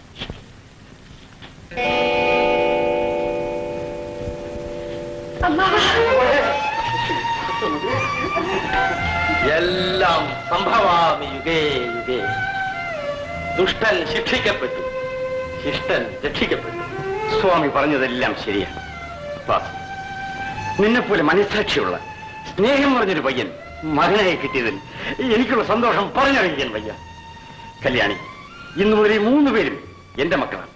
എല്ലാം സംഭവാമി യുഗേ യുഗേ ദുഷ്ടൻ ശിക്ഷിക്കപ്പെട്ടു ശിഷ്ടൻ രക്ഷിക്കപ്പെട്ടു സ്വാമി പറഞ്ഞതെല്ലാം ശരിയാണ് വാസു നിന്നെപ്പോലെ മനസ്സാക്ഷിയുള്ള സ്നേഹം പറഞ്ഞൊരു പയ്യൻ മകനായി കിട്ടിയതിൽ എനിക്കുള്ള സന്തോഷം പറഞ്ഞറിയിക്കാൻ വയ്യ കല്യാണി ഇന്നു മുതൽ ഈ മൂന്ന് പേരും എന്റെ മക്കളാണ്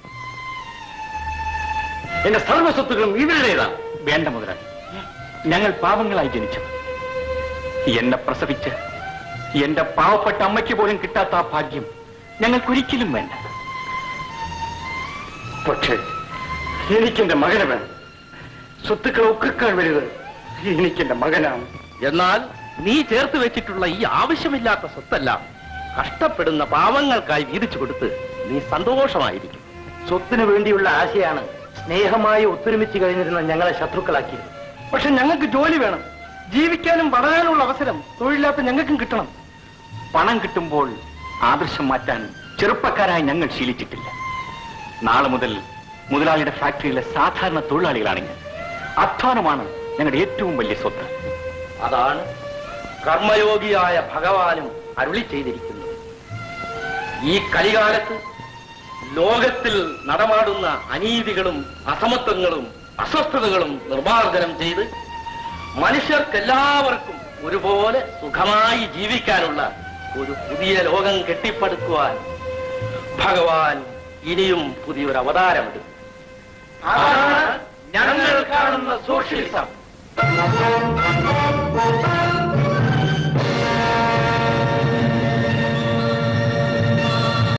എന്റെ സർവസ്വത്തുക്കളും ഇവരുടേതാണ് വേണ്ട മുതലാളി ഞങ്ങൾ പാവങ്ങളായി ജനിച്ചു എന്നെ പ്രസവിച്ച് എന്റെ പാവപ്പെട്ട അമ്മയ്ക്ക് പോലും കിട്ടാത്ത ആ ഭാഗ്യം ഞങ്ങൾക്കൊരിക്കലും വേണ്ട പക്ഷേ എനിക്കെന്റെ മകനെ വേണം സ്വത്തുക്കളൊക്കെ വലുത് എനിക്കെന്റെ മകനാണ് എന്നാൽ നീ ചേർത്ത് വെച്ചിട്ടുള്ള ഈ ആവശ്യമില്ലാത്ത സ്വത്തെല്ലാം കഷ്ടപ്പെടുന്ന പാവങ്ങൾക്കായി വീതിച്ചു കൊടുത്ത് നീ സന്തോഷമായിരിക്കും സ്വത്തിനു വേണ്ടിയുള്ള ആശയാണ് സ്നേഹമായി ഒത്തൊരുമിച്ച് കഴിഞ്ഞിരുന്ന ഞങ്ങളെ ശത്രുക്കളാക്കിയത് പക്ഷെ ഞങ്ങൾക്ക് ജോലി വേണം ജീവിക്കാനും വളരാനുള്ള അവസരം തൊഴിലില്ലാത്ത ഞങ്ങൾക്കും കിട്ടണം പണം കിട്ടുമ്പോൾ ആദർശം മാറ്റാൻ ചെറുപ്പക്കാരായി ഞങ്ങൾ ശീലിച്ചിട്ടില്ല നാളെ മുതൽ മുതലാളിയുടെ ഫാക്ടറിയിലെ സാധാരണ തൊഴിലാളികളാണ് ഞാൻ അധ്വാനമാണ് ഞങ്ങളുടെ ഏറ്റവും വലിയ സ്വത്ത് അതാണ് കർമ്മയോഗിയായ ഭഗവാനും അരുളി ചെയ്തിരിക്കുന്നത് ഈ കലികാലത്ത് ലോകത്തിൽ നടമാടുന്ന അനീതികളും അസമത്വങ്ങളും അസ്വസ്ഥതകളും നിർമ്മാർജ്ജനം ചെയ്ത് മനുഷ്യർക്കെല്ലാവർക്കും ഒരുപോലെ സുഖമായി ജീവിക്കാനുള്ള ഒരു പുതിയ ലോകം കെട്ടിപ്പടുക്കുവാൻ ഭഗവാൻ ഇനിയും പുതിയൊരു അവതാരമെടുക്കും അതാണ് ഞങ്ങൾ കാണുന്ന സോഷ്യലിസം